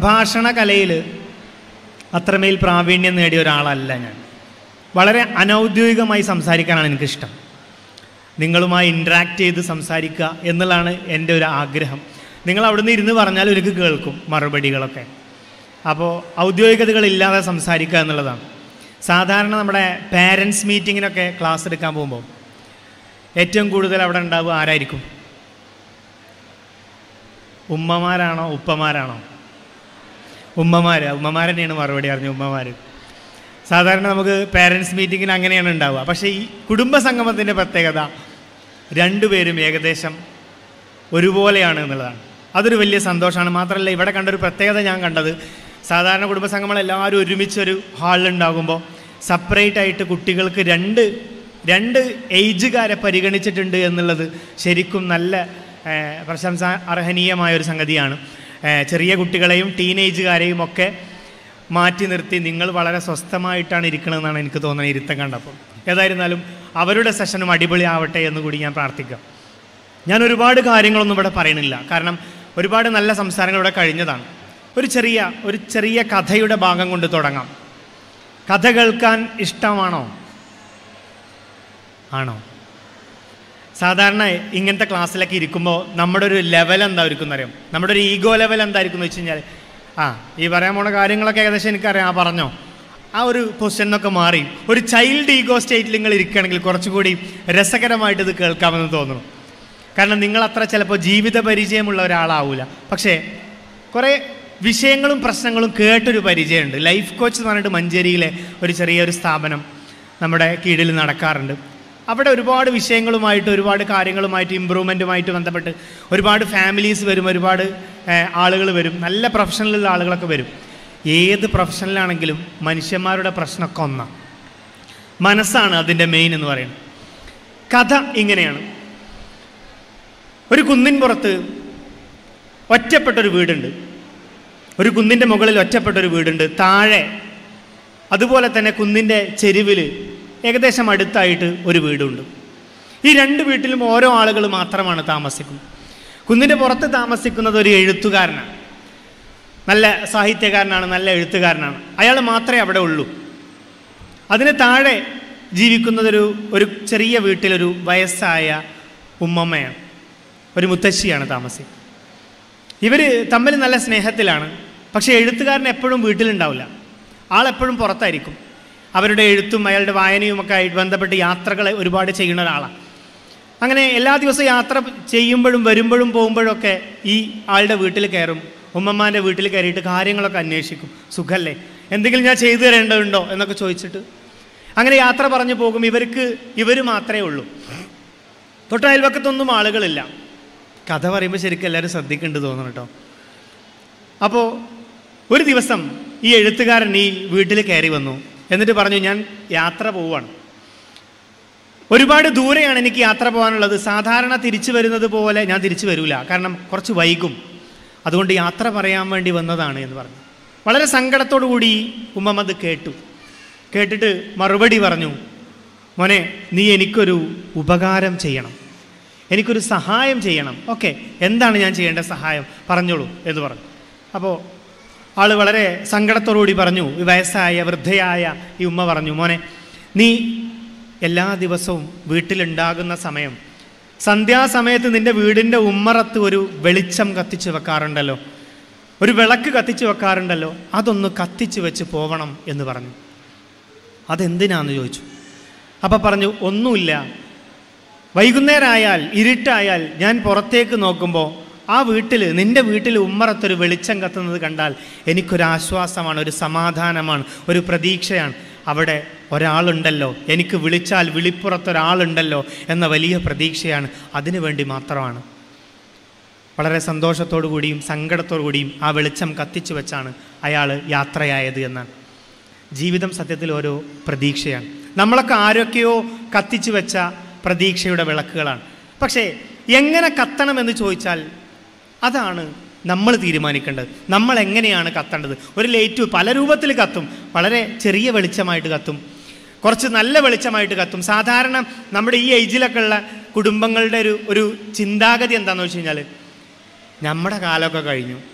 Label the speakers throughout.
Speaker 1: പ്രഭാഷണ കലയിൽ അത്രമേൽ പ്രാവീണ്യം നേടിയ ഒരാളല്ല ഞാൻ വളരെ അനൗദ്യോഗികമായി സംസാരിക്കാനാണ് എനിക്കിഷ്ടം നിങ്ങളുമായി ഇൻട്രാക്ട് ചെയ്ത് സംസാരിക്കുക എന്നുള്ളതാണ് എൻ്റെ ഒരു ആഗ്രഹം നിങ്ങൾ അവിടുന്ന് ഇരുന്ന് പറഞ്ഞാൽ എനിക്ക് കേൾക്കും മറുപടികളൊക്കെ അപ്പോൾ ഔദ്യോഗികതകളില്ലാതെ സംസാരിക്കുക എന്നുള്ളതാണ് സാധാരണ നമ്മുടെ പാരൻസ് മീറ്റിങ്ങിനൊക്കെ ക്ലാസ് എടുക്കാൻ പോകുമ്പോൾ ഏറ്റവും കൂടുതൽ അവിടെ ഉണ്ടാവുക ആരായിരിക്കും ഉമ്മമാരാണോ ഉപ്പമാരാണോ ഉമ്മമാർ ഉമ്മമാർ തന്നെയാണ് മറുപടി അറിഞ്ഞു ഉമ്മമാർ സാധാരണ നമുക്ക് പാരൻസ് മീറ്റിങ്ങിന് അങ്ങനെയാണ് ഉണ്ടാവുക പക്ഷേ ഈ കുടുംബ സംഗമത്തിൻ്റെ പ്രത്യേകത രണ്ടുപേരും ഏകദേശം ഒരുപോലെയാണ് എന്നുള്ളതാണ് അതൊരു വലിയ സന്തോഷമാണ് മാത്രമല്ല ഇവിടെ കണ്ടൊരു പ്രത്യേകത ഞാൻ കണ്ടത് സാധാരണ കുടുംബ സംഗമങ്ങൾ എല്ലാവരും ഒരുമിച്ചൊരു ഹാളിലുണ്ടാകുമ്പോൾ സെപ്പറേറ്റ് ആയിട്ട് കുട്ടികൾക്ക് രണ്ട് രണ്ട് ഏജുകാരെ പരിഗണിച്ചിട്ടുണ്ട് എന്നുള്ളത് ശരിക്കും നല്ല ഏഹ്, പ്രശംസ അർഹനീയമായ ഒരു സംഗതിയാണ് ഏഹ്, ചെറിയ കുട്ടികളെയും ടീനേജുകാരെയും ഒക്കെ മാറ്റി നിർത്തി നിങ്ങൾ വളരെ സ്വസ്ഥമായിട്ടാണ് ഇരിക്കണമെന്നാണ് എനിക്ക് തോന്നുന്നത് ഇരുത്തം കണ്ടപ്പോൾ ഏതായിരുന്നാലും അവരുടെ സെഷനും അടിപൊളിയാവട്ടെ എന്ന് കൂടി ഞാൻ പ്രാർത്ഥിക്കാം ഞാൻ ഒരുപാട് കാര്യങ്ങളൊന്നും ഇവിടെ പറയണില്ല കാരണം ഒരുപാട് നല്ല സംസാരങ്ങൾ ഇവിടെ കഴിഞ്ഞതാണ് ഒരു ചെറിയ ഒരു ചെറിയ കഥയുടെ ഭാഗം കൊണ്ട് തുടങ്ങാം കഥ കേൾക്കാൻ ഇഷ്ടമാണോ ആണോ സാധാരണ ഇങ്ങനത്തെ ക്ലാസ്സിലൊക്കെ ഇരിക്കുമ്പോൾ നമ്മുടെ ഒരു ലെവൽ എന്തായിരിക്കും എന്നറിയാം നമ്മുടെ ഒരു ഈഗോ ലെവൽ എന്തായിരിക്കും എന്ന് വെച്ച് കഴിഞ്ഞാൽ ആ ഈ പറയാൻ പോണ കാര്യങ്ങളൊക്കെ ഏകദേശം എനിക്കറിയാം ആ പറഞ്ഞോ ആ ഒരു പൊസിഷൻ എന്നൊക്കെ മാറി ഒരു ചൈൽഡ് ഈഗോ സ്റ്റേറ്റിൽ നിങ്ങൾ ഇരിക്കുകയാണെങ്കിൽ കുറച്ചുകൂടി രസകരമായിട്ട് ഇത് കേൾക്കാമെന്ന് തോന്നുന്നു കാരണം നിങ്ങൾ അത്ര ചിലപ്പോൾ ജീവിത പരിചയമുള്ള ഒരാളാവൂല പക്ഷേ കുറേ വിഷയങ്ങളും പ്രശ്നങ്ങളും കേട്ടൊരു പരിചയമുണ്ട് ലൈഫ് കോച്ച് എന്ന് പറഞ്ഞിട്ട് മഞ്ചേരിയിലെ ഒരു ചെറിയൊരു സ്ഥാപനം നമ്മുടെ കീഴിൽ നടക്കാറുണ്ട് അവിടെ ഒരുപാട് വിഷയങ്ങളുമായിട്ട് ഒരുപാട് കാര്യങ്ങളുമായിട്ട് ഇമ്പ്രൂവ്മെൻറ്റുമായിട്ട് ബന്ധപ്പെട്ട് ഒരുപാട് ഫാമിലീസ് വരും ഒരുപാട് ആളുകൾ വരും നല്ല പ്രൊഫഷണലുള്ള ആളുകളൊക്കെ വരും ഏത് പ്രൊഫഷണലാണെങ്കിലും മനുഷ്യന്മാരുടെ പ്രശ്നമൊക്കെ ഒന്നാണ് മനസ്സാണ് അതിൻ്റെ മെയിൻ എന്ന് പറയുന്നത് കഥ ഇങ്ങനെയാണ് ഒരു കുന്നിൻ പുറത്ത് ഒറ്റപ്പെട്ടൊരു വീടുണ്ട് ഒരു കുന്നിൻ്റെ മുകളിൽ ഒറ്റപ്പെട്ടൊരു വീടുണ്ട് താഴെ അതുപോലെ തന്നെ കുന്നിൻ്റെ ചെരുവിൽ ഏകദേശം അടുത്തായിട്ട് ഒരു വീടുണ്ട് ഈ രണ്ട് വീട്ടിലും ഓരോ ആളുകൾ മാത്രമാണ് താമസിക്കുന്നത് കുന്നിൻ്റെ പുറത്ത് താമസിക്കുന്നത് ഒരു എഴുത്തുകാരനാണ് നല്ല സാഹിത്യകാരനാണ് നല്ല എഴുത്തുകാരനാണ് അയാൾ മാത്രമേ അവിടെ ഉള്ളൂ അതിന് താഴെ ജീവിക്കുന്നതൊരു ഒരു ചെറിയ വീട്ടിലൊരു വയസ്സായ ഉമ്മമ്മയാണ് ഒരു മുത്തശ്ശിയാണ് താമസിക്കുന്നത് ഇവർ തമ്മിൽ നല്ല സ്നേഹത്തിലാണ് പക്ഷേ എഴുത്തുകാരൻ എപ്പോഴും വീട്ടിലുണ്ടാവില്ല ആളെപ്പോഴും പുറത്തായിരിക്കും അവരുടെ എഴുത്തും അയാളുടെ വായനയും ഒക്കെ ആയിട്ട് ബന്ധപ്പെട്ട് യാത്രകൾ ഒരുപാട് ചെയ്യുന്ന ഒരാളാണ് അങ്ങനെ എല്ലാ ദിവസവും യാത്ര ചെയ്യുമ്പോഴും വരുമ്പോഴും പോകുമ്പോഴൊക്കെ ഈ ആളുടെ വീട്ടിൽ കയറും ഉമ്മമ്മാൻ്റെ വീട്ടിൽ കയറിയിട്ട് കാര്യങ്ങളൊക്കെ അന്വേഷിക്കും സുഖല്ലേ എന്തെങ്കിലും ഞാൻ ചെയ്തു തരേണ്ടതുണ്ടോ എന്നൊക്കെ ചോദിച്ചിട്ട് അങ്ങനെ യാത്ര പറഞ്ഞു പോകും ഇവർക്ക് ഇവർ മാത്രമേ ഉള്ളൂ തൊട്ട് അയൽവക്കത്തൊന്നും ആളുകളില്ല കഥ പറയുമ്പോൾ ശരിക്കും എല്ലാവരും ശ്രദ്ധിക്കുന്നുണ്ട് തോന്നുന്നു കേട്ടോ അപ്പോൾ ഒരു ദിവസം ഈ എഴുത്തുകാരൻ ഈ വീട്ടിൽ കയറി വന്നു എന്നിട്ട് പറഞ്ഞു ഞാൻ യാത്ര പോവാണ് ഒരുപാട് ദൂരെയാണ് എനിക്ക് യാത്ര പോകാനുള്ളത് സാധാരണ തിരിച്ചു വരുന്നത് പോലെ ഞാൻ തിരിച്ചു വരില്ല കാരണം കുറച്ച് വൈകും അതുകൊണ്ട് യാത്ര പറയാൻ വേണ്ടി വന്നതാണ് എന്ന് പറഞ്ഞു വളരെ സങ്കടത്തോടു കൂടി ഉമ്മമ്മ അത് കേട്ടു കേട്ടിട്ട് മറുപടി പറഞ്ഞു മോനെ നീ എനിക്കൊരു ഉപകാരം ചെയ്യണം എനിക്കൊരു സഹായം ചെയ്യണം ഓക്കെ എന്താണ് ഞാൻ ചെയ്യേണ്ട സഹായം പറഞ്ഞോളൂ എന്ന് പറഞ്ഞു അപ്പോൾ ആൾ വളരെ സങ്കടത്തോടുകൂടി പറഞ്ഞു ഈ വയസ്സായ വൃദ്ധയായ ഈ ഉമ്മ പറഞ്ഞു മോനെ നീ എല്ലാ ദിവസവും വീട്ടിലുണ്ടാകുന്ന സമയം സന്ധ്യാസമയത്ത് നിൻ്റെ വീടിൻ്റെ ഉമ്മറത്ത് ഒരു വെളിച്ചം കത്തിച്ച് വെക്കാറുണ്ടല്ലോ ഒരു വിളക്ക് കത്തിച്ച് വെക്കാറുണ്ടല്ലോ അതൊന്ന് കത്തിച്ച് വെച്ച് പോവണം എന്ന് പറഞ്ഞു അതെന്തിനാന്ന് ചോദിച്ചു അപ്പം പറഞ്ഞു ഒന്നുമില്ല വൈകുന്നേരമായാൽ ഇരുട്ടായാൽ ഞാൻ പുറത്തേക്ക് നോക്കുമ്പോൾ ആ വീട്ടിൽ നിൻ്റെ വീട്ടിൽ ഉമ്മറത്തൊരു വെളിച്ചം കത്തുന്നത് കണ്ടാൽ എനിക്കൊരാശ്വാസമാണ് ഒരു സമാധാനമാണ് ഒരു പ്രതീക്ഷയാണ് അവിടെ ഒരാളുണ്ടല്ലോ എനിക്ക് വിളിച്ചാൽ വിളിപ്പുറത്തൊരാളുണ്ടല്ലോ എന്ന വലിയ പ്രതീക്ഷയാണ് അതിനു വേണ്ടി മാത്രമാണ് വളരെ സന്തോഷത്തോടു കൂടിയും സങ്കടത്തോടു കൂടിയും ആ വെളിച്ചം കത്തിച്ചു വെച്ചാണ് അയാൾ യാത്രയായത് എന്നാണ് ജീവിതം സത്യത്തിൽ ഓരോ പ്രതീക്ഷയാണ് നമ്മളൊക്കെ ആരൊക്കെയോ കത്തിച്ചു വെച്ച പ്രതീക്ഷയുടെ വിളക്കുകളാണ് പക്ഷേ എങ്ങനെ കത്തണമെന്ന് ചോദിച്ചാൽ അതാണ് നമ്മൾ തീരുമാനിക്കേണ്ടത് നമ്മൾ എങ്ങനെയാണ് കത്തേണ്ടത് ഒരു ലൈറ്റ് പല രൂപത്തിൽ കത്തും വളരെ ചെറിയ വെളിച്ചമായിട്ട് കത്തും കുറച്ച് നല്ല വെളിച്ചമായിട്ട് കത്തും സാധാരണ നമ്മുടെ ഈ ഏജിലൊക്കെ ഉള്ള കുടുംബങ്ങളുടെ ഒരു ഒരു ചിന്താഗതി എന്താണെന്ന് വെച്ച് കഴിഞ്ഞാൽ നമ്മുടെ കാലമൊക്കെ കഴിഞ്ഞു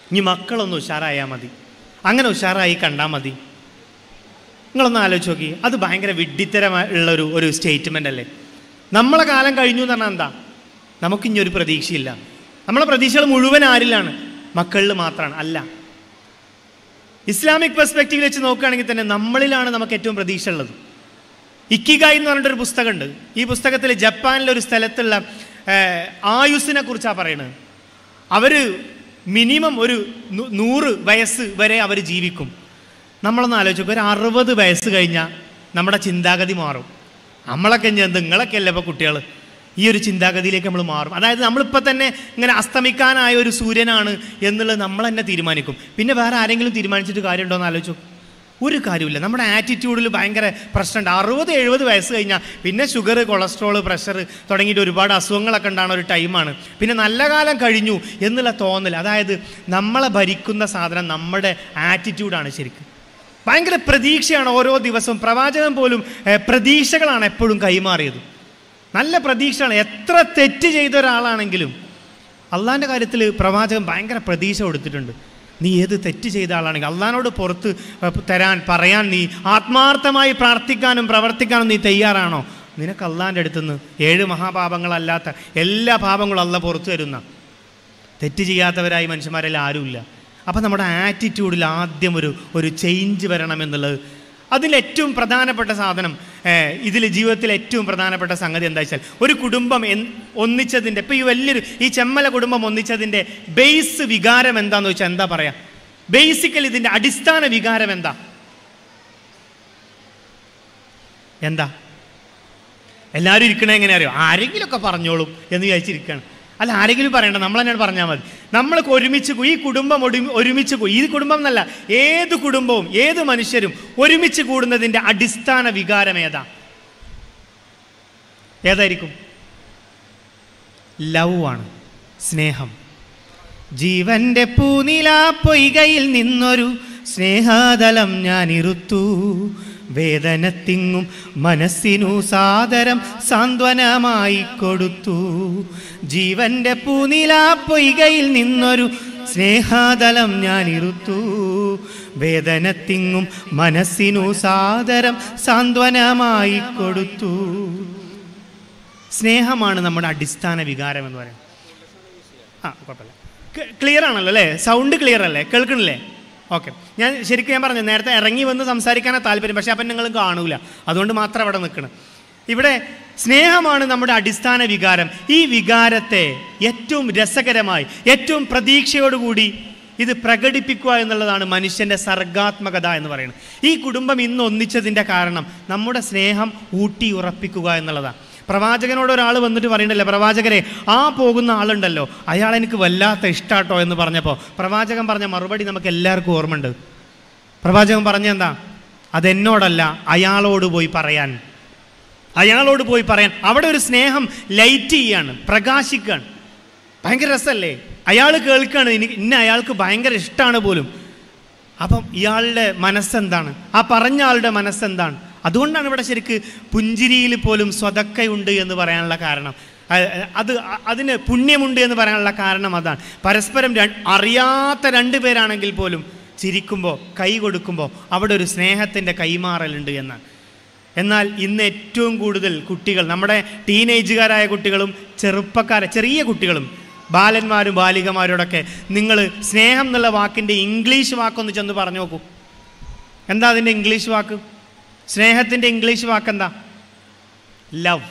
Speaker 1: ഇനി മക്കളൊന്ന് ഉഷാറായാൽ മതി അങ്ങനെ ഉഷാറായി കണ്ടാൽ മതി നിങ്ങളൊന്ന് ആലോചിച്ച് നോക്കി അത് ഭയങ്കര വിഡ്ഢിത്തരമുള്ള ഒരു ഒരു സ്റ്റേറ്റ്മെൻ്റ് അല്ലേ നമ്മളെ കാലം കഴിഞ്ഞു എന്ന് പറഞ്ഞാൽ എന്താ നമുക്കിനി ഒരു പ്രതീക്ഷയില്ല നമ്മളെ പ്രതീക്ഷകൾ മുഴുവൻ ആരിലാണ് മക്കളിൽ മാത്രമാണ് അല്ല ഇസ്ലാമിക് പെർസ്പെക്റ്റീവിൽ വെച്ച് നോക്കുകയാണെങ്കിൽ തന്നെ നമ്മളിലാണ് നമുക്ക് ഏറ്റവും പ്രതീക്ഷ ഉള്ളത് ഇക്കിഗായി എന്ന് പറഞ്ഞിട്ടൊരു പുസ്തകമുണ്ട് ഈ പുസ്തകത്തിൽ ജപ്പാനിലെ ഒരു സ്ഥലത്തുള്ള ഏഹ്, ആയുസ്സിനെ കുറിച്ചാണ് പറയുന്നത് അവർ മിനിമം ഒരു നൂ- നൂറ് വയസ്സ് വരെ അവർ ജീവിക്കും നമ്മളൊന്ന് ആലോചിക്കും ഒരു അറുപത് വയസ്സ് കഴിഞ്ഞാൽ നമ്മുടെ ചിന്താഗതി മാറും നമ്മളൊക്കെ ഞാൻ നിങ്ങളൊക്കെ അല്ലേ ഇപ്പോൾ കുട്ടികൾ ഈ ഒരു ചിന്താഗതിയിലേക്ക് നമ്മൾ മാറും അതായത് നമ്മളിപ്പോൾ തന്നെ ഇങ്ങനെ അസ്തമിക്കാനായ ഒരു സൂര്യനാണ് എന്നുള്ളത് നമ്മൾ തന്നെ തീരുമാനിക്കും പിന്നെ വേറെ ആരെങ്കിലും തീരുമാനിച്ചിട്ട് കാര്യമുണ്ടോ എന്ന് ആലോചിച്ചു ഒരു കാര്യമില്ല നമ്മുടെ ആറ്റിറ്റ്യൂഡിൽ ഭയങ്കര പ്രശ്നമുണ്ട് അറുപത് എഴുപത് വയസ്സ് കഴിഞ്ഞാൽ പിന്നെ ഷുഗർ കൊളസ്ട്രോൾ പ്രഷർ തുടങ്ങിയിട്ട് ഒരുപാട് അസുഖങ്ങളൊക്കെ ഉണ്ടാകുന്ന ഒരു ടൈമാണ് പിന്നെ നല്ല കാലം കഴിഞ്ഞു എന്നുള്ള തോന്നൽ അതായത് നമ്മളെ ഭരിക്കുന്ന സാധനം നമ്മുടെ ആറ്റിറ്റ്യൂഡാണ് ശരിക്കും ഭയങ്കര പ്രതീക്ഷയാണ് ഓരോ ദിവസവും പ്രവാചകൻ പോലും ഏഹ്, പ്രതീക്ഷകളാണ് എപ്പോഴും കൈമാറിയത് നല്ല പ്രതീക്ഷയാണ് എത്ര തെറ്റ് ചെയ്ത ഒരാളാണെങ്കിലും അള്ളാൻ്റെ കാര്യത്തിൽ പ്രവാചകൻ ഭയങ്കര പ്രതീക്ഷ കൊടുത്തിട്ടുണ്ട് നീ ഏത് തെറ്റ് ചെയ്ത ആളാണെങ്കിൽ അള്ളഹാനോട് പുറത്ത് ഏഹ്, തരാൻ പറയാൻ നീ ആത്മാർത്ഥമായി പ്രാർത്ഥിക്കാനും പ്രവർത്തിക്കാനും നീ തയ്യാറാണോ നിനക്ക് അള്ളാൻ്റെ അടുത്തുനിന്ന് ഏഴ് മഹാപാപങ്ങളല്ലാത്ത എല്ലാ പാപങ്ങളും അല്ല പുറത്തു തരുന്ന തെറ്റ് ചെയ്യാത്തവരായി മനുഷ്യന്മാരെല്ലാം ആരുമില്ല അപ്പം നമ്മുടെ ആറ്റിറ്റ്യൂഡിൽ ആദ്യം ഒരു ഒരു ചേഞ്ച് വരണം എന്നുള്ളത് അതിൽ ഏറ്റവും പ്രധാനപ്പെട്ട സാധനം ഇതിൽ ജീവിതത്തിൽ ഏറ്റവും പ്രധാനപ്പെട്ട സംഗതി എന്താ വെച്ചാൽ ഒരു കുടുംബം എൻ- ഒന്നിച്ചതിൻ്റെ ഇപ്പോൾ ഈ വലിയൊരു ഈ ചെമ്മല കുടുംബം ഒന്നിച്ചതിൻ്റെ ബേസ് വികാരം എന്താന്ന് വെച്ചാൽ എന്താ പറയാ ബേസിക്കലി ഇതിൻ്റെ അടിസ്ഥാന വികാരം എന്താ എന്താ എല്ലാവരും ഇരിക്കണേ എങ്ങനെ അറിയോ ആരെങ്കിലുമൊക്കെ പറഞ്ഞോളും എന്ന് വിചാരിച്ചിരിക്കുകയാണ് അല്ല ആരെങ്കിലും പറയണ്ട നമ്മൾ തന്നെയാണ് പറഞ്ഞാൽ മതി നമ്മൾക്ക് ഒരുമിച്ച് കൂ- ഈ കുടുംബം ഒടുമി- ഒരുമിച്ച് കൂ- ഈ കുടുംബം എന്നല്ല ഏത് കുടുംബവും ഏത് മനുഷ്യരും ഒരുമിച്ച് കൂടുന്നതിൻ്റെ അടിസ്ഥാന വികാരം ഏതാ ഏതായിരിക്കും ലവ് ആണ് സ്നേഹം ജീവന്റെ പൂനിലാ പൊയ്കയിൽ നിന്നൊരു സ്നേഹാതലം ഞാൻ ഇരുത്തു വേദനത്തിങ്ങും മനസ്സിനു സാദരം സാന്ത്വനമായി കൊടുത്തു ജീവന്റെ പൂനിലാ പൊയ്കയിൽ നിന്നൊരു സ്നേഹാതലം ഞാൻ ഇരുത്തു വേദനത്തിങ്ങും മനസ്സിനു സാദരം സാന്ത്വനമായി കൊടുത്തു സ്നേഹമാണ് നമ്മുടെ അടിസ്ഥാന വികാരം എന്ന് പറയുന്നത് ആ കുഴപ്പമില്ല ക്ലിയർ ആണല്ലോ അല്ലേ സൗണ്ട് ക്ലിയർ അല്ലേ കേൾക്കണില്ലേ ഓക്കെ ഞാൻ ശരിക്കും ഞാൻ പറഞ്ഞു നേരത്തെ ഇറങ്ങി വന്ന് സംസാരിക്കാനാണ് താല്പര്യം പക്ഷേ അപ്പം നിങ്ങൾ കാണൂല അതുകൊണ്ട് മാത്രം അവിടെ നിൽക്കണം ഇവിടെ സ്നേഹമാണ് നമ്മുടെ അടിസ്ഥാന വികാരം ഈ വികാരത്തെ ഏറ്റവും രസകരമായി ഏറ്റവും പ്രതീക്ഷയോടുകൂടി ഇത് പ്രകടിപ്പിക്കുക എന്നുള്ളതാണ് മനുഷ്യൻ്റെ സർഗാത്മകത എന്ന് പറയുന്നത് ഈ കുടുംബം ഇന്ന് ഒന്നിച്ചതിൻ്റെ കാരണം നമ്മുടെ സ്നേഹം ഊട്ടി ഉറപ്പിക്കുക എന്നുള്ളതാണ് പ്രവാചകനോട് ഒരാൾ വന്നിട്ട് പറയണ്ടല്ലേ പ്രവാചകരെ ആ പോകുന്ന ആളുണ്ടല്ലോ അയാൾ എനിക്ക് വല്ലാത്ത ഇഷ്ടാട്ടോ എന്ന് പറഞ്ഞപ്പോൾ പ്രവാചകൻ പറഞ്ഞ മറുപടി നമുക്ക് എല്ലാവർക്കും ഓർമ്മയുണ്ട് പ്രവാചകൻ പറഞ്ഞെന്താ അതെന്നോടല്ല അയാളോട് പോയി പറയാൻ അയാളോട് പോയി പറയാൻ അവിടെ ഒരു സ്നേഹം ലൈറ്റ് ചെയ്യാണ് പ്രകാശിക്കുകയാണ് ഭയങ്കര രസമല്ലേ അയാൾ കേൾക്കുകയാണ് ഇനി ഇന്ന അയാൾക്ക് ഭയങ്കര ഇഷ്ടമാണ് പോലും അപ്പം ഇയാളുടെ മനസ്സെന്താണ് ആ പറഞ്ഞ ആളുടെ മനസ്സെന്താണ് അതുകൊണ്ടാണ് ഇവിടെ ശരിക്ക് പുഞ്ചിരിയിൽ പോലും സ്വതക്കയുണ്ട് എന്ന് പറയാനുള്ള കാരണം അ- അത് അ- അതിന് പുണ്യമുണ്ട് എന്ന് പറയാനുള്ള കാരണം അതാണ് പരസ്പരം ര- അറിയാത്ത രണ്ട് പേരാണെങ്കിൽ പോലും ചിരിക്കുമ്പോൾ കൈ കൊടുക്കുമ്പോൾ അവിടെ ഒരു സ്നേഹത്തിൻ്റെ കൈമാറലുണ്ട് എന്നാണ് എന്നാൽ ഇന്ന് ഏറ്റവും കൂടുതൽ കുട്ടികൾ നമ്മുടെ ടീനേജുകാരായ കുട്ടികളും ചെറുപ്പക്കാരെ ചെറിയ കുട്ടികളും ബാലന്മാരും ബാലികമാരോടൊക്കെ നിങ്ങൾ സ്നേഹം എന്നുള്ള വാക്കിൻ്റെ ഇംഗ്ലീഷ് വാക്കൊന്ന് ചെന്ന് പറഞ്ഞു നോക്കൂ എന്താ അതിൻ്റെ ഇംഗ്ലീഷ് വാക്ക് സ്നേഹത്തിൻ്റെ ഇംഗ്ലീഷ് വാക്കെന്താ ലവ്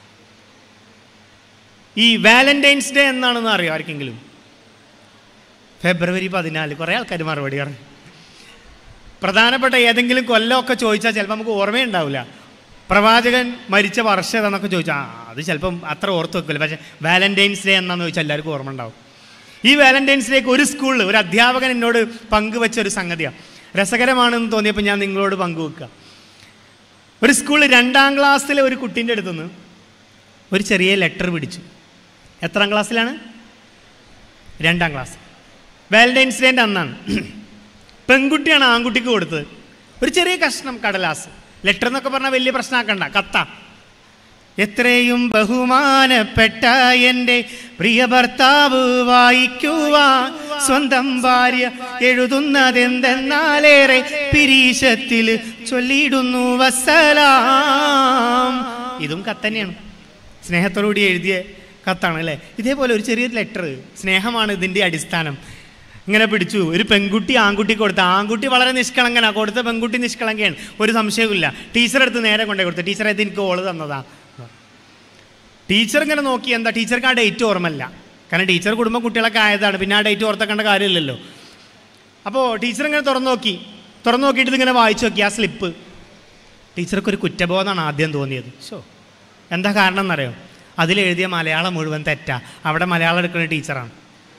Speaker 1: ഈ വാലന്റൈൻസ് ഡേ എന്നാണെന്ന് അറിയോ ആർക്കെങ്കിലും ഫെബ്രുവരി പതിനാല് കുറേ ആൾക്കാർ മറുപടി പറഞ്ഞു പ്രധാനപ്പെട്ട ഏതെങ്കിലും കൊല്ലമൊക്കെ ചോദിച്ചാൽ ചിലപ്പോൾ നമുക്ക് ഓർമ്മയുണ്ടാവില്ല പ്രവാചകൻ മരിച്ച വർഷം ഏതാന്നൊക്കെ ചോദിച്ചാൽ ആ അത് ചിലപ്പം അത്ര ഓർത്ത് വെക്കില്ല പക്ഷേ വാലന്റൈൻസ് ഡേ എന്നാന്ന് ചോദിച്ചാൽ എല്ലാവർക്കും ഓർമ്മ ഉണ്ടാവും ഈ വാലന്റൈൻസ് ഡേക്ക് ഒരു സ്കൂളിൽ ഒരു അധ്യാപകൻ എന്നോട് പങ്കുവെച്ച ഒരു സംഗതിയാണ് രസകരമാണെന്ന് തോന്നിയപ്പോൾ ഞാൻ നിങ്ങളോട് പങ്കുവെക്കുക ഒരു സ്കൂളിൽ രണ്ടാം ക്ലാസ്സിലെ ഒരു കുട്ടീൻ്റെ അടുത്തുനിന്ന് ഒരു ചെറിയ ലെറ്റർ പിടിച്ചു എത്രാം ക്ലാസ്സിലാണ് രണ്ടാം ക്ലാസ് വാലന്റൈൻസ് ഡേൻ്റെ അന്നാണ് പെൺകുട്ടിയാണ് ആൺകുട്ടിക്ക് കൊടുത്തത് ഒരു ചെറിയ കഷ്ണം കടലാസ് ലെറ്റർ എന്നൊക്കെ പറഞ്ഞാൽ വലിയ പ്രശ്നമാക്കണ്ട കത്ത എത്രയും ബഹുമാനപ്പെട്ട എൻ്റെ പ്രിയ ഭർത്താവ് വായിക്കുവാൻ സ്വന്തം ഭാര്യ എഴുതുന്നതെന്തെന്നാലേറെ പിരീശത്തിൽ ചൊല്ലിയിടുന്നു വസ്സലാം ഇതും കത്തന്നെയാണ് സ്നേഹത്തോടുകൂടി എഴുതിയ കത്താണ് അല്ലേ ഇതേപോലെ ഒരു ചെറിയ ലെറ്റർ സ്നേഹമാണ് ഇതിൻ്റെ അടിസ്ഥാനം ഇങ്ങനെ പിടിച്ചു ഒരു പെൺകുട്ടി ആൺകുട്ടി കൊടുത്ത ആൺകുട്ടി വളരെ നിഷ്കളങ്കനാ കൊടുത്ത പെൺകുട്ടി നിഷ്കളങ്കയാണ് ഒരു സംശയവുമില്ല ടീച്ചർ അടുത്ത് നേരെ കൊണ്ടേ കൊടുത്തു ടീച്ചർ ഇത് എനിക്ക് ഓള് തന്നതാ ടീച്ചർ ഇങ്ങനെ നോക്കി എന്താ ടീച്ചർക്ക് ആ ഡേറ്റ് ഓർമ്മല്ല കാരണം ടീച്ചർ കുടുംബം കുട്ടികളൊക്കെ ആയതാണ് പിന്നെ ആ ഡേറ്റ് ഓർത്തക്കേണ്ട കാര്യമില്ലല്ലോ അപ്പോൾ ടീച്ചർ ഇങ്ങനെ തുറന്നു നോക്കി തുറന്നു നോക്കിയിട്ട് ഇതിങ്ങനെ വായിച്ചു നോക്കി ആ സ്ലിപ്പ് ടീച്ചർക്ക് ഒരു കുറ്റബോധമാണ് ആദ്യം തോന്നിയത് ഷോ എന്താ കാരണം എന്നറിയോ അതിലെഴുതിയ മലയാളം മുഴുവൻ തെറ്റാ അവിടെ മലയാളം എടുക്കുന്ന ടീച്ചറാണ്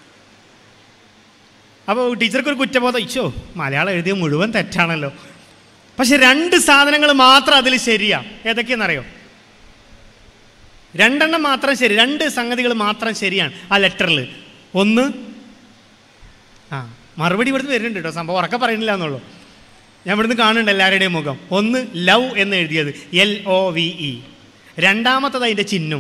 Speaker 1: അപ്പോൾ ടീച്ചർക്ക് ഒരു കുറ്റബോധം ഇച്ചോ മലയാളം എഴുതിയ മുഴുവൻ തെറ്റാണല്ലോ പക്ഷെ രണ്ട് സാധനങ്ങൾ മാത്രം അതിൽ ശരിയാ ഏതൊക്കെയെന്നറിയോ രണ്ടെണ്ണം മാത്രം ശരി രണ്ട് സംഗതികൾ മാത്രം ശരിയാണ് ആ ലെറ്ററിൽ ഒന്ന് ആ മറുപടി ഇവിടുന്ന് വരുന്നുണ്ട് കേട്ടോ സംഭവം ഉറക്കെ പറയുന്നില്ല എന്നുള്ളൂ ഞാൻ ഇവിടുന്ന് കാണുന്നുണ്ട് എല്ലാവരുടെയും മുഖം ഒന്ന് ലവ് എന്ന് എഴുതിയത് എൽ ഒ വി ഇ രണ്ടാമത്തത് അതിൻ്റെ ചിഹ്നം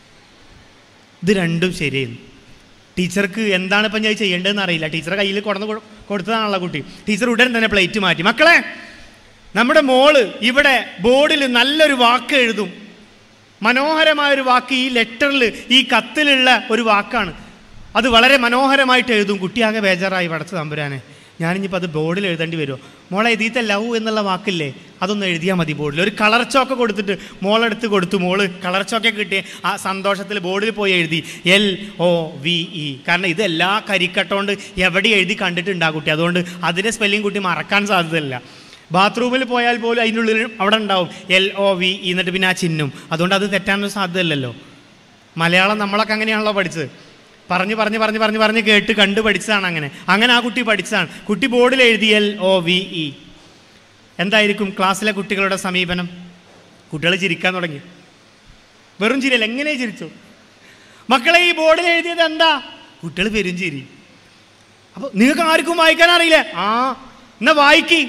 Speaker 1: ഇത് രണ്ടും ശരിയായിരുന്നു ടീച്ചർക്ക് എന്താണ് ഇപ്പം ഞാൻ ചെയ്യേണ്ടതെന്ന് അറിയില്ല ടീച്ചറെ കയ്യിൽ കൊടുന്ന് കൊ- കൊടുത്തതാണല്ലോ കുട്ടി ടീച്ചർ ഉടൻ തന്നെ പ്ലേറ്റ് മാറ്റി മക്കളെ നമ്മുടെ മോള് ഇവിടെ ബോർഡിൽ നല്ലൊരു വാക്ക് എഴുതും മനോഹരമായ ഒരു വാക്ക് ഈ ലെറ്ററിൽ ഈ കത്തിലുള്ള ഒരു വാക്കാണ് അത് വളരെ മനോഹരമായിട്ട് എഴുതും കുട്ടിയാകെ ബേജാറായി പടച്ച തമ്പുരാനെ ഞാനിനിപ്പോൾ അത് ബോർഡിൽ എഴുതേണ്ടി വരുമോ മോളെ എഴുതിയിട്ട് ലവ് എന്നുള്ള വാക്കില്ലേ അതൊന്ന് എഴുതിയാൽ മതി ബോർഡിൽ ഒരു കളർ ചോക്ക് കൊടുത്തിട്ട് മോളെടുത്ത് കൊടുത്തു മോള് കളർ ചോക്കെ കിട്ടിയ ആ സന്തോഷത്തിൽ ബോർഡിൽ പോയി എഴുതി എൽ ഒ വി ഇ കാരണം ഇത് എല്ലാ കരിക്കട്ടോണ്ട് എവിടെ എഴുതി കണ്ടിട്ടുണ്ട് ആ കുട്ടി അതുകൊണ്ട് അതിൻ്റെ സ്പെല്ലിംഗ് കുട്ടി മറക്കാൻ സാധ്യതയില്ല ബാത്റൂമിൽ പോയാൽ പോലും അതിനുള്ളിൽ അവിടെ ഉണ്ടാവും എൽ ഒ വി ഇ എന്നിട്ട് പിന്നെ ആ ചിഹ്നം അതുകൊണ്ട് അത് തെറ്റാനൊരു സാധ്യതയില്ലല്ലോ മലയാളം നമ്മളൊക്കെ അങ്ങനെയാണല്ലോ പഠിച്ചത് പറഞ്ഞ് പറഞ്ഞ് പറഞ്ഞ് പറഞ്ഞ് പറഞ്ഞ് കേട്ട് കണ്ട് പഠിച്ചതാണ് അങ്ങനെ അങ്ങനെ ആ കുട്ടി പഠിച്ചതാണ് കുട്ടി ബോർഡിൽ എഴുതി എൽ ഒ വി ഇ എന്തായിരിക്കും ക്ലാസ്സിലെ കുട്ടികളുടെ സമീപനം കുട്ടികൾ ചിരിക്കാൻ തുടങ്ങി വെറും ചിരിയല്ല എങ്ങനെ ചിരിച്ചു മക്കളെ ഈ ബോർഡിൽ എഴുതിയത് എന്താ കുട്ടികൾ പെരും ചിരി അപ്പോൾ നിങ്ങൾക്ക് ആർക്കും വായിക്കാൻ അറിയില്ല ആ എന്നാ വായിക്കി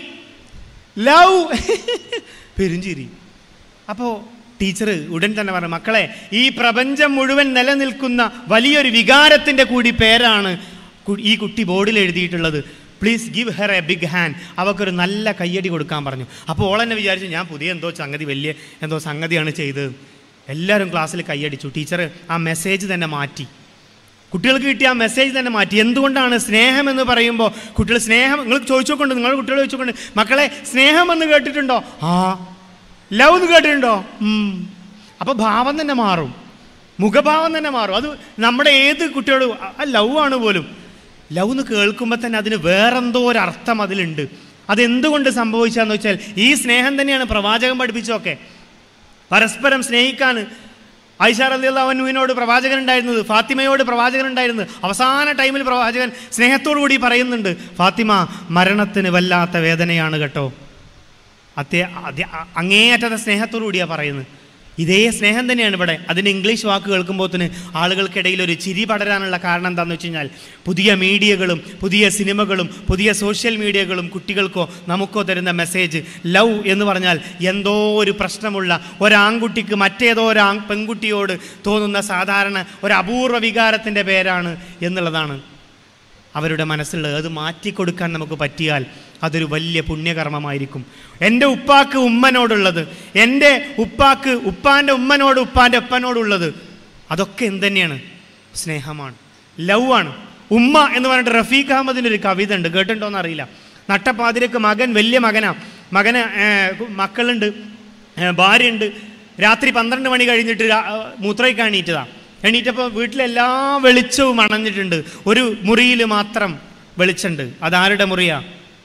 Speaker 1: ലവ് പെരുഞ്ചിരി അപ്പോൾ ടീച്ചർ ഉടൻ തന്നെ പറഞ്ഞു മക്കളെ ഈ പ്രപഞ്ചം മുഴുവൻ നിലനിൽക്കുന്ന വലിയൊരു വികാരത്തിൻ്റെ കൂടി പേരാണ് കു- ഈ കുട്ടി ബോർഡിൽ എഴുതിയിട്ടുള്ളത് please give her a big hand അവൾക്കൊരു നല്ല കയ്യടി കൊടുക്കാൻ പറഞ്ഞു അപ്പോൾ ഓൾ എന്നെ വിചാരിച്ചു ഞാൻ പുതിയ എന്തോ സംഗതി വലിയ എന്തോ സംഗതിയാണ് ചെയ്തത് എല്ലാവരും ക്ലാസ്സിൽ കയ്യടിച്ചു ടീച്ചർ ആ മെസ്സേജ് തന്നെ മാറ്റി കുട്ടികൾക്ക് കിട്ടിയ ആ മെസ്സേജ് തന്നെ മാറ്റി എന്തുകൊണ്ടാണ് സ്നേഹം എന്ന് പറയുമ്പോൾ കുട്ടികൾ സ്നേഹം നിങ്ങൾ ചോദിച്ചോക്കൊണ്ട് നിങ്ങൾ കുട്ടികൾ ചോദിച്ചോക്കൊണ്ട് മക്കളെ സ്നേഹം എന്ന് കേട്ടിട്ടുണ്ടോ ആ ലവ് എന്ന് കേട്ടിട്ടുണ്ടോ ഉം. അപ്പോൾ ഭാവം തന്നെ മാറും മുഖഭാവം തന്നെ മാറും അത് നമ്മുടെ ഏത് കുട്ടിയോട് ആ ലവ് ആണ് പോലും ലവ് എന്ന് കേൾക്കുമ്പോൾ തന്നെ അതിന് വേറെന്തോ ഒരു അർത്ഥം അതിലുണ്ട് അതെന്തുകൊണ്ട് സംഭവിച്ചാന്ന് വെച്ചാൽ ഈ സ്നേഹം തന്നെയാണ് പ്രവാചകൻ പഠിപ്പിച്ചൊക്കെ പരസ്പരം സ്നേഹിക്കാൻ ഐഷ റലിയുള്ളവനുവിനോട് പ്രവാചകൻ ഉണ്ടായിരുന്നത് ഫാത്തിമയോട് പ്രവാചകൻ ഉണ്ടായിരുന്നത് അവസാന ടൈമിൽ പ്രവാചകൻ സ്നേഹത്തോടു കൂടി പറയുന്നുണ്ട് ഫാത്തിമ മരണത്തിന് വല്ലാത്ത വേദനയാണ് കേട്ടോ അത്യ അത്യ- അ- അങ്ങേയറ്റത്തെ സ്നേഹത്തോടു കൂടിയാണ് പറയുന്നത് ഇതേ സ്നേഹം തന്നെയാണ് ഇവിടെ അതിൻ്റെ ഇംഗ്ലീഷ് വാക്ക് കേൾക്കുമ്പോഴത്തിന് ആളുകൾക്കിടയിൽ ഒരു ചിരി പടരാനുള്ള കാരണം എന്താണെന്ന് വെച്ച് കഴിഞ്ഞാൽ പുതിയ മീഡിയകളും പുതിയ സിനിമകളും പുതിയ സോഷ്യൽ മീഡിയകളും കുട്ടികൾക്കോ നമുക്കോ തരുന്ന മെസ്സേജ് ലവ് എന്ന് പറഞ്ഞാൽ എന്തോ ഒരു പ്രശ്നമുള്ള ഒരാൺകുട്ടിക്ക് മറ്റേതോ ഒരു ആൺ പെൺകുട്ടിയോട് തോന്നുന്ന സാധാരണ ഒരു അപൂർവ വികാരത്തിൻ്റെ പേരാണ് എന്നുള്ളതാണ് അവരുടെ മനസ്സിലുള്ളത് അത് മാറ്റിക്കൊടുക്കാൻ നമുക്ക് പറ്റിയാൽ അതൊരു വലിയ പുണ്യകർമ്മമായിരിക്കും എൻ്റെ ഉപ്പാക്ക് ഉമ്മനോടുള്ളത് എൻ്റെ ഉപ്പാക്ക് ഉപ്പാൻ്റെ ഉമ്മനോട് ഉപ്പാൻ്റെ ഉപ്പനോടുള്ളത് അതൊക്കെ എന്തുതന്നെയാണ് സ്നേഹമാണ് ലവ് ആണ് ഉമ്മ എന്ന് പറഞ്ഞിട്ട് റഫീഖ് അഹമ്മദിൻ്റെ ഒരു കവിത ഉണ്ട് കേട്ടിട്ടുണ്ടോന്ന് അറിയില്ല നട്ടപ്പാതിരക്ക് മകൻ വലിയ മകനാ മകന് ഏ, മക്കളുണ്ട് ഏ, ഭാര്യയുണ്ട് രാത്രി പന്ത്രണ്ട് മണി കഴിഞ്ഞിട്ട് രാ- മൂത്രയ്ക്ക് എണീറ്റതാ എണീറ്റപ്പോൾ വീട്ടിലെല്ലാ വെളിച്ചവും അണഞ്ഞിട്ടുണ്ട് ഒരു മുറിയിൽ മാത്രം വെളിച്ചുണ്ട് അതാരുടെ മുറിയാ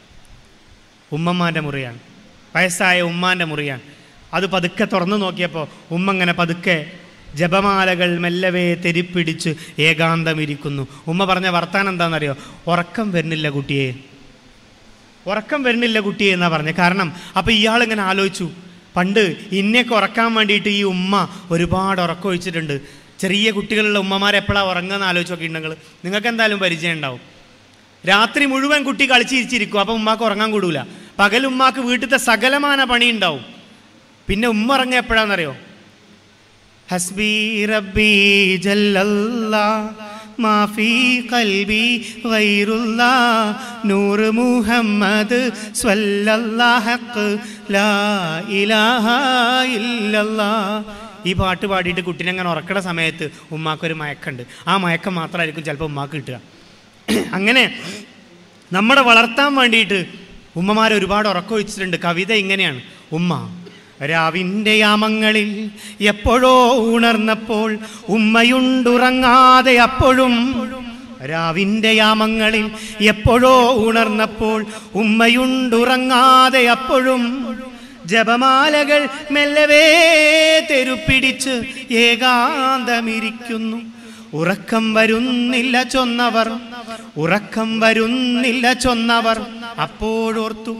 Speaker 1: ഉമ്മമാൻ്റെ മുറിയാണ് വയസ്സായ ഉമ്മാൻ്റെ മുറിയാണ് അത് പതുക്കെ തുറന്നു നോക്കിയപ്പോൾ ഉമ്മ ഇങ്ങനെ പതുക്കെ ജപമാലകൾ മെല്ലവേ തെരിപ്പിടിച്ച് ഏകാന്തമിരിക്കുന്നു ഉമ്മ പറഞ്ഞ വർത്താനം എന്താണെന്നറിയോ ഉറക്കം വരുന്നില്ല കുട്ടിയെ ഉറക്കം വരുന്നില്ല കുട്ടിയെ എന്നാ പറഞ്ഞത് കാരണം അപ്പോൾ ഇയാളിങ്ങനെ ആലോചിച്ചു പണ്ട് ഇന്നെയൊക്കെ ഉറക്കാൻ വേണ്ടിയിട്ട് ഈ ഉമ്മ ഒരുപാട് ഉറക്കം ഒഴിച്ചിട്ടുണ്ട് ചെറിയ കുട്ടികളുള്ള ഉമ്മമാർ എപ്പോഴാണ് ഉറങ്ങുന്ന ആലോചിച്ച് നോക്കിയിട്ടുണ്ടെങ്കിൽ നിങ്ങൾക്ക് എന്തായാലും പരിചയം ഉണ്ടാവും രാത്രി മുഴുവൻ കുട്ടി കളിച്ചിരിച്ചിരിക്കും അപ്പം ഉമ്മാക്ക് ഉറങ്ങാൻ കൂടൂല പകൽ ഉമ്മാക്ക് വീട്ടിലത്തെ സകലമാന പണി ഉണ്ടാവും പിന്നെ ഉമ്മ ഉറങ്ങുക എപ്പോഴാണെന്നറിയോ ഹസ്ബി റബ്ബി ജല്ലല്ലാ മാഫി കൽബി ഗൈറുല്ലാ നൂർ മുഹമ്മദ് സ്വല്ലല്ലാഹ് ലാ ഇലാഹ ഇല്ലല്ലാ ഈ പാട്ട് പാടിയിട്ട് കുട്ടീനെ അങ്ങനെ ഉറക്കണ സമയത്ത് ഉമ്മാക്കൊരു മയക്കമുണ്ട് ആ മയക്കം മാത്രമായിരിക്കും ചിലപ്പോൾ ഉമ്മാക്ക് കിട്ടുക അങ്ങനെ നമ്മളെ വളർത്താൻ വേണ്ടിയിട്ട് ഉമ്മമാർ ഒരുപാട് ഉറക്കമൊഴിച്ചിട്ടുണ്ട് കവിത ഇങ്ങനെയാണ് ഉമ്മ രാവിൻ്റെ യാമങ്ങളിൽ എപ്പോഴോ ഉണർന്നപ്പോൾ ഉമ്മയുണ്ടുറങ്ങാതെ അപ്പോഴും രാവിൻ്റെ യാമങ്ങളിൽ എപ്പോഴോ ഉണർന്നപ്പോൾ ഉമ്മയുണ്ടുറങ്ങാതെ അപ്പോഴും ജപമാലകൾ മെല്ലവേ തെരുപ്പിടിച്ച് ഏകാന്തമിരിക്കുന്നു ഉറക്കം വരുന്നില്ല ചൊന്നവർ ഉറക്കം വരുന്നില്ല ചൊന്നവർ അപ്പോഴോർത്തു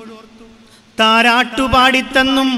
Speaker 1: താരാട്ടുപാടിത്തന്നും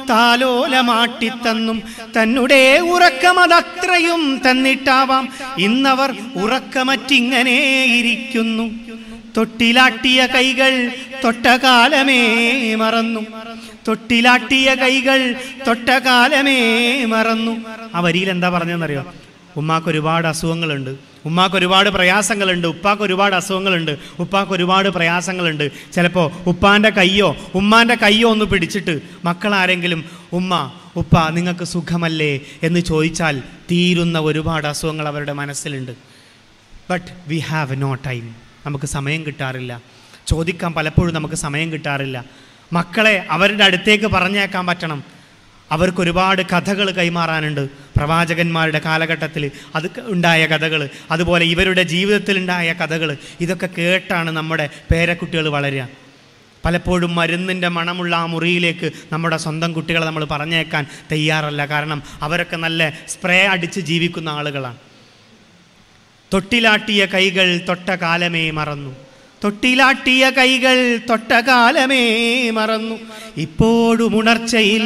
Speaker 1: താലോലമാട്ടിത്തന്നും തന്നെ ഉറക്കമതത്രയും തന്നിട്ടാവാം ഇന്നവർ ഉറക്കമറ്റിങ്ങനെ ഇരിക്കുന്നു തൊട്ടിലാട്ടിയ കൈകൾ തൊട്ട കാലമേ മറന്നു തൊട്ടിലാട്ടിയ കൈകൾ തൊട്ട കാലമേ മറന്നു ആ വരിയിൽ എന്താ പറഞ്ഞതെന്നറിയോ ഉമ്മാക്ക് ഒരുപാട് അസുഖങ്ങളുണ്ട് ഉമ്മാക്ക് ഒരുപാട് പ്രയാസങ്ങളുണ്ട് ഉപ്പാക്ക് ഒരുപാട് അസുഖങ്ങളുണ്ട് ഉപ്പാക്ക് ഒരുപാട് പ്രയാസങ്ങളുണ്ട് ചിലപ്പോൾ ഉപ്പാൻ്റെ കയ്യോ ഉമ്മാൻ്റെ കയ്യോ ഒന്ന് പിടിച്ചിട്ട് മക്കളാരെങ്കിലും ഉമ്മ ഉപ്പ നിങ്ങൾക്ക് സുഖമല്ലേ എന്ന് ചോദിച്ചാൽ തീരുന്ന ഒരുപാട് അസുഖങ്ങൾ അവരുടെ മനസ്സിലുണ്ട് but we have no time നമുക്ക് സമയം കിട്ടാറില്ല ചോദിക്കാൻ പലപ്പോഴും നമുക്ക് സമയം കിട്ടാറില്ല മക്കളെ അവരുടെ അടുത്തേക്ക് പറഞ്ഞേക്കാൻ പറ്റണം അവർക്ക് ഒരുപാട് കഥകൾ കൈമാറാനുണ്ട് പ്രവാചകന്മാരുടെ കാലഘട്ടത്തിൽ അത് ഉണ്ടായ കഥകൾ അതുപോലെ ഇവരുടെ ജീവിതത്തിൽ ഉണ്ടായ കഥകൾ ഇതൊക്കെ കേട്ടാണ് നമ്മുടെ പേരക്കുട്ടികൾ വളരുക പലപ്പോഴും മരുന്നിൻ്റെ മണമുള്ള ആ മുറിയിലേക്ക് നമ്മുടെ സ്വന്തം കുട്ടികളെ നമ്മൾ പറഞ്ഞേക്കാൻ തയ്യാറല്ല കാരണം അവരൊക്കെ നല്ല സ്പ്രേ അടിച്ച് ജീവിക്കുന്ന ആളുകളാണ് തൊട്ടിലാട്ടിയ കൈകൾ തൊട്ട കാലമേ മറന്നു തൊട്ടിലാട്ടിയ കൈകൾ തൊട്ട കാലമേ മറന്നു ഇപ്പോഴും ഉണർച്ചയിൽ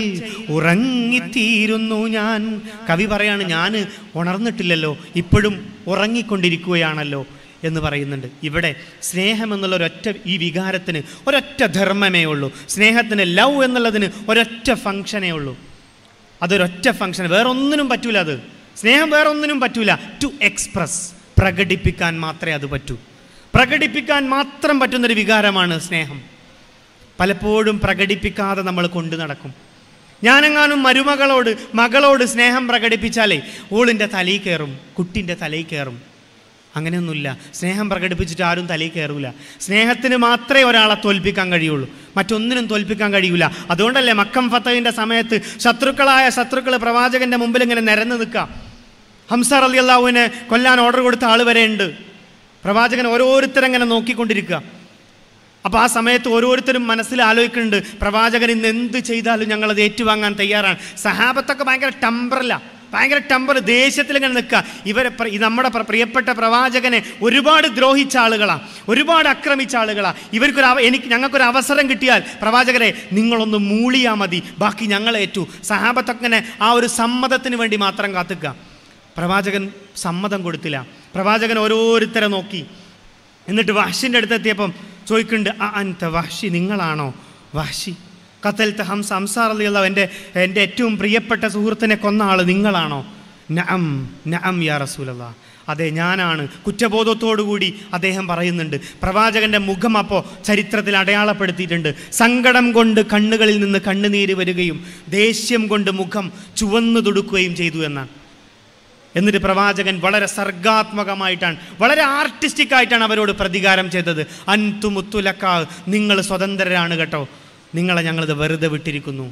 Speaker 1: ഉറങ്ങിത്തീരുന്നു ഞാൻ കവി പറയാണ് ഞാൻ ഉണർന്നിട്ടില്ലല്ലോ ഇപ്പോഴും ഉറങ്ങിക്കൊണ്ടിരിക്കുകയാണല്ലോ എന്ന് പറയുന്നുണ്ട് ഇവിടെ സ്നേഹം എന്നുള്ള ഒരൊറ്റ ഈ വികാരത്തിന് ഒരൊറ്റ ധർമ്മമേ ഉള്ളൂ സ്നേഹത്തിന് ലവ് എന്നുള്ളതിന് ഒരൊറ്റ ഫങ്ഷനേ ഉള്ളൂ അതൊരൊറ്റ ഫങ്ഷൻ വേറെ ഒന്നിനും പറ്റൂല അത് സ്നേഹം വേറെ ഒന്നിനും പറ്റൂല ടു എക്സ്പ്രസ് പ്രകടിപ്പിക്കാൻ മാത്രമേ അത് പറ്റൂ പ്രകടിപ്പിക്കാൻ മാത്രം പറ്റുന്നൊരു വികാരമാണ് സ്നേഹം പലപ്പോഴും പ്രകടിപ്പിക്കാതെ നമ്മൾ കൊണ്ടു നടക്കും ഞാനെങ്ങാനും മരുമകളോട് മകളോട് സ്നേഹം പ്രകടിപ്പിച്ചാലേ ഓളിൻ്റെ തലയിൽ കയറും കുട്ടിൻ്റെ തലയിൽ കയറും അങ്ങനെയൊന്നുമില്ല സ്നേഹം പ്രകടിപ്പിച്ചിട്ട് ആരും തലയിൽ കയറൂല സ്നേഹത്തിന് മാത്രമേ ഒരാളെ തോൽപ്പിക്കാൻ കഴിയുള്ളൂ മറ്റൊന്നിനും തോൽപ്പിക്കാൻ കഴിയൂല അതുകൊണ്ടല്ലേ മക്കം ഫത്തവിൻ്റെ സമയത്ത് ശത്രുക്കളായ ശത്രുക്കൾ പ്രവാചകന്റെ മുമ്പിൽ ഇങ്ങനെ നിരന്ന് നിൽക്കുക ഹംസർ അലി അള്ളാഹുവിനെ കൊല്ലാൻ ഓർഡർ കൊടുത്ത ആൾ വരെ ഉണ്ട് പ്രവാചകൻ ഓരോരുത്തരങ്ങനെ നോക്കിക്കൊണ്ടിരിക്കുക അപ്പോൾ ആ സമയത്ത് ഓരോരുത്തരും മനസ്സിൽ ആലോചിക്കുന്നുണ്ട് പ്രവാചകൻ ഇന്ന് എന്ത് ചെയ്താലും ഞങ്ങളത് ഏറ്റുവാങ്ങാൻ തയ്യാറാണ് സഹാബത്തൊക്കെ ഭയങ്കര ടമ്പറല്ല ഭയങ്കര ടമ്പർ ദേഷ്യത്തിൽ ഇങ്ങനെ നിൽക്കുക ഇവരെ പ്ര- ഈ നമ്മുടെ പ്ര- പ്രിയപ്പെട്ട പ്രവാചകനെ ഒരുപാട് ദ്രോഹിച്ച ആളുകളാണ് ഒരുപാട് ആക്രമിച്ച ആളുകളാണ് ഇവർക്കൊരു അവ- എനിക്ക് ഞങ്ങൾക്കൊരു അവസരം കിട്ടിയാൽ പ്രവാചകരെ നിങ്ങളൊന്ന് മൂളിയാൽ മതി ബാക്കി ഞങ്ങളേറ്റു സഹാബത്തൊക്കെ ഇങ്ങനെ ആ ഒരു സമ്മതത്തിന് വേണ്ടി മാത്രം കാത്തുക്കുക പ്രവാചകൻ സമ്മതം കൊടുത്തില്ല പ്രവാചകൻ ഓരോരുത്തരെ നോക്കി എന്നിട്ട് വഹഷിൻ്റെ അടുത്തെത്തിയപ്പം ചോദിക്കുന്നുണ്ട് ആ അൻത വഹഷി നിങ്ങളാണോ വഹഷി കത്തൽത്ത ഹംസ ഹംസാർ അലിയുള്ള എൻ്റെ എൻ്റെ ഏറ്റവും പ്രിയപ്പെട്ട സുഹൃത്തിനെ കൊന്ന ആൾ നിങ്ങളാണോ നഅം നഅം യാ റസൂലല്ലാ അതെ ഞാനാണ് കുറ്റബോധത്തോടുകൂടി അദ്ദേഹം പറയുന്നുണ്ട് പ്രവാചകന്റെ മുഖം അപ്പോൾ ചരിത്രത്തിൽ അടയാളപ്പെടുത്തിയിട്ടുണ്ട് സങ്കടം കൊണ്ട് കണ്ണുകളിൽ നിന്ന് കണ്ണുനീര് വരികയും ദേഷ്യം കൊണ്ട് മുഖം ചുവന്നു തുടുക്കുകയും ചെയ്തു എന്നാണ് എന്നിട്ട് പ്രവാചകൻ വളരെ സർഗാത്മകമായിട്ടാണ് വളരെ ആർട്ടിസ്റ്റിക് ആയിട്ടാണ് അവരോട് പ്രതികാരം ചെയ്തത് അൻതുമുത്തുലക്കാ നിങ്ങൾ സ്വതന്ത്രരാണ് കേട്ടോ നിങ്ങളെ ഞങ്ങളിത് വെറുതെ വിട്ടിരിക്കുന്നു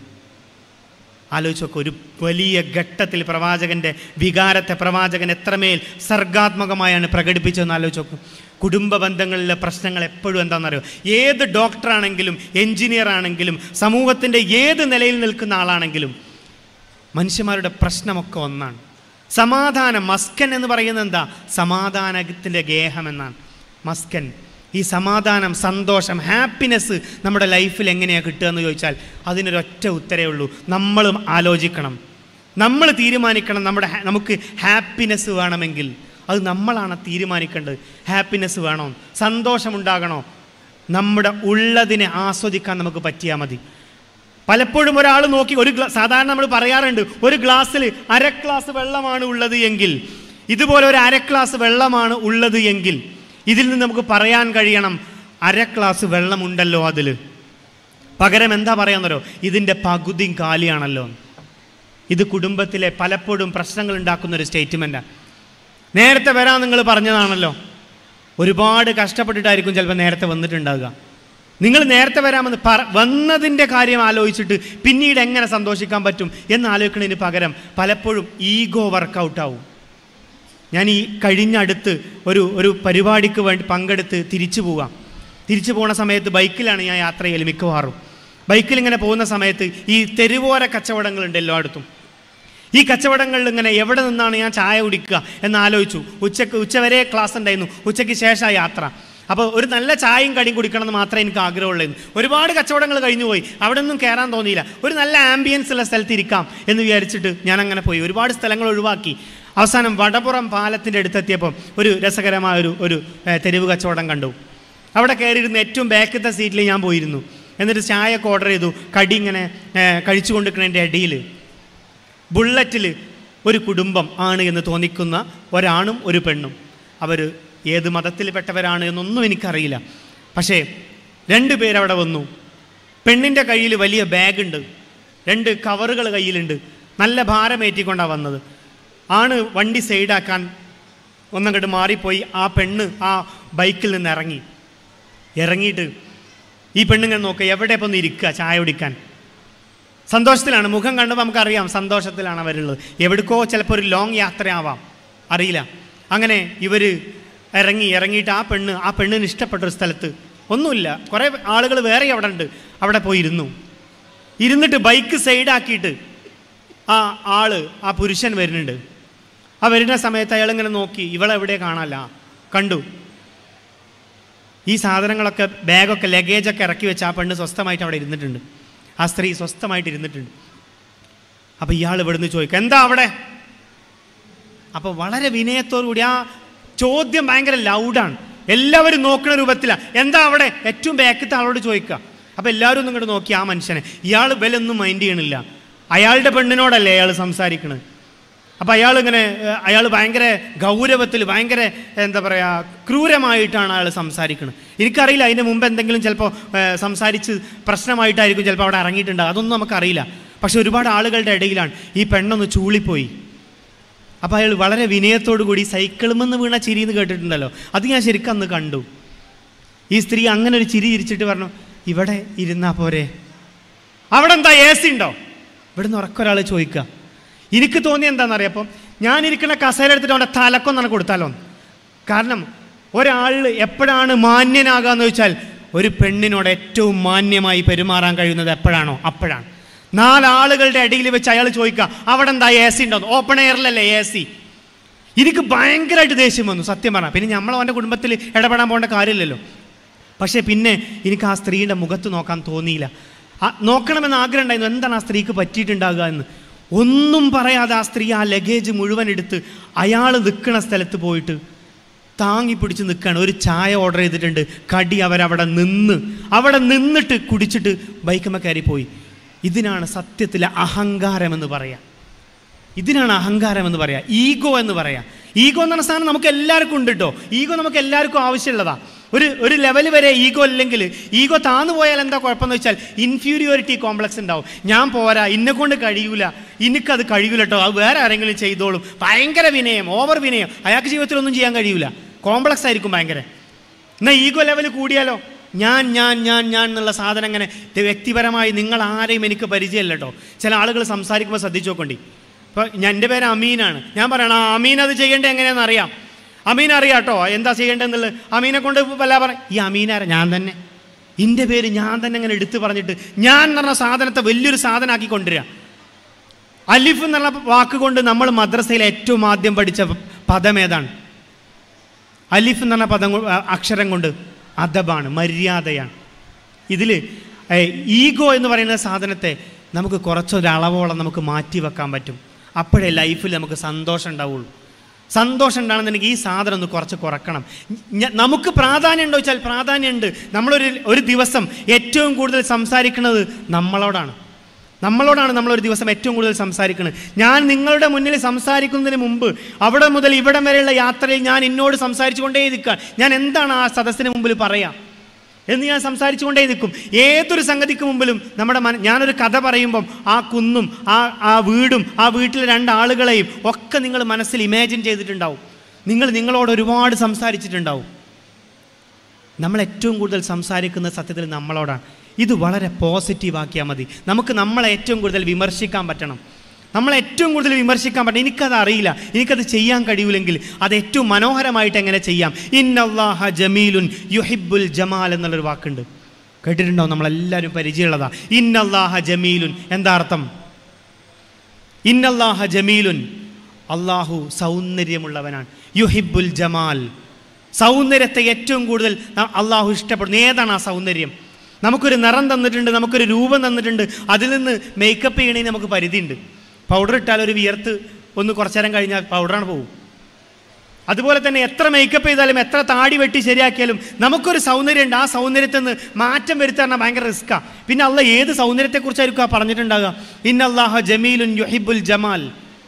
Speaker 1: ആലോചിച്ച് നോക്ക് ഒരു വലിയ ഘട്ടത്തിൽ പ്രവാചകന്റെ വികാരത്തെ പ്രവാചകൻ എത്രമേൽ സർഗാത്മകമായാണ് പ്രകടിപ്പിച്ചതെന്ന് ആലോചിച്ച് നോക്കും കുടുംബ ബന്ധങ്ങളിലെ പ്രശ്നങ്ങൾ എപ്പോഴും എന്താണെന്നറിയോ ഏത് ഡോക്ടറാണെങ്കിലും എഞ്ചിനീയർ ആണെങ്കിലും സമൂഹത്തിൻ്റെ ഏത് നിലയിൽ നിൽക്കുന്ന ആളാണെങ്കിലും മനുഷ്യന്മാരുടെ പ്രശ്നമൊക്കെ ഒന്നാണ് സമാധാനം മസ്കൻ എന്ന് പറയുന്നത് എന്താ സമാധാനത്തിൻ്റെ ഗേഹം എന്നാണ് മസ്കൻ ഈ സമാധാനം സന്തോഷം ഹാപ്പിനെസ് നമ്മുടെ ലൈഫിൽ എങ്ങനെയാണ് കിട്ടുക എന്ന് ചോദിച്ചാൽ അതിനൊരൊറ്റ ഉത്തരേ ഉള്ളൂ നമ്മളും ആലോചിക്കണം നമ്മൾ തീരുമാനിക്കണം നമ്മുടെ ഹാ- നമുക്ക് ഹാപ്പിനെസ് വേണമെങ്കിൽ അത് നമ്മളാണ് തീരുമാനിക്കേണ്ടത് ഹാപ്പിനെസ് വേണോ സന്തോഷമുണ്ടാകണോ നമ്മുടെ ഉള്ളതിനെ ആസ്വദിക്കാൻ നമുക്ക് പറ്റിയാൽ മതി പലപ്പോഴും ഒരാൾ നോക്കി ഒരു ഗ്ലാ- സാധാരണ നമ്മൾ പറയാറുണ്ട് ഒരു ഗ്ലാസ്സിൽ അര ഗ്ലാസ് വെള്ളമാണ് ഉള്ളത് എങ്കിൽ ഇതുപോലെ ഒരു അര ഗ്ലാസ് വെള്ളമാണ് ഉള്ളത് എങ്കിൽ ഇതിൽ നിന്ന് നമുക്ക് പറയാൻ കഴിയണം അര ഗ്ലാസ് വെള്ളമുണ്ടല്ലോ അതിൽ പകരം എന്താ പറയാന്നല്ലോ ഇതിൻ്റെ പകുതിയും കാലിയാണല്ലോ ഇത് കുടുംബത്തിലെ പലപ്പോഴും പ്രശ്നങ്ങൾ ഉണ്ടാക്കുന്ന ഒരു സ്റ്റേറ്റ്മെൻറ്റാണ് നേരത്തെ വരാൻ നിങ്ങൾ പറഞ്ഞതാണല്ലോ ഒരുപാട് കഷ്ടപ്പെട്ടിട്ടായിരിക്കും ചിലപ്പോൾ നേരത്തെ വന്നിട്ടുണ്ടാകുക നിങ്ങൾ നേരത്തെ വരാമെന്ന് പറ വന്നതിൻ്റെ കാര്യം ആലോചിച്ചിട്ട് പിന്നീട് എങ്ങനെ സന്തോഷിക്കാൻ പറ്റും എന്ന് ആലോചിക്കുന്നതിന് പകരം പലപ്പോഴും ഈഗോ വർക്കൗട്ടാവും ഞാൻ ഈ കഴിഞ്ഞ അടുത്ത് ഒരു ഒരു പരിപാടിക്ക് വേണ്ടി പങ്കെടുത്ത് തിരിച്ചു പോവാം തിരിച്ചു പോകുന്ന സമയത്ത് ബൈക്കിലാണ് ഞാൻ യാത്ര ചെയ്യൽ മിക്കവാറും ബൈക്കിൽ ഇങ്ങനെ പോകുന്ന സമയത്ത് ഈ തെരുവോര കച്ചവടങ്ങളുണ്ട് എല്ലായിടത്തും ഈ കച്ചവടങ്ങളിൽ ഇങ്ങനെ എവിടെ നിന്നാണ് ഞാൻ ചായ കുടിക്കുക എന്ന് ആലോചിച്ചു ഉച്ചക്ക് ഉച്ചവരെ ക്ലാസ് ഉണ്ടായിരുന്നു ഉച്ചയ്ക്ക് ശേഷം യാത്ര അപ്പോൾ ഒരു നല്ല ചായയും കടിയും കുടിക്കണം എന്ന് മാത്രമേ എനിക്ക് ആഗ്രഹമുള്ളായിരുന്നു ഒരുപാട് കച്ചവടങ്ങൾ കഴിഞ്ഞു പോയി അവിടെ ഒന്നും കയറാൻ തോന്നിയില്ല ഒരു നല്ല ആംബിയൻസ് ഉള്ള സ്ഥലത്ത് ഇരിക്കാം എന്ന് വിചാരിച്ചിട്ട് ഞാൻ അങ്ങനെ പോയി ഒരുപാട് സ്ഥലങ്ങൾ ഒഴിവാക്കി അവസാനം വടപുറം പാലത്തിൻ്റെ അടുത്തെത്തിയപ്പോൾ ഒരു രസകരമായ ഒരു ഒരു ഏഹ്, തെരുവ് കച്ചവടം കണ്ടു അവിടെ കയറിയിരുന്ന ഏറ്റവും ബാക്കത്തെ സീറ്റിൽ ഞാൻ പോയിരുന്നു എന്നിട്ട് ചായ ഒക്കെ ഓർഡർ ചെയ്തു കടി ഇങ്ങനെ ഏഹ്, കഴിച്ചു കൊണ്ടിരിക്കുന്നതിൻ്റെ ഇടയിൽ ബുള്ളറ്റിൽ ഒരു കുടുംബം ആണ് എന്ന് തോന്നിക്കുന്ന ഒരാണും ഒരു പെണ്ണും അവർ ഏത് മതത്തിൽപ്പെട്ടവരാണ് എന്നൊന്നും എനിക്കറിയില്ല പക്ഷേ രണ്ട് പേരവിടെ വന്നു പെണ്ണിൻ്റെ കയ്യിൽ വലിയ ബാഗുണ്ട് രണ്ട് കവറുകൾ കയ്യിലുണ്ട് നല്ല ഭാരമേറ്റിക്കൊണ്ടാണ് വന്നത് ആണ് വണ്ടി സൈഡാക്കാൻ ഒന്നങ്ങോട്ട് മാറിപ്പോയി ആ പെണ്ണ് ആ ബൈക്കിൽ നിന്ന് ഇറങ്ങി ഇറങ്ങിയിട്ട് ഈ പെണ്ണുങ്ങൾ നോക്കുക എവിടെ ഇപ്പം ഒന്ന് ഇരിക്കുക ചായ കുടിക്കാൻ സന്തോഷത്തിലാണ് മുഖം കണ്ടുമ്പോൾ നമുക്കറിയാം സന്തോഷത്തിലാണ് അവരുള്ളത് എവിടേക്കോ ചിലപ്പോൾ ഒരു ലോങ് യാത്രയാവാം അറിയില്ല അങ്ങനെ ഇവർ ഇറങ്ങി ഇറങ്ങിയിട്ട് ആ പെണ്ണ് ആ പെണ്ണിന് ഇഷ്ടപ്പെട്ട ഒരു സ്ഥലത്ത് ഒന്നുമില്ല കുറേ ആളുകൾ വേറെ അവിടെ ഉണ്ട് അവിടെ പോയി ഇരുന്നു ഇരുന്നിട്ട് ബൈക്ക് സൈഡാക്കിയിട്ട് ആ ആള് ആ പുരുഷൻ വരുന്നുണ്ട് ആ വരുന്ന സമയത്ത് അയാൾ ഇങ്ങനെ നോക്കി ഇവളെവിടെ കാണാല്ല കണ്ടു ഈ സാധനങ്ങളൊക്കെ ബാഗൊക്കെ ലഗേജൊക്കെ ഇറക്കി വെച്ച് ആ പെണ്ണ് സ്വസ്ഥമായിട്ട് അവിടെ ഇരുന്നിട്ടുണ്ട് ആ സ്ത്രീ സ്വസ്ഥമായിട്ട് ഇരുന്നിട്ടുണ്ട് അപ്പോൾ ഇയാൾ ഇവിടുന്ന് ചോദിക്കും എന്താ അവിടെ അപ്പോൾ വളരെ വിനയത്തോടു കൂടി ആ ചോദ്യം ഭയങ്കര ലൗഡാണ് എല്ലാവരും നോക്കുന്ന രൂപത്തിലാണ് എന്താ അവിടെ ഏറ്റവും ബാക്കത്തെ ആളോട് ചോദിക്കുക അപ്പോൾ എല്ലാവരും ഒന്നും ഇങ്ങോട്ട് നോക്കി ആ മനുഷ്യനെ ഇയാൾ വിലൊന്നും മൈൻഡ് ചെയ്യണില്ല അയാളുടെ പെണ്ണിനോടല്ലേ അയാൾ സംസാരിക്കണത് അപ്പോൾ അയാൾ ഇങ്ങനെ അയാൾ ഭയങ്കര ഗൗരവത്തിൽ ഭയങ്കര എന്താ പറയുക ക്രൂരമായിട്ടാണ് അയാൾ സംസാരിക്കുന്നത് എനിക്കറിയില്ല അതിന് മുമ്പ് എന്തെങ്കിലും ചിലപ്പോൾ സംസാരിച്ച് പ്രശ്നമായിട്ടായിരിക്കും ചിലപ്പോൾ അവിടെ ഇറങ്ങിയിട്ടുണ്ടാകും അതൊന്നും നമുക്കറിയില്ല പക്ഷെ ഒരുപാട് ആളുകളുടെ ഇടയിലാണ് ഈ പെണ്ണൊന്ന് ചൂളിപ്പോയി അപ്പോൾ അയാൾ വളരെ വിനയത്തോടു കൂടി സൈക്കിളുമെന്ന് വീണ ചിരി എന്ന് കേട്ടിട്ടുണ്ടല്ലോ അത് ഞാൻ ശരിക്കും അന്ന് കണ്ടു ഈ സ്ത്രീ അങ്ങനെ ഒരു ചിരി ചിരിച്ചിട്ട് പറഞ്ഞു ഇവിടെ ഇരുന്നാ പോരെ അവിടെ എന്താ എ സി ഉണ്ടോ ഇവിടുന്ന് ഉറക്കൊരാൾ ചോദിക്കുക എനിക്ക് തോന്നി എന്താണെന്നറിയാം ഞാൻ ഇരിക്കുന്ന കസേര എടുത്തിട്ട് അവൻ്റെ തലക്കൊന്നാണ് കൊടുത്താലോ കാരണം ഒരാൾ എപ്പോഴാണ് മാന്യനാകുക എന്ന് വെച്ചാൽ ഒരു പെണ്ണിനോട് ഏറ്റവും മാന്യമായി പെരുമാറാൻ കഴിയുന്നത് എപ്പോഴാണോ അപ്പോഴാണ് നാലാളുകളുടെ ഇടയിൽ വെച്ച് അയാൾ ചോദിക്കുക അവിടെ എന്താ എ സി ഉണ്ടോ ഓപ്പൺ എയറിലല്ലേ എ സി എനിക്ക് ഭയങ്കരമായിട്ട് ദേഷ്യം വന്നു സത്യം പറഞ്ഞാൽ പിന്നെ നമ്മൾ അവൻ്റെ കുടുംബത്തിൽ ഇടപെടാൻ പോകേണ്ട കാര്യമില്ലല്ലോ പക്ഷേ പിന്നെ എനിക്ക് ആ സ്ത്രീയുടെ മുഖത്ത് നോക്കാൻ തോന്നിയില്ല ആ നോക്കണമെന്ന് ആഗ്രഹം ഉണ്ടായിരുന്നു എന്താണ് ആ സ്ത്രീക്ക് പറ്റിയിട്ടുണ്ടാകുക എന്ന് ഒന്നും പറയാതെ ആ സ്ത്രീ ആ ലഗേജ് മുഴുവൻ എടുത്ത് അയാൾ നിൽക്കുന്ന സ്ഥലത്ത് പോയിട്ട് താങ്ങി പിടിച്ച് നിൽക്കുകയാണ് ഒരു ചായ ഓർഡർ ചെയ്തിട്ടുണ്ട് കടി അവരവിടെ നിന്ന് അവിടെ നിന്നിട്ട് കുടിച്ചിട്ട് ബൈക്കുമ്മ കയറി പോയി ഇതിനാണ് സത്യത്തിലെ അഹങ്കാരം എന്ന് പറയാം ഇതിനാണ് അഹങ്കാരം എന്ന് പറയാം ഈഗോ എന്ന് പറയാം ഈഗോ എന്ന് പറഞ്ഞ സാധനം നമുക്ക് എല്ലാവർക്കും ഉണ്ട് കേട്ടോ ഈഗോ നമുക്ക് എല്ലാവർക്കും ആവശ്യമുള്ളതാ ഒരു ഒരു ലെവൽ വരെ ഈഗോ ഇല്ലെങ്കിൽ ഈഗോ താന്നു പോയാൽ എന്താ കുഴപ്പമെന്ന് വെച്ചാൽ ഇൻഫീരിയോറിറ്റി കോംപ്ലക്സ് ഉണ്ടാവും ഞാൻ പോരാ ഇന്നെ കൊണ്ട് കഴിയൂല എനിക്കത് കഴിയൂല കേട്ടോ അത് വേറെ ആരെങ്കിലും ചെയ്തോളും ഭയങ്കര വിനയം ഓവർ വിനയം അയാൾക്ക് ജീവിതത്തിൽ ഒന്നും ചെയ്യാൻ കഴിയൂല കോംപ്ലക്സ് ആയിരിക്കും ഭയങ്കര എന്നാൽ ഈഗോ ലെവൽ കൂടിയാലോ ഞാൻ ഞാൻ ഞാൻ ഞാൻ എന്നുള്ള സാധനം അങ്ങനെ ഇത് വ്യക്തിപരമായി നിങ്ങൾ ആരെയും എനിക്ക് പരിചയമില്ല കേട്ടോ ചില ആളുകൾ സംസാരിക്കുമ്പോൾ ശ്രദ്ധിച്ചു നോക്കണ്ടി ഇപ്പോൾ ഞാൻ എൻ്റെ പേര് അമീനാണ് ഞാൻ പറയണം ആ അമീൻ അത് ചെയ്യേണ്ടത് എങ്ങനെയാണെന്ന് അറിയാം അമീൻ അറിയാം കേട്ടോ എന്താ ചെയ്യേണ്ടതെന്നുള്ളത് അമീനെ കൊണ്ട് വല്ല പറ ഈ അമീനാര ഞാൻ തന്നെ എൻ്റെ പേര് ഞാൻ തന്നെ ഇങ്ങനെ എടുത്തു പറഞ്ഞിട്ട് ഞാൻ എന്ന് പറഞ്ഞ സാധനത്തെ വലിയൊരു സാധനമാക്കി കൊണ്ടുവരിക അലിഫ് എന്നുള്ള വാക്ക് കൊണ്ട് നമ്മൾ മദ്രസയിൽ ഏറ്റവും ആദ്യം പഠിച്ച പദം ഏതാണ് അലിഫ് എന്ന് പറഞ്ഞ പദം കൊ- അ- അക്ഷരം കൊണ്ട് അദബാണ് മര്യാദയാണ് ഇതിൽ ഈഗോ എന്ന് പറയുന്ന സാധനത്തെ നമുക്ക് കുറച്ചൊരളവോളം നമുക്ക് മാറ്റി വെക്കാൻ പറ്റും അപ്പോഴേ ലൈഫിൽ നമുക്ക് സന്തോഷം ഉണ്ടാവുള്ളൂ സന്തോഷം ഉണ്ടാകുന്നുണ്ടെങ്കിൽ ഈ സാധനം ഒന്ന് കുറച്ച് കുറക്കണം ഞ- നമുക്ക് പ്രാധാന്യം ഉണ്ടോ വെച്ചാൽ പ്രാധാന്യമുണ്ട് നമ്മളൊരു ഒരു ദിവസം ഏറ്റവും കൂടുതൽ സംസാരിക്കുന്നത് നമ്മളോടാണ് നമ്മളോടാണ് നമ്മളൊരു ദിവസം ഏറ്റവും കൂടുതൽ സംസാരിക്കുന്നത് ഞാൻ നിങ്ങളുടെ മുന്നിൽ സംസാരിക്കുന്നതിന് മുമ്പ് അവിടെ മുതൽ ഇവിടം വരെയുള്ള യാത്രയിൽ ഞാൻ എന്നോട് സംസാരിച്ചു കൊണ്ടേ നിൽക്കുക ഞാൻ എന്താണ് ആ സദസ്സിന് മുമ്പിൽ പറയാം എന്ന് ഞാൻ സംസാരിച്ചു കൊണ്ടേ നിൽക്കും ഏതൊരു സംഗതിക്ക് മുമ്പിലും നമ്മുടെ മന ഞാനൊരു കഥ പറയുമ്പം ആ കുന്നും ആ ആ വീടും ആ വീട്ടിലെ രണ്ടാളുകളെയും ഒക്കെ നിങ്ങൾ മനസ്സിൽ ഇമാജിൻ ചെയ്തിട്ടുണ്ടാവും നിങ്ങൾ നിങ്ങളോട് ഒരുപാട് സംസാരിച്ചിട്ടുണ്ടാവും നമ്മൾ ഏറ്റവും കൂടുതൽ സംസാരിക്കുന്ന സത്യത്തിൽ നമ്മളോടാണ് ഇത് വളരെ പോസിറ്റീവ് ആക്കിയാൽ മതി നമുക്ക് നമ്മളെ ഏറ്റവും കൂടുതൽ വിമർശിക്കാൻ പറ്റണം നമ്മളെ ഏറ്റവും കൂടുതൽ വിമർശിക്കാൻ പറ്റണം എനിക്കത് അറിയില്ല എനിക്കത് ചെയ്യാൻ കഴിയൂലെങ്കിൽ അത് ഏറ്റവും മനോഹരമായിട്ട് എങ്ങനെ ചെയ്യാം ഇന്നല്ലാഹ ജമീലുൻ യുഹിബുൽ ജമാൽ എന്നുള്ളൊരു വാക്കുണ്ട് കേട്ടിട്ടുണ്ടോ നമ്മളെല്ലാവരും പരിചയമുള്ളതാ ഇന്നല്ലാഹ ജമീലുൻ എന്താ അർത്ഥം ഇന്നല്ലാഹ ജമീലുൻ അള്ളാഹു സൗന്ദര്യമുള്ളവനാണ് യുഹിബുൽ ജമാൽ സൗന്ദര്യത്തെ ഏറ്റവും കൂടുതൽ ന- അള്ളാഹു ഇഷ്ടപ്പെടുന്നു ഏതാണ് ആ സൗന്ദര്യം നമുക്കൊരു നിറം തന്നിട്ടുണ്ട് നമുക്കൊരു രൂപം തന്നിട്ടുണ്ട് അതിൽ നിന്ന് മേക്കപ്പ് ചെയ്യണതിന് നമുക്ക് പരിധിയുണ്ട് പൗഡർ ഇട്ടാൽ ഒരു വിയർത്ത് ഒന്ന് കുറച്ചു നേരം കഴിഞ്ഞാൽ പൗഡറാണ് പോകും അതുപോലെ തന്നെ എത്ര മേക്കപ്പ് ചെയ്താലും എത്ര താടി വെട്ടി ശരിയാക്കിയാലും നമുക്കൊരു സൗന്ദര്യമുണ്ട് ആ സൗന്ദര്യത്തിൽ നിന്ന് മാറ്റം വരുത്താൻ ഭയങ്കര റിസ്ക്കാണ് പിന്നെ അള്ള ഏത് സൗന്ദര്യത്തെക്കുറിച്ചായിരിക്കും ആ പറഞ്ഞിട്ടുണ്ടാകുക ഇന്നല്ലാഹ ജമീലുൻ യുഹിബുൽ ജമാൽ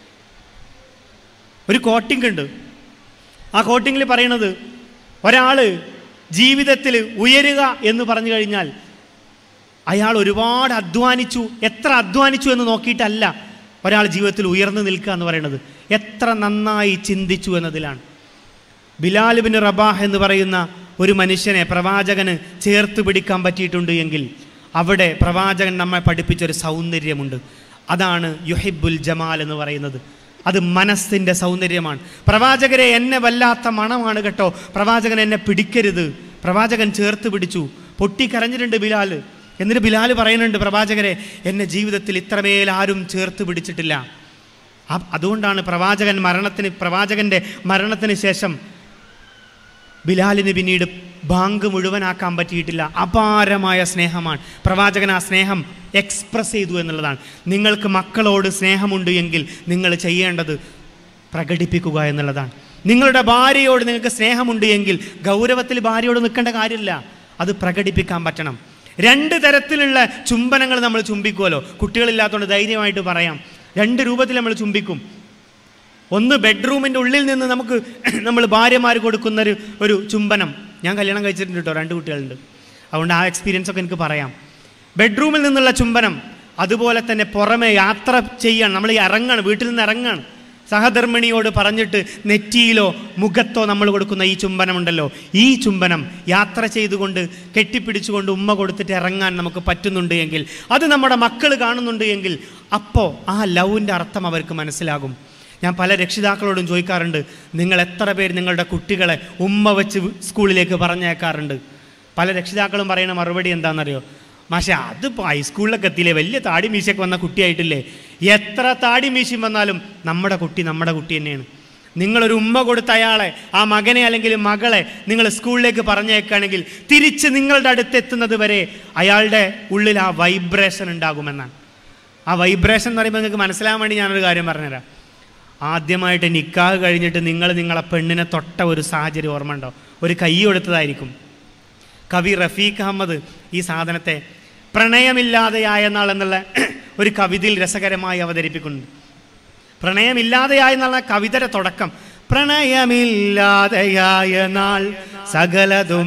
Speaker 1: ഒരു കോട്ടിംഗ് ഉണ്ട് ആ കോട്ടിങ്ങിൽ പറയണത് ഒരാൾ ജീവിതത്തിൽ ഉയരുക എന്ന് പറഞ്ഞു കഴിഞ്ഞാൽ അയാൾ ഒരുപാട് അധ്വാനിച്ചു എത്ര അധ്വാനിച്ചു എന്ന് നോക്കിയിട്ടല്ല ഒരാൾ ജീവിതത്തിൽ ഉയർന്നു നിൽക്കുക എന്ന് പറയുന്നത് എത്ര നന്നായി ചിന്തിച്ചു എന്നതിലാണ് ബിലാലിബിന് റബാഹ് എന്ന് പറയുന്ന ഒരു മനുഷ്യനെ പ്രവാചകന് ചേർത്ത് പിടിക്കാൻ പറ്റിയിട്ടുണ്ട് എങ്കിൽ അവിടെ പ്രവാചകൻ നമ്മെ പഠിപ്പിച്ചൊരു സൗന്ദര്യമുണ്ട് അതാണ് യുഹിബുൽ ജമാൽ എന്ന് പറയുന്നത് അത് മനസ്സിൻ്റെ സൗന്ദര്യമാണ് പ്രവാചകരെ എന്നെ വല്ലാത്ത മണമാണ് കേട്ടോ പ്രവാചകൻ എന്നെ പിടിക്കരുത് പ്രവാചകൻ ചേർത്ത് പിടിച്ചു പൊട്ടിക്കരഞ്ഞിട്ടുണ്ട് ബിലാൽ എന്നിട്ട് ബിലാൽ പറയുന്നുണ്ട് പ്രവാചകരെ എന്നെ ജീവിതത്തിൽ ഇത്രമേൽ ആരും ചേർത്ത് പിടിച്ചിട്ടില്ല ആ- അതുകൊണ്ടാണ് പ്രവാചകൻ മരണത്തിന് പ്രവാചകന്റെ മരണത്തിന് ശേഷം ബിലാലിന് പിന്നീട് ബാങ്ക് മുഴുവനാക്കാൻ പറ്റിയിട്ടില്ല അപാരമായ സ്നേഹമാണ് പ്രവാചകൻ ആ സ്നേഹം എക്സ്പ്രസ് ചെയ്തു എന്നുള്ളതാണ് നിങ്ങൾക്ക് മക്കളോട് സ്നേഹമുണ്ട് എങ്കിൽ നിങ്ങൾ ചെയ്യേണ്ടത് പ്രകടിപ്പിക്കുക എന്നുള്ളതാണ് നിങ്ങളുടെ ഭാര്യയോട് നിങ്ങൾക്ക് സ്നേഹമുണ്ട് എങ്കിൽ ഗൗരവത്തിൽ ഭാര്യയോട് നിൽക്കേണ്ട കാര്യമില്ല അത് പ്രകടിപ്പിക്കാൻ പറ്റണം രണ്ട് തരത്തിലുള്ള ചുംബനങ്ങൾ നമ്മൾ ചുംബിക്കുമല്ലോ കുട്ടികളില്ലാത്തതുകൊണ്ട് ധൈര്യമായിട്ട് പറയാം രണ്ട് രൂപത്തിൽ നമ്മൾ ചുംബിക്കും ഒന്ന് ബെഡ്റൂമിൻ്റെ ഉള്ളിൽ നിന്ന് നമുക്ക് നമ്മൾ ഭാര്യമാർ കൊടുക്കുന്ന ഒരു ഒരു ചുംബനം ഞാൻ കല്യാണം കഴിച്ചിട്ടുണ്ട് കേട്ടോ രണ്ട് കുട്ടികളുണ്ട് അതുകൊണ്ട് ആ എക്സ്പീരിയൻസ് ഒക്കെ എനിക്ക് പറയാം ബെഡ്റൂമിൽ നിന്നുള്ള ചുംബനം അതുപോലെ തന്നെ പുറമെ യാത്ര ചെയ്യാൻ നമ്മൾ ഈ ഇറങ്ങാണ് വീട്ടിൽ നിന്ന് ഇറങ്ങാണ് സഹധർമ്മിണിയോട് പറഞ്ഞിട്ട് നെറ്റിയിലോ മുഖത്തോ നമ്മൾ കൊടുക്കുന്ന ഈ ചുംബനമുണ്ടല്ലോ ഈ ചുംബനം യാത്ര ചെയ്തുകൊണ്ട് കെട്ടിപ്പിടിച്ചുകൊണ്ട് ഉമ്മ കൊടുത്തിട്ട് ഇറങ്ങാൻ നമുക്ക് പറ്റുന്നുണ്ട് എങ്കിൽ അത് നമ്മുടെ മക്കൾ കാണുന്നുണ്ട് എങ്കിൽ അപ്പോൾ ആ ലവിൻ്റെ അർത്ഥം അവർക്ക് മനസ്സിലാകും ഞാൻ പല രക്ഷിതാക്കളോടും ചോദിക്കാറുണ്ട് നിങ്ങൾ എത്ര പേര് നിങ്ങളുടെ കുട്ടികളെ ഉമ്മ വെച്ച് സ്കൂളിലേക്ക് പറഞ്ഞേക്കാറുണ്ട് പല രക്ഷിതാക്കളും പറയുന്ന മറുപടി എന്താണെന്നറിയോ മാഷെ അതിപ്പോൾ ഹൈസ്കൂളിലൊക്കെ എത്തിയില്ലേ വലിയ താടി മീശയൊക്കെ വന്ന കുട്ടിയായിട്ടില്ലേ എത്ര താടി മീശയും വന്നാലും നമ്മുടെ കുട്ടി നമ്മുടെ കുട്ടി തന്നെയാണ് നിങ്ങളൊരു ഉമ്മ കൊടുത്ത അയാളെ ആ മകനെ അല്ലെങ്കിൽ മകളെ നിങ്ങൾ സ്കൂളിലേക്ക് പറഞ്ഞേക്കുകയാണെങ്കിൽ തിരിച്ച് നിങ്ങളുടെ അടുത്ത് എത്തുന്നത് വരെ അയാളുടെ ഉള്ളിൽ ആ വൈബ്രേഷൻ ഉണ്ടാകുമെന്നാണ് ആ വൈബ്രേഷൻ എന്ന് പറയുമ്പോൾ നിങ്ങൾക്ക് മനസ്സിലാകാൻ വേണ്ടി ഞാനൊരു കാര്യം പറഞ്ഞുതരാം ആദ്യമായിട്ട് നിക്കാഹ് കഴിഞ്ഞിട്ട് നിങ്ങൾ നിങ്ങളെ പെണ്ണിനെ തൊട്ട ഒരു സാഹചര്യം ഓർമ്മ ഉണ്ടോ ഒരു കൈ കൊടുത്തതായിരിക്കും കവി റഫീഖ് അഹമ്മദ് ഈ സാധനത്തെ പ്രണയമില്ലാതെയായ നാൾ എന്നുള്ള ഒരു കവിതയിൽ രസകരമായി അവതരിപ്പിക്കുന്നുണ്ട് പ്രണയമില്ലാതെയായ എന്നുള്ള കവിതയുടെ തുടക്കം പ്രണയമില്ലാതെയായ നാൾ സകലതും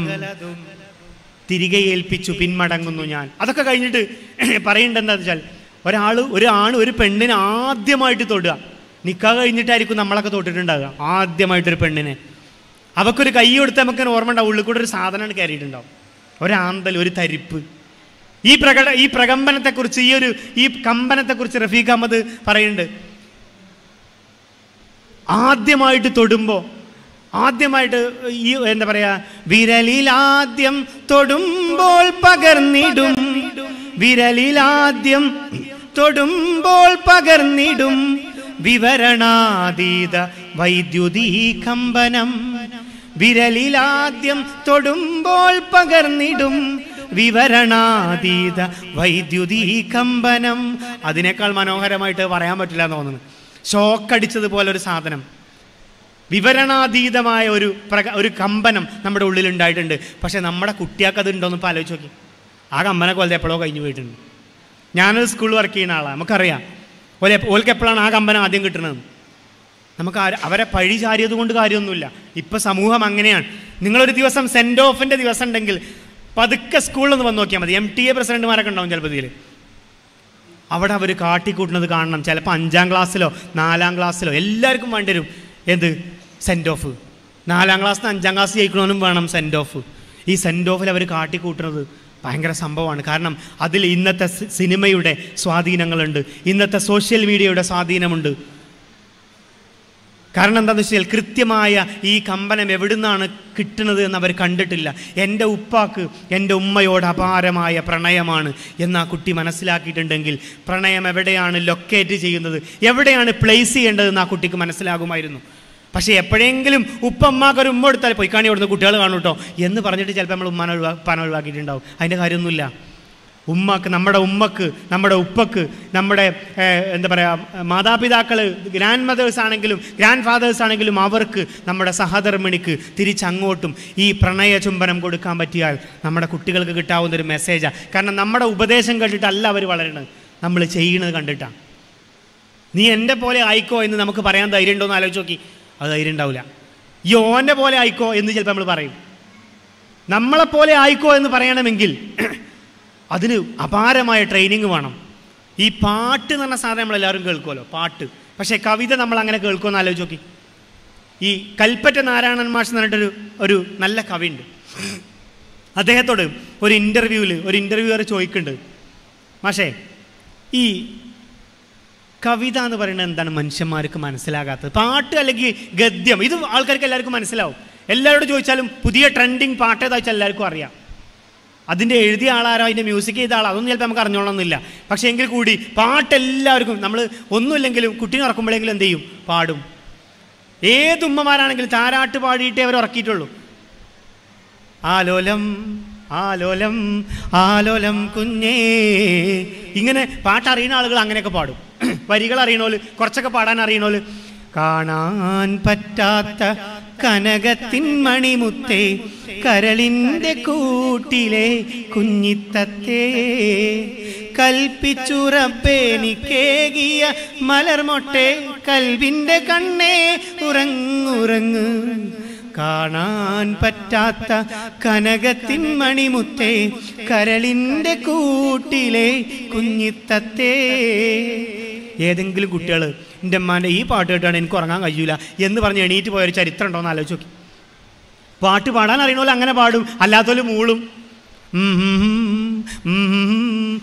Speaker 1: തിരികെ ഏൽപ്പിച്ചു പിന്മടങ്ങുന്നു ഞാൻ അതൊക്കെ കഴിഞ്ഞിട്ട് പറയേണ്ടത് വെച്ചാൽ ഒരാൾ ഒരു ആണ് ഒരു പെണ്ണിനെ ആദ്യമായിട്ട് തൊടുക നിക്കാഹ് കഴിഞ്ഞിട്ടായിരിക്കും നമ്മളൊക്കെ തൊട്ടിട്ടുണ്ടാകുക ആദ്യമായിട്ടൊരു പെണ്ണിനെ അവക്കൊരു കൈ കൊടുത്ത് നമുക്ക് ഓർമ്മ ഉണ്ടാവും ഉള്ളിൽ കൂടെ ഒരു സാധനമാണ് കയറിയിട്ടുണ്ടാവും ഒരാന്തൽ ഒരു തരിപ്പ് ഈ പ്രകട ഈ പ്രകമ്പനത്തെക്കുറിച്ച് ഈ ഒരു ഈ കമ്പനത്തെക്കുറിച്ച് റഫീഖ് അഹമ്മദ് പറയുന്നുണ്ട് ആദ്യമായിട്ട് തൊടുമ്പോൾ ആദ്യമായിട്ട് ഈ എന്താ പറയാ വിരലിൽ ആദ്യം തൊടുമ്പോൾ പകർന്നിടും വിരലിൽ ആദ്യം തൊടുമ്പോൾ പകർന്നിടും വിവരണാതീത വൈദ്യുതി കമ്പനം വിരലിലാദ്യം തൊടുമ്പോൾ പകർന്നിടും വിവരണാതീത വൈദ്യുതി കമ്പനം അതിനേക്കാൾ മനോഹരമായിട്ട് പറയാൻ പറ്റില്ല എന്ന് തോന്നുന്നു ഷോക്കടിച്ചതുപോലെ ഒരു സാധനം വിവരണാതീതമായ ഒരു പ്രക ഒരു കമ്പനം നമ്മുടെ ഉള്ളിൽ ഉണ്ടായിട്ടുണ്ട് പക്ഷെ നമ്മുടെ കുട്ടിയാൾക്ക് അത് ഉണ്ടോന്ന് ഇപ്പോൾ ആലോചിച്ച് നോക്കി ആ കമ്പനൊക്കെ വലുത് എപ്പോഴോ കഴിഞ്ഞു പോയിട്ടുണ്ട് ഞാനൊരു സ്കൂളിൽ വർക്ക് ചെയ്യുന്ന ആളാണ് നമുക്കറിയാം ഓലെ ഓൽക്ക് എപ്പോഴാണ് ആ കമ്പനി ആദ്യം കിട്ടുന്നത് നമുക്ക് ആര- അവരെ പഴി ചാരിയത് കൊണ്ട് കാര്യമൊന്നുമില്ല ഇപ്പം സമൂഹം അങ്ങനെയാണ് നിങ്ങളൊരു ദിവസം സെൻഡ് ഓഫിൻ്റെ ദിവസം ഉണ്ടെങ്കിൽ പതുക്കെ സ്കൂളിൽ ഒന്ന് വന്ന് നോക്കിയാൽ മതി എം ടി എ പ്രസിഡന്റുമാരൊക്കെ ഉണ്ടാവും ചിലപ്പോൾ ഇതിൽ അവിടെ അവർ കാട്ടിക്കൂട്ടുന്നത് കാണണം ചിലപ്പോൾ അഞ്ചാം ക്ലാസ്സിലോ നാലാം ക്ലാസ്സിലോ എല്ലാവർക്കും വേണ്ടി വരും എന്ത് സെൻഡ് ഓഫ് നാലാം ക്ലാസ്സിന് അഞ്ചാം ക്ലാസ് ജയിക്കണമെന്നും വേണം സെൻഡ് ഓഫ് ഈ സെൻഡ് ഓഫിൽ അവർ കാട്ടിക്കൂട്ടുന്നത് ഭയങ്കര സംഭവമാണ് കാരണം അതിൽ ഇന്നത്തെ സി- സിനിമയുടെ സ്വാധീനങ്ങളുണ്ട് ഇന്നത്തെ സോഷ്യൽ മീഡിയയുടെ സ്വാധീനമുണ്ട് കാരണം എന്താണെന്ന് വെച്ചാൽ കൃത്യമായ ഈ കമ്പനം എവിടുന്നാണ് കിട്ടുന്നത് എന്ന് അവർ കണ്ടിട്ടില്ല എൻ്റെ ഉപ്പാക്ക് എൻ്റെ ഉമ്മയോട് അപാരമായ പ്രണയമാണ് എന്ന് ആ കുട്ടി മനസ്സിലാക്കിയിട്ടുണ്ടെങ്കിൽ പ്രണയം എവിടെയാണ് ലൊക്കേറ്റ് ചെയ്യുന്നത് എവിടെയാണ് പ്ലേസ് ചെയ്യേണ്ടതെന്ന് ആ കുട്ടിക്ക് മനസ്സിലാകുമായിരുന്നു പക്ഷേ എപ്പോഴെങ്കിലും ഉപ്പമ്മാക്കൊരു ഉമ്മ എടുത്താൽ പോയി കാണി അവിടുന്ന് കുട്ടികൾ കാണും കേട്ടോ എന്ന് പറഞ്ഞിട്ട് ചിലപ്പോൾ നമ്മൾ ഉമ്മാനെ ഒഴിവാ ഉപ്പാനെ ഒഴിവാക്കിയിട്ടുണ്ടാവും അതിൻ്റെ കാര്യമൊന്നുമില്ല ഉമ്മക്ക് നമ്മുടെ ഉമ്മക്ക് നമ്മുടെ ഉപ്പക്ക് നമ്മുടെ ഏഹ്, എന്താ പറയുക മാതാപിതാക്കൾ ഗ്രാൻഡ് മദേഴ്സ് ആണെങ്കിലും ഗ്രാൻഡ് ഫാദേഴ്സ് ആണെങ്കിലും അവർക്ക് നമ്മുടെ സഹധർമ്മിണിക്ക് തിരിച്ചങ്ങോട്ടും ഈ പ്രണയ ചുംബനം കൊടുക്കാൻ പറ്റിയാൽ നമ്മുടെ കുട്ടികൾക്ക് കിട്ടാവുന്ന ഒരു മെസ്സേജാണ് കാരണം നമ്മുടെ ഉപദേശം കണ്ടിട്ടല്ല അവർ വളരുന്നത് നമ്മൾ ചെയ്യുന്നത് കണ്ടിട്ടാണ് നീ എൻ്റെ പോലെ ആയിക്കോ എന്ന് നമുക്ക് പറയാൻ ധൈര്യം ഉണ്ടോ എന്ന് ആലോചിച്ച് നോക്കി അത് ധൈര്യം ഉണ്ടാവില്ല ഈ ഓൻ്റെ പോലെ ആയിക്കോ എന്ന് ചിലപ്പോൾ നമ്മൾ പറയും നമ്മളെപ്പോലെ ആയിക്കോ എന്ന് പറയണമെങ്കിൽ അതിന് അപാരമായ ട്രെയിനിങ് വേണം ഈ പാട്ട് എന്ന് പറഞ്ഞ സാധനം നമ്മളെല്ലാവരും കേൾക്കുമല്ലോ പാട്ട് പക്ഷേ കവിത നമ്മൾ അങ്ങനെ കേൾക്കുമെന്ന് ആലോചിച്ച് നോക്കി ഈ കൽപ്പറ്റ നാരായണൻ മാഷ് എന്ന് പറഞ്ഞിട്ടൊരു ഒരു നല്ല കവിയുണ്ട് അദ്ദേഹത്തോട് ഒരു ഇൻ്റർവ്യൂവിൽ ഒരു ഇൻ്റർവ്യൂവർ ചോദിക്കുന്നുണ്ട് മാഷേ ഈ കവിത എന്ന് പറയുന്നത് എന്താണ് മനുഷ്യന്മാർക്ക് മനസ്സിലാകാത്തത് പാട്ട് അല്ലെങ്കിൽ ഗദ്യം ഇത് ആൾക്കാർക്ക് എല്ലാവർക്കും മനസ്സിലാവും എല്ലാവരോടും ചോദിച്ചാലും പുതിയ ട്രെൻഡിങ് പാട്ട് ഏതാ വെച്ചാൽ എല്ലാവർക്കും അറിയാം അതിൻ്റെ എഴുതിയ ആളാരോ അതിൻ്റെ മ്യൂസിക് ചെയ്ത ആളോ അതൊന്നും ചിലപ്പോൾ നമുക്ക് അറിഞ്ഞോളണമെന്നില്ല പക്ഷേ എങ്കിൽ കൂടി പാട്ട് എല്ലാവർക്കും നമ്മൾ ഒന്നുമില്ലെങ്കിലും കുട്ടീനെ ഉറക്കുമ്പോഴെങ്കിലും എന്ത് ചെയ്യും പാടും ഏത് ഉമ്മമാരാണെങ്കിലും താരാട്ട് പാടിയിട്ടേ അവർ ഉറക്കിയിട്ടുള്ളൂ ആലോലം ആലോലം ആലോലം കുഞ്ഞേ ഇങ്ങനെ പാട്ട് അറിയുന്ന ആളുകൾ അങ്ങനെയൊക്കെ പാടും വരികൾ അറിയണോല് കുറച്ചൊക്കെ പാടാൻ അറിയണോല് കാണാൻ പറ്റാത്ത കനകത്തിൻ മണിമുത്തേ കരളിൻ്റെ കൂട്ടിലെ കുഞ്ഞിത്തത്തേ കൽപ്പിച്ചുറപ്പേനിക്കേകിയ മലർമൊട്ടെ കൽവിൻ്റെ കണ്ണേ ഉറങ്ങുറങ്ങ് കാണാൻ പറ്റാത്ത കനകത്തിൻ മണിമുത്തേ കരളിൻ്റെ കൂട്ടിലെ കുഞ്ഞിത്തത്തേ ഏതെങ്കിലും കുട്ടികൾ എൻ്റെ അമ്മാൻ്റെ ഈ പാട്ട് കേട്ടാണ് എനിക്ക് ഉറങ്ങാൻ കഴിയൂല എന്ന് പറഞ്ഞ് എണീറ്റ് പോയൊരു ചരിത്രം ഉണ്ടോ എന്ന് ആലോചിച്ച് നോക്കി പാട്ട് പാടാൻ അറിയണ പോലെ അങ്ങനെ പാടും അല്ലാത്തവര് മൂളും ഉം ഉം ഉം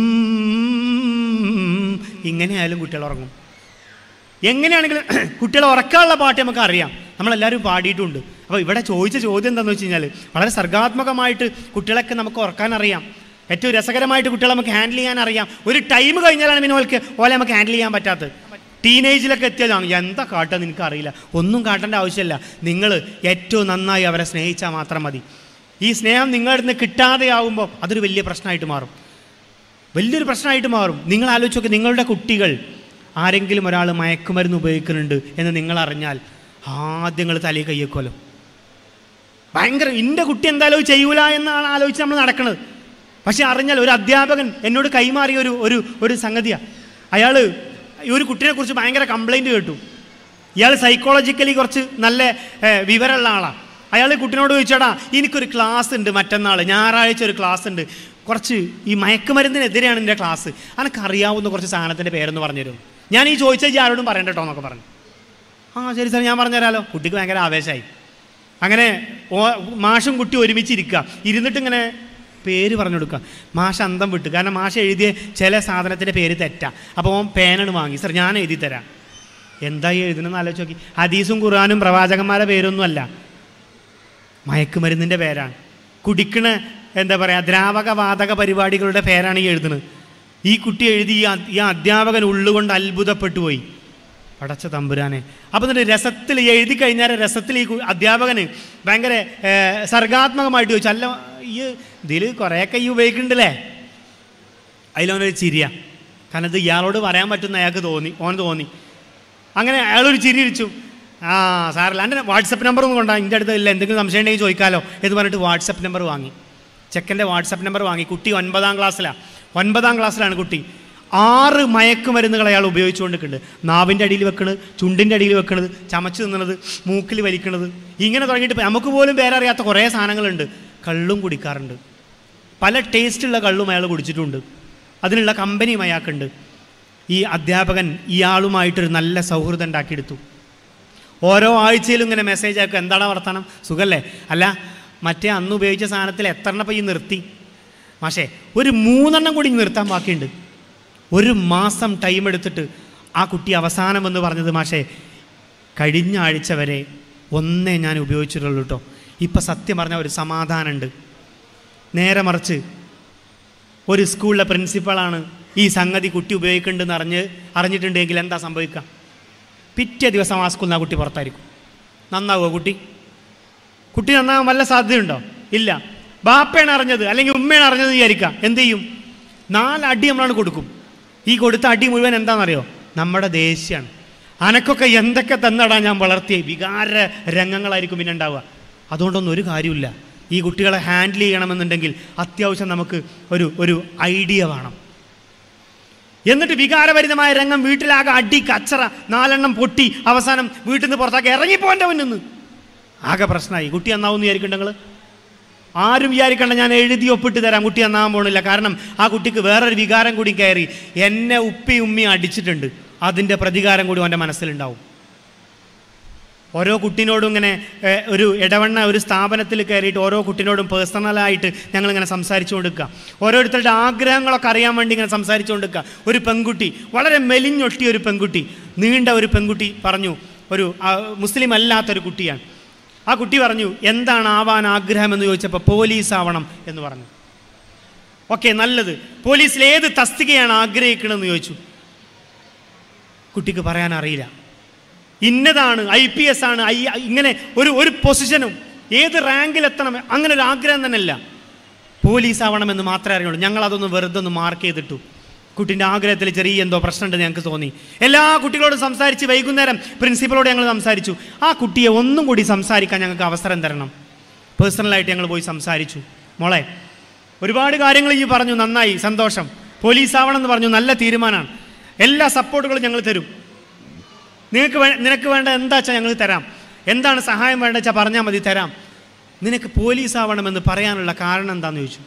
Speaker 1: ഉം. ഇങ്ങനെ ആയാലും കുട്ടികൾ ഉറങ്ങും എങ്ങനെയാണെങ്കിലും കുട്ടികളെ ഉറക്കാനുള്ള പാട്ട് നമുക്ക് അറിയാം നമ്മളെല്ലാവരും പാടിയിട്ടുണ്ട് അപ്പോൾ ഇവിടെ ചോദിച്ച ചോദ്യം എന്താണെന്ന് വെച്ച് കഴിഞ്ഞാൽ വളരെ സർഗാത്മകമായിട്ട് കുട്ടികളൊക്കെ നമുക്ക് ഉറക്കാൻ അറിയാം ഏറ്റവും രസകരമായിട്ട് കുട്ടികളെ നമുക്ക് ഹാൻഡിൽ ചെയ്യാൻ അറിയാം ഒരു ടൈം കഴിഞ്ഞാലാണ് പിന്നെ ഓൾക്ക് ഓലെ നമുക്ക് ഹാൻഡിൽ ചെയ്യാൻ പറ്റാത്തത് ടീനേജിലൊക്കെ എത്തിയതാണ് എന്താ കാട്ടാന്ന് എനിക്ക് അറിയില്ല ഒന്നും കാട്ടേണ്ട ആവശ്യമില്ല നിങ്ങൾ ഏറ്റവും നന്നായി അവരെ സ്നേഹിച്ചാൽ മാത്രം മതി ഈ സ്നേഹം നിങ്ങളുടെ നിന്ന് കിട്ടാതെയാവുമ്പോൾ അതൊരു വലിയ പ്രശ്നമായിട്ട് മാറും വലിയൊരു പ്രശ്നമായിട്ട് മാറും നിങ്ങൾ ആലോചിച്ച് നോക്കി നിങ്ങളുടെ കുട്ടികൾ ആരെങ്കിലും ഒരാൾ മയക്കുമരുന്ന് ഉപയോഗിക്കുന്നുണ്ട് എന്ന് നിങ്ങൾ അറിഞ്ഞാൽ ആദ്യം നിങ്ങൾ തലയിൽ കയ്യേക്കുമല്ലോ ഭയങ്കര എൻ്റെ കുട്ടി എന്തായാലും ഇത് ചെയ്യൂല എന്നാണ് ആലോചിച്ച് നമ്മൾ നടക്കുന്നത് പക്ഷെ അറിഞ്ഞാൽ ഒരു അധ്യാപകൻ എന്നോട് കൈമാറിയ ഒരു ഒരു ഒരു സംഗതിയാണ് അയാൾ ഈ ഒരു കുട്ടിനെ കുറിച്ച് ഭയങ്കര കംപ്ലൈൻറ്റ് കേട്ടു ഇയാൾ സൈക്കോളജിക്കലി കുറച്ച് നല്ല ഏഹ്, വിവരമുള്ള ആളാണ് അയാൾ കുട്ടിനോട് ചോദിച്ചാടാ എനിക്കൊരു ക്ലാസ് ഉണ്ട് മറ്റന്നാൾ ഞായറാഴ്ച ഒരു ക്ലാസ് ഉണ്ട് കുറച്ച് ഈ മയക്കുമരുന്നിനെതിരെയാണ് എൻ്റെ ക്ലാസ് അനക്ക് അറിയാവുന്ന കുറച്ച് സാധനത്തിൻ്റെ പേരൊന്ന് പറഞ്ഞു തരും ഞാൻ ഈ ചോദിച്ചാൽ ആരോടും പറയണ്ട കേട്ടോ എന്നൊക്കെ പറഞ്ഞു ആ ശരി സാർ ഞാൻ പറഞ്ഞുതരാലോ കുട്ടിക്ക് ഭയങ്കര ആവേശമായി അങ്ങനെ ഓ മാഷും കുട്ടി ഒരുമിച്ചിരിക്കുക ഇരുന്നിട്ട് ഇങ്ങനെ പേര് പറഞ്ഞു കൊടുക്കുക മാഷ് അന്തം വിട്ടു കാരണം മാഷ് എഴുതിയ ചില സാധനത്തിൻ്റെ പേര് തെറ്റാ അപ്പോൾ ഓൻ പേനാണ് വാങ്ങി സാർ ഞാൻ എഴുതി തരാം എന്തായി എഴുതണമെന്ന് ആലോചിച്ച് നോക്കി ഹദീസും ഖുർആാനും പ്രവാചകന്മാരുടെ പേരൊന്നുമല്ല മയക്കുമരുന്നിൻ്റെ പേരാണ് കുടിക്കണ എന്താ പറയുക ദ്രാവക വാതക പരിപാടികളുടെ പേരാണ് ഈ എഴുതുന്നത് ഈ കുട്ടി എഴുതി ഈ അ- ഈ അധ്യാപകൻ ഉള്ളുകൊണ്ട് അത്ഭുതപ്പെട്ടു പോയി പടച്ച തമ്പുരാനെ അപ്പം എന്നിട്ട് രസത്തിൽ ഈ എഴുതി കഴിഞ്ഞാൽ രസത്തിൽ ഈ കു- അധ്യാപകന് ഭയങ്കര ഏ, സർഗാത്മകമായിട്ട് ചോദിച്ചു അല്ല ഈ ഇതിൽ കുറേയൊക്കെ ഈ ഉപയോഗിക്കുന്നുണ്ടല്ലേ അതിലവനൊരു ചിരിയ കാരണം ഇത് ഇയാളോട് പറയാൻ പറ്റുന്ന അയാൾക്ക് തോന്നി ഓൻ തോന്നി അങ്ങനെ അയാളൊരു ചിരി ഇരിച്ചു ആ സാറല്ല എൻ്റെ വാട്സപ്പ് നമ്പർ ഒന്നും കൊണ്ടാ എൻ്റെ അടുത്ത് ഇല്ല എന്തെങ്കിലും സംശയം ഉണ്ടെങ്കിൽ ചോദിക്കാലോ എന്ന് പറഞ്ഞിട്ട് വാട്സപ്പ് നമ്പർ വാങ്ങി ചെക്കൻ്റെ വാട്സപ്പ് നമ്പർ വാങ്ങി കുട്ടി ഒൻപതാം ക്ലാസ്സിലാണ് ഒൻപതാം ക്ലാസ്സിലാണ് കുട്ടി ആറ് മയക്കുമരുന്നുകൾ അയാൾ ഉപയോഗിച്ചുകൊണ്ടിരിക്കുന്നുണ്ട് നാവിൻ്റെ അടിയിൽ വെക്കണത് ചുണ്ടിൻ്റെ അടിയിൽ വെക്കണത് ചമച്ച് തിന്നണത് മൂക്കിൽ വലിക്കണത് ഇങ്ങനെ തുടങ്ങിയിട്ട് ഇപ്പം നമുക്ക് പോലും പേരറിയാത്ത കുറേ സാധനങ്ങളുണ്ട് കള്ളും കുടിക്കാറുണ്ട് പല ടേസ്റ്റുള്ള കള്ളും അയാൾ കുടിച്ചിട്ടുണ്ട് അതിനുള്ള കമ്പനിയും അയാൾക്കുണ്ട് ഈ അധ്യാപകൻ ഇയാളുമായിട്ടൊരു നല്ല സൗഹൃദം ഉണ്ടാക്കിയെടുത്തു ഓരോ ആഴ്ചയിലും ഇങ്ങനെ മെസ്സേജ് അയക്കും എന്താണ് വർത്തമാനം സുഖല്ലേ അല്ല മറ്റേ അന്ന് ഉപയോഗിച്ച സാധനത്തിൽ എത്ര എണ്ണം ഈ നിർത്തി മാഷേ ഒരു മൂന്നെണ്ണം കൂടി ഇനി നിർത്താൻ ബാക്കിയുണ്ട് ഒരു മാസം ടൈം എടുത്തിട്ട് ആ കുട്ടി അവസാനം എന്ന് പറഞ്ഞത് മാഷേ കഴിഞ്ഞ ആഴ്ച വരെ ഒന്നേ ഞാൻ ഉപയോഗിച്ചിട്ടുള്ളൂ കേട്ടോ ഇപ്പം സത്യം പറഞ്ഞാൽ ഒരു സമാധാനമുണ്ട് നേരെ മറിച്ച് ഒരു സ്കൂളിലെ പ്രിൻസിപ്പളാണ് ഈ സംഗതി കുട്ടി ഉപയോഗിക്കുന്നുണ്ടെന്ന് അറിഞ്ഞ് അറിഞ്ഞിട്ടുണ്ടെങ്കിൽ എന്താ സംഭവിക്കുക പിറ്റേ ദിവസം ആ സ്കൂളിൽ നിന്ന് ആ കുട്ടി പുറത്തായിരിക്കും നന്നാവുമോ കുട്ടി കുട്ടി നന്നാവാൻ വല്ല സാധ്യതയുണ്ടോ ഇല്ല ബാപ്പയാണ് അറിഞ്ഞത് അല്ലെങ്കിൽ ഉമ്മയാണ് അറിഞ്ഞത് വിചാരിക്കുക എന്ത് ചെയ്യും നാലടി നമ്മളാണ് കൊടുക്കും ഈ കൊടുത്ത അടി മുഴുവൻ എന്താണെന്നറിയോ നമ്മുടെ ദേഷ്യമാണ് അനക്കൊക്കെ എന്തൊക്കെ തന്നടാ ഞാൻ വളർത്തിയ വികാര രംഗങ്ങളായിരിക്കും പിന്നെ ഉണ്ടാവുക അതുകൊണ്ടൊന്നും ഒരു കാര്യമില്ല ഈ കുട്ടികളെ ഹാൻഡിൽ ചെയ്യണമെന്നുണ്ടെങ്കിൽ അത്യാവശ്യം നമുക്ക് ഒരു ഒരു ഐഡിയ വേണം എന്നിട്ട് വികാരഭരിതമായ രംഗം വീട്ടിലാകെ അടി കച്ചറ നാലെണ്ണം പൊട്ടി അവസാനം വീട്ടിൽ നിന്ന് പുറത്താക്കി ഇറങ്ങിപ്പോൻ്റെ മുന്നിന്ന് ആകെ പ്രശ്നമായി കുട്ടി എന്നാവും വിചാരിക്കണ്ട നിങ്ങൾ ആരും വിചാരിക്കണ്ട ഞാൻ എഴുതി ഒപ്പിട്ട് തരാം കുട്ടി എന്നാവാൻ പോണില്ല കാരണം ആ കുട്ടിക്ക് വേറൊരു വികാരം കൂടി കയറി എന്നെ ഉപ്പി ഉമ്മി അടിച്ചിട്ടുണ്ട് അതിൻ്റെ പ്രതികാരം കൂടി അവൻ്റെ മനസ്സിലുണ്ടാവും ഓരോ കുട്ടിനോടും ഇങ്ങനെ ഏഹ്, ഒരു ഇടവണ്ണ ഒരു സ്ഥാപനത്തിൽ കയറിയിട്ട് ഓരോ കുട്ടിനോടും പേഴ്സണലായിട്ട് ഞങ്ങളിങ്ങനെ സംസാരിച്ചു കൊടുക്കുക ഓരോരുത്തരുടെ ആഗ്രഹങ്ങളൊക്കെ അറിയാൻ വേണ്ടി ഇങ്ങനെ സംസാരിച്ചു കൊടുക്കുക ഒരു പെൺകുട്ടി വളരെ മെലിഞ്ഞൊട്ടിയ ഒരു പെൺകുട്ടി നീണ്ട ഒരു പെൺകുട്ടി പറഞ്ഞു ഒരു ആ, മുസ്ലിം അല്ലാത്തൊരു കുട്ടിയാണ് ആ കുട്ടി പറഞ്ഞു എന്താണ് ആവാൻ ആഗ്രഹം എന്ന് ചോദിച്ചപ്പോൾ പോലീസ് ആവണം എന്ന് പറഞ്ഞു ഓക്കെ നല്ലത് പോലീസിൽ ഏത് തസ്തികയാണ് ആഗ്രഹിക്കണമെന്ന് ചോദിച്ചു കുട്ടിക്ക് പറയാൻ അറിയില്ല ഇന്നതാണ് ഐ പി എസ് ആണ് ഐ ഇങ്ങനെ ഒരു ഒരു പൊസിഷനും ഏത് റാങ്കിൽ എത്തണം അങ്ങനെ ഒരു ആഗ്രഹം തന്നെയല്ല പോലീസ് ആവണമെന്ന് മാത്രമേ അറിയുള്ളൂ ഞങ്ങൾ അതൊന്ന് വെറുതെ ഒന്ന് മാർക്ക് ചെയ്തിട്ടു കുട്ടിൻ്റെ ആഗ്രഹത്തിൽ ചെറിയ എന്തോ പ്രശ്നമുണ്ട് ഞങ്ങൾക്ക് തോന്നി എല്ലാ കുട്ടികളോടും സംസാരിച്ച് വൈകുന്നേരം പ്രിൻസിപ്പളോട് ഞങ്ങൾ സംസാരിച്ചു ആ കുട്ടിയെ ഒന്നും കൂടി സംസാരിക്കാൻ ഞങ്ങൾക്ക് അവസരം തരണം പേഴ്സണലായിട്ട് ഞങ്ങൾ പോയി സംസാരിച്ചു മോളെ ഒരുപാട് കാര്യങ്ങൾ ഈ പറഞ്ഞു നന്നായി സന്തോഷം പോലീസ് ആവണം എന്ന് പറഞ്ഞു നല്ല തീരുമാനമാണ് എല്ലാ സപ്പോർട്ടുകളും ഞങ്ങൾ തരും നിനക്ക് വേ നിനക്ക് വേണ്ട എന്താ വെച്ചാൽ ഞങ്ങൾ തരാം എന്താണ് സഹായം വേണ്ട വെച്ചാൽ പറഞ്ഞാൽ മതി തരാം നിനക്ക് പോലീസ് ആവണമെന്ന് പറയാനുള്ള കാരണം എന്താണെന്ന് ചോദിച്ചു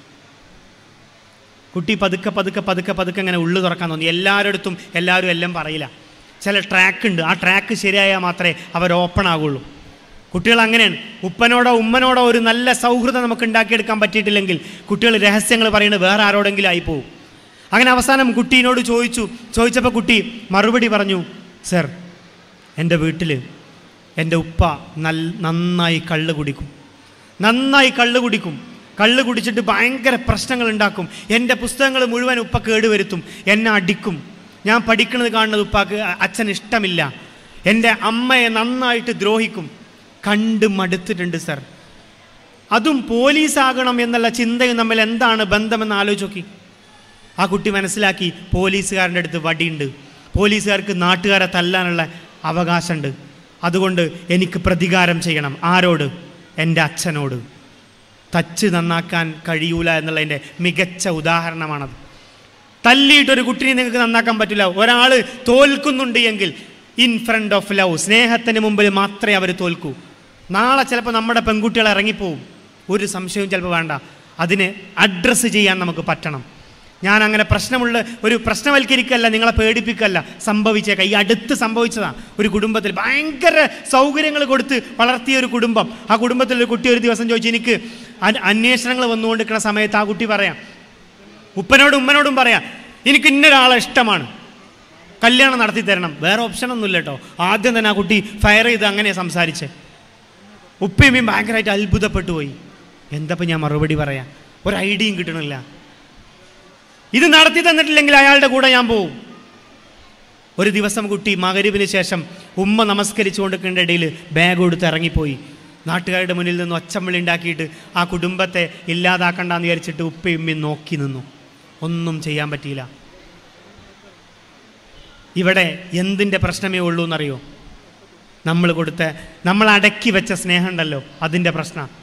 Speaker 1: കുട്ടി പതുക്കെ പതുക്കെ പതുക്കെ പതുക്കെ ഇങ്ങനെ ഉള്ളു തുറക്കാൻ തോന്നി എല്ലാവരുടെ അടുത്തും എല്ലാവരും എല്ലാം പറയില്ല ചില ട്രാക്ക് ഉണ്ട് ആ ട്രാക്ക് ശരിയായാൽ മാത്രമേ അവർ ഓപ്പൺ ആകുള്ളൂ കുട്ടികൾ അങ്ങനെയാണ് ഉപ്പനോടോ ഉമ്മനോടോ ഒരു നല്ല സൗഹൃദം നമുക്ക് ഉണ്ടാക്കിയെടുക്കാൻ പറ്റിയിട്ടില്ലെങ്കിൽ കുട്ടികൾ രഹസ്യങ്ങൾ പറയുന്നത് വേറെ ആരോടെങ്കിലും ആയി പോകും അങ്ങനെ അവസാനം കുട്ടീനോട് ചോദിച്ചു ചോദിച്ചപ്പോൾ കുട്ടി മറുപടി പറഞ്ഞു സർ എൻ്റെ വീട്ടിൽ എൻ്റെ ഉപ്പ നല്ല നന്നായി കള്ള് കുടിക്കും നന്നായി കള്ള് കുടിക്കും കള്ള് കുടിച്ചിട്ട് ഭയങ്കര പ്രശ്നങ്ങൾ ഉണ്ടാക്കും എൻ്റെ പുസ്തകങ്ങൾ മുഴുവൻ ഉപ്പ കേടുവരുത്തും എന്നെ അടിക്കും ഞാൻ പഠിക്കുന്നത് കാണുന്നത് ഉപ്പാക്ക് അച്ഛൻ ഇഷ്ടമില്ല എൻ്റെ അമ്മയെ നന്നായിട്ട് ദ്രോഹിക്കും കണ്ട് മടുത്തിട്ടുണ്ട് സർ അതും പോലീസാകണം എന്നുള്ള ചിന്തയും തമ്മിൽ എന്താണ് ബന്ധമെന്ന് ആലോചിച്ച് നോക്കി ആ കുട്ടി മനസ്സിലാക്കി പോലീസുകാരൻ്റെ അടുത്ത് വടിയുണ്ട് പോലീസുകാർക്ക് നാട്ടുകാരെ തല്ലാനുള്ള അവകാശമുണ്ട് അതുകൊണ്ട് എനിക്ക് പ്രതികാരം ചെയ്യണം ആരോട് എൻ്റെ അച്ഛനോട് തച്ച് നന്നാക്കാൻ കഴിയൂല എന്നുള്ളതിൻ്റെ മികച്ച ഉദാഹരണമാണത് തല്ലിയിട്ടൊരു കുട്ടിനെ നിങ്ങൾക്ക് നന്നാക്കാൻ പറ്റില്ല ഒരാൾ തോൽക്കുന്നുണ്ട് എങ്കിൽ ഇൻ ഫ്രണ്ട് ഓഫ് ലവ് സ്നേഹത്തിന് മുമ്പിൽ മാത്രമേ അവർ തോൽക്കൂ നാളെ ചിലപ്പോൾ നമ്മുടെ പെൺകുട്ടികൾ ഇറങ്ങിപ്പോവും ഒരു സംശയവും ചിലപ്പോൾ വേണ്ട അതിനെ അഡ്രസ്സ് ചെയ്യാൻ നമുക്ക് പറ്റണം ഞാൻ അങ്ങനെ പ്രശ്നമുള്ള ഒരു പ്രശ്നവൽക്കരിക്കല്ല നിങ്ങളെ പേടിപ്പിക്കല്ല സംഭവിച്ചേക്കാം ഈ അടുത്ത് സംഭവിച്ചതാണ് ഒരു കുടുംബത്തിൽ ഭയങ്കര സൗകര്യങ്ങൾ കൊടുത്ത് വളർത്തിയ ഒരു കുടുംബം ആ കുടുംബത്തിൽ ഒരു കുട്ടി ഒരു ദിവസം ചോദിച്ചു എനിക്ക് അ- അന്വേഷണങ്ങൾ വന്നുകൊണ്ടിരിക്കുന്ന സമയത്ത് ആ കുട്ടി പറയാം ഉപ്പനോടും ഉമ്മനോടും പറയാം എനിക്ക് ഇന്നൊരാളെ ഇഷ്ടമാണ് കല്യാണം നടത്തി തരണം വേറെ ഓപ്ഷനൊന്നുമില്ല കേട്ടോ ആദ്യം തന്നെ ആ കുട്ടി ഫയർ ചെയ്ത് അങ്ങനെ സംസാരിച്ചേ ഉപ്പയമ്മയും ഭയങ്കരമായിട്ട് അത്ഭുതപ്പെട്ടു പോയി എന്തപ്പോൾ ഞാൻ മറുപടി പറയാം ഒരു ഐഡിയയും കിട്ടണില്ല ഇത് നടത്തി തന്നിട്ടില്ലെങ്കിൽ അയാളുടെ കൂടെ ഞാൻ പോവും ഒരു ദിവസം കുട്ടി മകരുവിന് ശേഷം ഉമ്മ നമസ്കരിച്ചുകൊണ്ടിരിക്കേണ്ട ഇടയിൽ ബാഗ് കൊടുത്ത് ഇറങ്ങിപ്പോയി നാട്ടുകാരുടെ മുന്നിൽ നിന്ന് ഒച്ചമ്മിളി ഉണ്ടാക്കിയിട്ട് ആ കുടുംബത്തെ ഇല്ലാതാക്കണ്ടെന്ന് വിചാരിച്ചിട്ട് ഉപ്പയും ഉമ്മയും നോക്കി നിന്നു ഒന്നും ചെയ്യാൻ പറ്റിയില്ല ഇവിടെ എന്തിൻ്റെ പ്രശ്നമേ ഉള്ളൂ എന്നറിയോ നമ്മൾ കൊടുത്ത നമ്മൾ അടക്കി വെച്ച സ്നേഹം ഉണ്ടല്ലോ അതിൻ്റെ പ്രശ്നം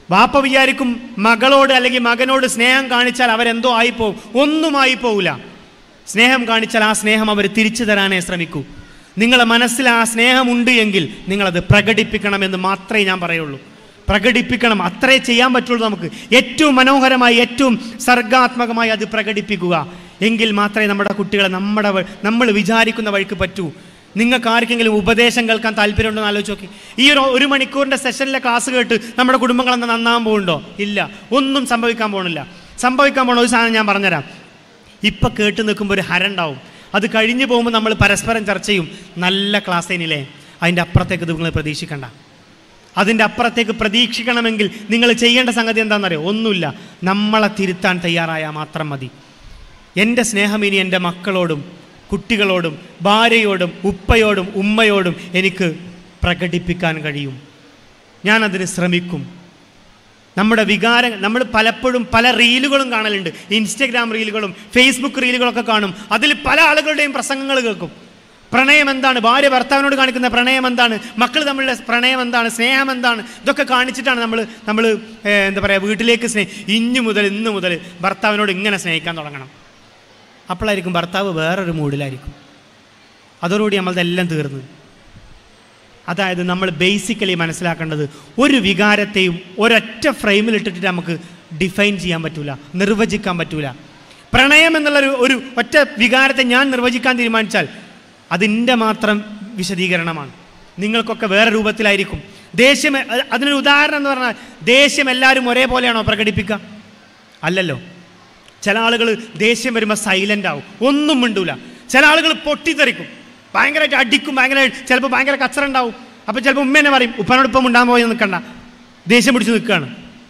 Speaker 1: വാപ്പ വിചാരിക്കും മകളോട് അല്ലെങ്കിൽ മകനോട് സ്നേഹം കാണിച്ചാൽ അവരെന്തോ ആയിപ്പോവും ഒന്നും ആയിപ്പോവില്ല സ്നേഹം കാണിച്ചാൽ ആ സ്നേഹം അവർ തിരിച്ചു തരാനേ ശ്രമിക്കൂ നിങ്ങളുടെ മനസ്സിൽ ആ സ്നേഹമുണ്ട് എങ്കിൽ നിങ്ങളത് പ്രകടിപ്പിക്കണമെന്ന് മാത്രമേ ഞാൻ പറയുള്ളൂ പ്രകടിപ്പിക്കണം അത്രേ ചെയ്യാൻ പറ്റുള്ളൂ നമുക്ക് ഏറ്റവും മനോഹരമായി ഏറ്റവും സർഗാത്മകമായി അത് പ്രകടിപ്പിക്കുക എങ്കിൽ മാത്രമേ നമ്മുടെ കുട്ടികളെ നമ്മുടെ വ- നമ്മൾ വിചാരിക്കുന്ന വഴിക്ക് പറ്റൂ നിങ്ങൾക്ക് ആർക്കെങ്കിലും ഉപദേശം കേൾക്കാൻ താല്പര്യമുണ്ടോ എന്ന് ആലോചിച്ച് നോക്കി ഈ ഒരു ഒരു മണിക്കൂറിൻ്റെ സെഷനിലെ ക്ലാസ് കേട്ട് നമ്മുടെ കുടുംബങ്ങൾ എന്താ നന്നാൻ പോകുന്നുണ്ടോ ഇല്ല ഒന്നും സംഭവിക്കാൻ പോകുന്നില്ല സംഭവിക്കാൻ പോണ ഒരു സാധനം ഞാൻ പറഞ്ഞുതരാം ഇപ്പം കേട്ട് നിൽക്കുമ്പോൾ ഒരു ഹരണ്ടാവും അത് കഴിഞ്ഞു പോകുമ്പോൾ നമ്മൾ പരസ്പരം ചർച്ച ചെയ്യും നല്ല ക്ലാസ് ഇനില്ലേ അതിൻ്റെ അപ്പുറത്തേക്ക് ഇത് നിങ്ങൾ പ്രതീക്ഷിക്കണ്ട അതിൻ്റെ അപ്പുറത്തേക്ക് പ്രതീക്ഷിക്കണമെങ്കിൽ നിങ്ങൾ ചെയ്യേണ്ട സംഗതി എന്താണെന്നറിയോ ഒന്നുമില്ല നമ്മളെ തിരുത്താൻ തയ്യാറായാൽ മാത്രം മതി എൻ്റെ സ്നേഹം ഇനി എൻ്റെ മക്കളോടും കുട്ടികളോടും ഭാര്യയോടും ഉപ്പയോടും ഉമ്മയോടും എനിക്ക് പ്രകടിപ്പിക്കാൻ കഴിയും ഞാനതിന് ശ്രമിക്കും നമ്മുടെ വികാരം നമ്മൾ പലപ്പോഴും പല റീലുകളും കാണലുണ്ട് ഇൻസ്റ്റഗ്രാം റീലുകളും ഫേസ്ബുക്ക് റീലുകളൊക്കെ കാണും അതിൽ പല ആളുകളുടെയും പ്രസംഗങ്ങൾ കേൾക്കും പ്രണയം എന്താണ് ഭാര്യ ഭർത്താവിനോട് കാണിക്കുന്ന പ്രണയം എന്താണ് മക്കൾ തമ്മിലുള്ള പ്രണയം എന്താണ് സ്നേഹം എന്താണ് ഇതൊക്കെ കാണിച്ചിട്ടാണ് നമ്മൾ നമ്മൾ എന്താ പറയുക വീട്ടിലേക്ക് സ്നേഹ ഇന്നു മുതൽ ഇന്ന് മുതൽ ഭർത്താവിനോട് ഇങ്ങനെ സ്നേഹിക്കാൻ തുടങ്ങണം അപ്പോഴായിരിക്കും ഭർത്താവ് വേറൊരു മൂഡിലായിരിക്കും അതോടുകൂടി നമ്മളതെല്ലാം തീർന്നു അതായത് നമ്മൾ ബേസിക്കലി മനസ്സിലാക്കേണ്ടത് ഒരു വികാരത്തെയും ഒരൊറ്റ ഫ്രെയിമിൽ ഇട്ടിട്ട് നമുക്ക് ഡിഫൈൻ ചെയ്യാൻ പറ്റൂല നിർവചിക്കാൻ പറ്റൂല പ്രണയം എന്നുള്ളൊരു ഒരു ഒറ്റ വികാരത്തെ ഞാൻ നിർവചിക്കാൻ തീരുമാനിച്ചാൽ അതിൻ്റെ മാത്രം വിശദീകരണമാണ് നിങ്ങൾക്കൊക്കെ വേറെ രൂപത്തിലായിരിക്കും ദേഷ്യം അ- അതിനൊരു ഉദാഹരണം എന്ന് പറഞ്ഞാൽ ദേഷ്യം എല്ലാവരും ഒരേപോലെയാണോ പ്രകടിപ്പിക്കുക അല്ലല്ലോ ചില ആളുകൾ ദേഷ്യം വരുമ്പോൾ സൈലൻ്റ് ആവും ഒന്നും മിണ്ടൂല ചില ആളുകൾ പൊട്ടിത്തെറിക്കും ഭയങ്കരമായിട്ട് അടിക്കും ഭയങ്കരമായിട്ട് ചിലപ്പോൾ ഭയങ്കര കച്ചറ ഉണ്ടാവും അപ്പോൾ ചിലപ്പോൾ ഉമ്മ തന്നെ പറയും ഉപ്പനോട് ഇപ്പം ഉണ്ടാകാൻ പോയി നിൽക്കണ്ട ദേഷ്യം പിടിച്ച് നിൽക്കുകയാണ്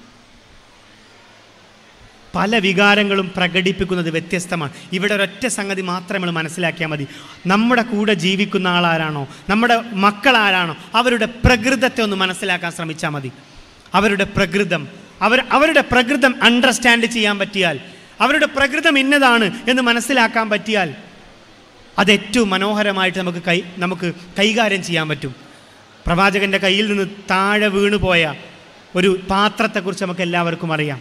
Speaker 1: പല വികാരങ്ങളും പ്രകടിപ്പിക്കുന്നത് വ്യത്യസ്തമാണ് ഇവിടെ ഒരൊറ്റ സംഗതി മാത്രം നമ്മൾ മനസ്സിലാക്കിയാൽ മതി നമ്മുടെ കൂടെ ജീവിക്കുന്ന ആളാരാണോ നമ്മുടെ മക്കളാരാണോ അവരുടെ പ്രകൃതത്തെ ഒന്ന് മനസ്സിലാക്കാൻ ശ്രമിച്ചാൽ മതി അവരുടെ പ്രകൃതം അവർ അവരുടെ പ്രകൃതം അണ്ടർസ്റ്റാൻഡ് ചെയ്യാൻ പറ്റിയാൽ അവരുടെ പ്രകൃതം ഇന്നതാണ് എന്ന് മനസ്സിലാക്കാൻ പറ്റിയാൽ അത് ഏറ്റവും മനോഹരമായിട്ട് നമുക്ക് കൈ നമുക്ക് കൈകാര്യം ചെയ്യാൻ പറ്റും പ്രവാചകൻ്റെ കയ്യിൽ നിന്ന് താഴെ വീണുപോയ ഒരു പാത്രത്തെക്കുറിച്ച് നമുക്ക് എല്ലാവർക്കും അറിയാം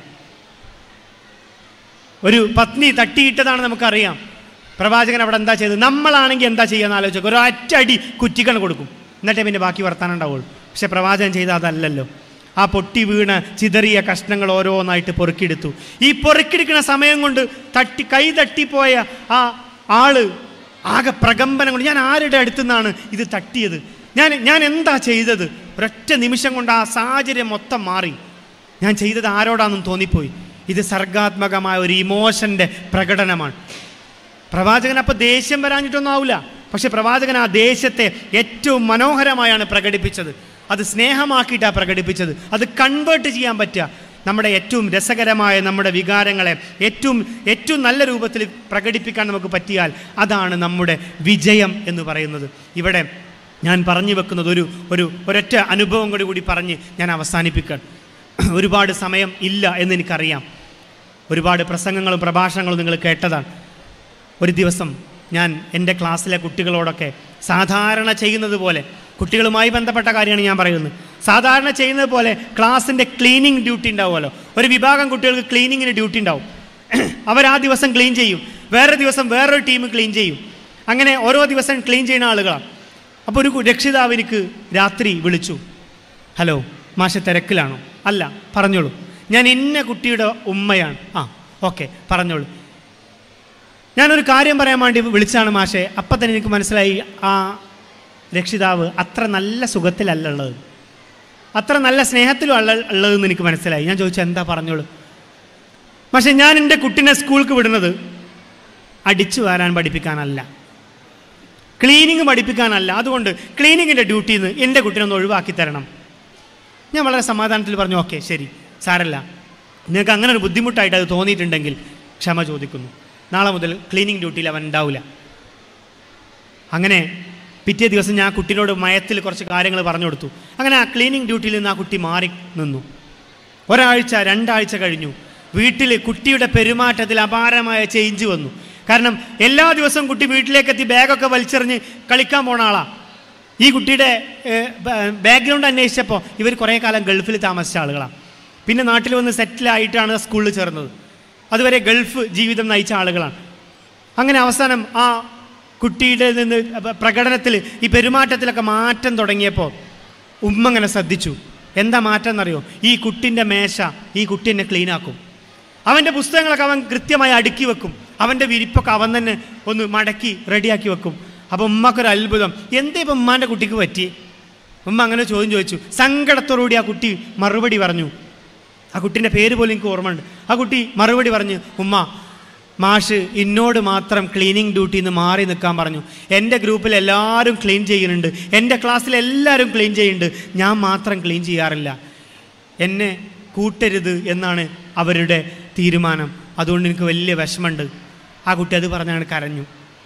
Speaker 1: ഒരു പത്നി തട്ടിയിട്ടതാണ് നമുക്കറിയാം പ്രവാചകൻ അവിടെ എന്താ ചെയ്തത് നമ്മളാണെങ്കിൽ എന്താ ചെയ്യാന്ന് ആലോചിച്ചോക്കെ ഒരു ഒറ്റ അടി കുറ്റിക്കണ് കൊടുക്കും എന്നിട്ടേ പിന്നെ ബാക്കി വർത്താനം ഉണ്ടാവുള്ളൂ പക്ഷെ പ്രവാചകൻ ചെയ്ത അതല്ലല്ലോ ആ പൊട്ടി വീണ ചിതറിയ കഷ്ണങ്ങൾ ഓരോന്നായിട്ട് പൊറുക്കിയെടുത്തു ഈ പൊറുക്കിയെടുക്കുന്ന സമയം കൊണ്ട് തട്ടി കൈ തട്ടിപ്പോയ ആ ആള് ആകെ പ്രകമ്പനം കൊണ്ട് ഞാൻ ആരുടെ അടുത്തു നിന്നാണ് ഇത് തട്ടിയത് ഞാൻ ഞാൻ എന്താ ചെയ്തത് ഒരൊറ്റ നിമിഷം കൊണ്ട് ആ സാഹചര്യം മൊത്തം മാറി ഞാൻ ചെയ്തത് ആരോടാണെന്ന് തോന്നിപ്പോയി ഇത് സർഗാത്മകമായ ഒരു ഇമോഷൻ്റെ പ്രകടനമാണ് പ്രവാചകൻ അപ്പോൾ ദേഷ്യം വരാഞ്ഞിട്ടൊന്നും ആവില്ല പക്ഷെ പ്രവാചകൻ ആ ദേഷ്യത്തെ ഏറ്റവും മനോഹരമായാണ് പ്രകടിപ്പിച്ചത് അത് സ്നേഹമാക്കിയിട്ടാണ് പ്രകടിപ്പിച്ചത് അത് കൺവേർട്ട് ചെയ്യാൻ പറ്റുക നമ്മുടെ ഏറ്റവും രസകരമായ നമ്മുടെ വികാരങ്ങളെ ഏറ്റവും ഏറ്റവും നല്ല രൂപത്തിൽ പ്രകടിപ്പിക്കാൻ നമുക്ക് പറ്റിയാൽ അതാണ് നമ്മുടെ വിജയം എന്ന് പറയുന്നത് ഇവിടെ ഞാൻ പറഞ്ഞു വെക്കുന്നത് ഒരു ഒരു ഒരൊറ്റ അനുഭവം കൂടി കൂടി പറഞ്ഞ് ഞാൻ അവസാനിപ്പിക്കാൻ ഒരുപാട് സമയം ഇല്ല എന്ന് എനിക്കറിയാം ഒരുപാട് പ്രസംഗങ്ങളും പ്രഭാഷണങ്ങളും നിങ്ങൾ കേട്ടതാണ് ഒരു ദിവസം ഞാൻ എൻ്റെ ക്ലാസ്സിലെ കുട്ടികളോടൊക്കെ സാധാരണ ചെയ്യുന്നത് പോലെ കുട്ടികളുമായി ബന്ധപ്പെട്ട കാര്യമാണ് ഞാൻ പറയുന്നത് സാധാരണ ചെയ്യുന്നത് പോലെ ക്ലാസ്സിൻ്റെ ക്ലീനിങ് ഡ്യൂട്ടി ഉണ്ടാവുമല്ലോ ഒരു വിഭാഗം കുട്ടികൾക്ക് ക്ലീനിങ്ങിന് ഡ്യൂട്ടി ഉണ്ടാവും അവർ ആ ദിവസം ക്ലീൻ ചെയ്യും വേറെ ദിവസം വേറൊരു ടീം ക്ലീൻ ചെയ്യും അങ്ങനെ ഓരോ ദിവസം ക്ലീൻ ചെയ്യുന്ന ആളുകളാണ് അപ്പോൾ ഒരു കു- രക്ഷിതാവ് എനിക്ക് രാത്രി വിളിച്ചു ഹലോ മാഷ തിരക്കിലാണോ അല്ല പറഞ്ഞോളൂ ഞാൻ ഇന്ന കുട്ടിയുടെ ഉമ്മയാണ് ആ ഓക്കെ പറഞ്ഞോളൂ ഞാനൊരു കാര്യം പറയാൻ വേണ്ടി വിളിച്ചാണ് മാഷെ അപ്പം തന്നെ എനിക്ക് മനസ്സിലായി ആ രക്ഷിതാവ് അത്ര നല്ല സുഖത്തിലല്ല ഉള്ളത് അത്ര നല്ല സ്നേഹത്തിലും അല്ല ഉള്ളതെന്ന് എനിക്ക് മനസ്സിലായി ഞാൻ ചോദിച്ചു എന്താ പറഞ്ഞോളൂ പക്ഷെ ഞാൻ എൻ്റെ കുട്ടീനെ സ്കൂൾക്ക് വിടുന്നത് അടിച്ചു വാരാൻ പഠിപ്പിക്കാനല്ല ക്ലീനിങ് പഠിപ്പിക്കാനല്ല അതുകൊണ്ട് ക്ലീനിങ്ങിൻ്റെ ഡ്യൂട്ടിയിൽ നിന്ന് എൻ്റെ കുട്ടീനെ ഒന്ന് ഒഴിവാക്കി തരണം ഞാൻ വളരെ സമാധാനത്തിൽ പറഞ്ഞു ഓക്കെ ശരി സാരല്ല നിങ്ങൾക്ക് അങ്ങനെ ഒരു ബുദ്ധിമുട്ടായിട്ട് അത് തോന്നിയിട്ടുണ്ടെങ്കിൽ ക്ഷമ ചോദിക്കുന്നു നാളെ മുതൽ ക്ലീനിങ് ഡ്യൂട്ടിയിൽ അവൻ ഉണ്ടാവില്ല അങ്ങനെ പിറ്റേ ദിവസം ഞാൻ ആ കുട്ടീനോട് മയത്തിൽ കുറച്ച് കാര്യങ്ങൾ പറഞ്ഞു കൊടുത്തു അങ്ങനെ ആ ക്ലീനിങ് ഡ്യൂട്ടിയിൽ നിന്ന് ആ കുട്ടി മാറി നിന്നു ഒരാഴ്ച രണ്ടാഴ്ച കഴിഞ്ഞു വീട്ടിൽ കുട്ടിയുടെ പെരുമാറ്റത്തിൽ അപാരമായ ചേഞ്ച് വന്നു കാരണം എല്ലാ ദിവസവും കുട്ടി വീട്ടിലേക്ക് എത്തി ബാഗൊക്കെ വലിച്ചെറിഞ്ഞ് കളിക്കാൻ പോണ ആളാ ഈ കുട്ടിയുടെ ബാക്ക്ഗ്രൗണ്ട് അന്വേഷിച്ചപ്പോൾ ഇവർ കുറേ കാലം ഗൾഫിൽ താമസിച്ച ആളുകളാണ് പിന്നെ നാട്ടിൽ വന്ന് സെറ്റിലായിട്ടാണ് സ്കൂളിൽ ചേർന്നത് അതുവരെ ഗൾഫ് ജീവിതം നയിച്ച ആളുകളാണ് അങ്ങനെ അവസാനം ആ കുട്ടിയുടെ നിന്ന് പ്രകടനത്തിൽ ഈ പെരുമാറ്റത്തിലൊക്കെ മാറ്റം തുടങ്ങിയപ്പോൾ ഉമ്മ അങ്ങനെ ശ്രദ്ധിച്ചു എന്താ മാറ്റം എന്നറിയോ ഈ കുട്ടിൻ്റെ മേശ ഈ കുട്ടി എന്നെ ക്ലീനാക്കും അവൻ്റെ പുസ്തകങ്ങളൊക്കെ അവൻ കൃത്യമായി അടുക്കി വെക്കും അവൻ്റെ വിരിപ്പൊക്കെ അവൻ തന്നെ ഒന്ന് മടക്കി റെഡിയാക്കി വെക്കും അപ്പോൾ ഉമ്മക്കൊരു അത്ഭുതം എന്തേ ഇപ്പം ഉമ്മാൻ്റെ കുട്ടിക്ക് പറ്റി ഉമ്മ അങ്ങനെ ചോദ്യം ചോദിച്ചു സങ്കടത്തോടുകൂടി ആ കുട്ടി മറുപടി പറഞ്ഞു ആ കുട്ടീൻ്റെ പേര് പോലും എനിക്ക് ഓർമ്മയുണ്ട് ആ കുട്ടി മറുപടി പറഞ്ഞു ഉമ്മ മാഷ് എന്നോട് മാത്രം ക്ലീനിങ് ഡ്യൂട്ടിയിൽ നിന്ന് മാറി നിൽക്കാൻ പറഞ്ഞു എൻ്റെ ഗ്രൂപ്പിൽ എല്ലാവരും ക്ലീൻ ചെയ്യുന്നുണ്ട് എൻ്റെ ക്ലാസ്സിൽ എല്ലാവരും ക്ലീൻ ചെയ്യുന്നുണ്ട് ഞാൻ മാത്രം ക്ലീൻ ചെയ്യാറില്ല എന്നെ കൂട്ടരുത് എന്നാണ് അവരുടെ തീരുമാനം അതുകൊണ്ട് എനിക്ക് വലിയ വിഷമമുണ്ട് ആ കുട്ടി അത് പറഞ്ഞാണ് കരഞ്ഞു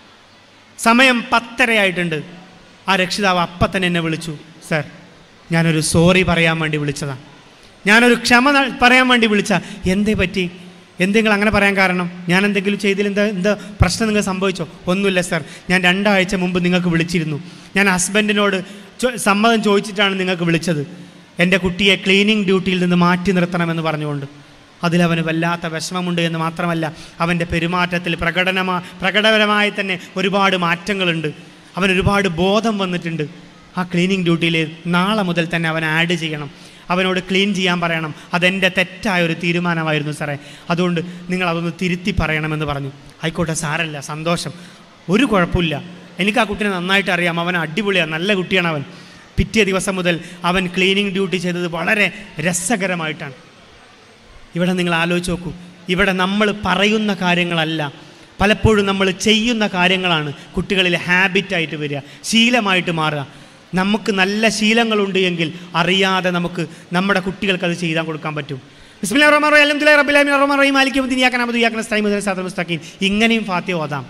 Speaker 1: സമയം പത്തരയായിട്ടുണ്ട് ആ രക്ഷിതാവ് അപ്പം തന്നെ എന്നെ വിളിച്ചു സർ ഞാനൊരു സോറി പറയാൻ വേണ്ടി വിളിച്ചതാണ് ഞാനൊരു ക്ഷമ ന- പറയാൻ വേണ്ടി വിളിച്ച എന്തേ പറ്റി എന്തെങ്കിലും അങ്ങനെ പറയാൻ കാരണം ഞാൻ എന്തെങ്കിലും ചെയ്തതിൽ എന്താ എന്താ പ്രശ്നം നിങ്ങൾ സംഭവിച്ചോ ഒന്നുമില്ല സർ ഞാൻ രണ്ടാഴ്ച മുമ്പ് നിങ്ങൾക്ക് വിളിച്ചിരുന്നു ഞാൻ ഹസ്ബൻഡിനോട് ചോ- സമ്മതം ചോദിച്ചിട്ടാണ് നിങ്ങൾക്ക് വിളിച്ചത് എൻ്റെ കുട്ടിയെ ക്ലീനിങ് ഡ്യൂട്ടിയിൽ നിന്ന് മാറ്റി നിർത്തണമെന്ന് പറഞ്ഞുകൊണ്ട് അതിലവന് വല്ലാത്ത വിഷമമുണ്ട് എന്ന് മാത്രമല്ല അവൻ്റെ പെരുമാറ്റത്തിൽ പ്രകടനമാ പ്രകടപരമായി തന്നെ ഒരുപാട് മാറ്റങ്ങളുണ്ട് അവൻ ഒരുപാട് ബോധം വന്നിട്ടുണ്ട് ആ ക്ലീനിങ് ഡ്യൂട്ടിയിൽ നാളെ മുതൽ തന്നെ അവൻ ആഡ് ചെയ്യണം അവനോട് ക്ലീൻ ചെയ്യാൻ പറയണം അതെൻ്റെ തെറ്റായ ഒരു തീരുമാനമായിരുന്നു സാറേ അതുകൊണ്ട് നിങ്ങൾ അതൊന്ന് തിരുത്തി പറയണമെന്ന് പറഞ്ഞു ആയിക്കോട്ടെ സാരല്ല സന്തോഷം ഒരു കുഴപ്പമില്ല എനിക്ക് ആ കുട്ടീനെ നന്നായിട്ട് അറിയാം അവൻ അടിപൊളിയാണ് നല്ല കുട്ടിയാണ് അവൻ പിറ്റേ ദിവസം മുതൽ അവൻ ക്ലീനിങ് ഡ്യൂട്ടി ചെയ്തത് വളരെ രസകരമായിട്ടാണ് ഇവിടെ നിങ്ങൾ ആലോചിച്ച് നോക്കൂ ഇവിടെ നമ്മൾ പറയുന്ന കാര്യങ്ങളല്ല പലപ്പോഴും നമ്മൾ ചെയ്യുന്ന കാര്യങ്ങളാണ് കുട്ടികളിൽ ഹാബിറ്റായിട്ട് വരിക ശീലമായിട്ട് മാറുക നമുക്ക് നല്ല ശീലങ്ങളുണ്ട് എങ്കിൽ അറിയാതെ നമുക്ക് നമ്മുടെ കുട്ടികൾക്ക് അത് ചെയ്താൽ കൊടുക്കാൻ പറ്റും ബിസ്മില്ലാഹിർ റഹ്മാനിർ റഹീം അൽഹംദുലില്ലാഹി റബ്ബിൽ ആലമീൻ അർറഹ്മാനിർ റഹീം മാലിക് യൗമിദ്ദീൻ ഇയ്യാക നഅബ്ദു വഇയ്യാക നസ്തഈൻ ഇഹ്ദിനസ് സിറാത്തൽ മുസ്തഖീം ഇങ്ങനെയും ഫാത്തിഹ ഓതാം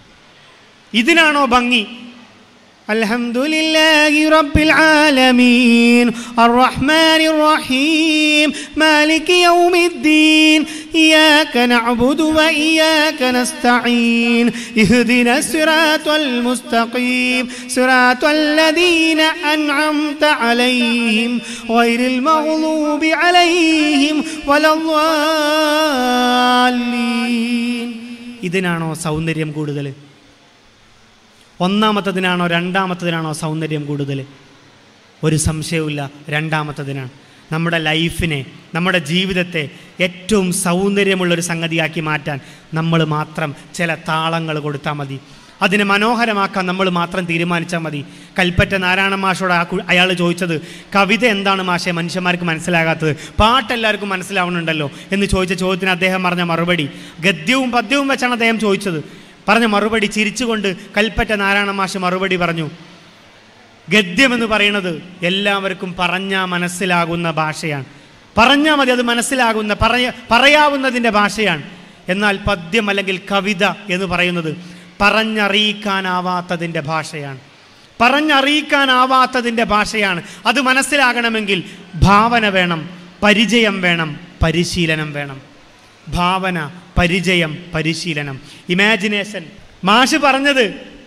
Speaker 1: ഇതിനാണോ ഭംഗി الحمد لله رب العالمين الرحمن الرحيم مالك يوم الدين إياك نعبد وإياك نستعين اهدنا الصراط المستقيم صراط الذين أنعمت عليهم غير المغضوب عليهم ولا الضالين ഇതിനാണോ സൗന്ദര്യം കൂടുതൽ ഒന്നാമത്തതിനാണോ രണ്ടാമത്തതിനാണോ സൗന്ദര്യം കൂടുതൽ ഒരു സംശയവുമില്ല രണ്ടാമത്തതിനാണ് നമ്മുടെ ലൈഫിനെ നമ്മുടെ ജീവിതത്തെ ഏറ്റവും സൗന്ദര്യമുള്ളൊരു സംഗതിയാക്കി മാറ്റാൻ നമ്മൾ മാത്രം ചില താളങ്ങൾ കൊടുത്താൽ മതി അതിനെ മനോഹരമാക്കാൻ നമ്മൾ മാത്രം തീരുമാനിച്ചാൽ മതി കൽപ്പറ്റ നാരായണ മാഷോട് ആ അയാൾ ചോദിച്ചത് കവിത എന്താണ് മാഷെ മനുഷ്യന്മാർക്ക് മനസ്സിലാകാത്തത് പാട്ട് എല്ലാവർക്കും മനസ്സിലാവുന്നുണ്ടല്ലോ എന്ന് ചോദിച്ച ചോദ്യത്തിന് അദ്ദേഹം പറഞ്ഞ മറുപടി ഗദ്യവും പദ്യവും വെച്ചാണ് അദ്ദേഹം ചോദിച്ചത് പറഞ്ഞ മറുപടി ചിരിച്ചുകൊണ്ട് കൽപ്പറ്റ നാരായണ മാഷ് മറുപടി പറഞ്ഞു ഗദ്യമെന്ന് പറയുന്നത് എല്ലാവർക്കും പറഞ്ഞാൽ മനസ്സിലാകുന്ന ഭാഷയാണ് പറഞ്ഞാൽ മതി അത് മനസ്സിലാകുന്ന പറയ പറയാവുന്നതിൻ്റെ ഭാഷയാണ് എന്നാൽ പദ്യം അല്ലെങ്കിൽ കവിത എന്ന് പറയുന്നത് പറഞ്ഞറിയിക്കാനാവാത്തതിൻ്റെ ഭാഷയാണ് പറഞ്ഞറിയിക്കാനാവാത്തതിൻ്റെ ഭാഷയാണ് അത് മനസ്സിലാകണമെങ്കിൽ ഭാവന വേണം പരിചയം വേണം പരിശീലനം വേണം ഭാവന പരിചയം പരിശീലനം ഇമാജിനേഷൻ മാഷ് പറഞ്ഞത്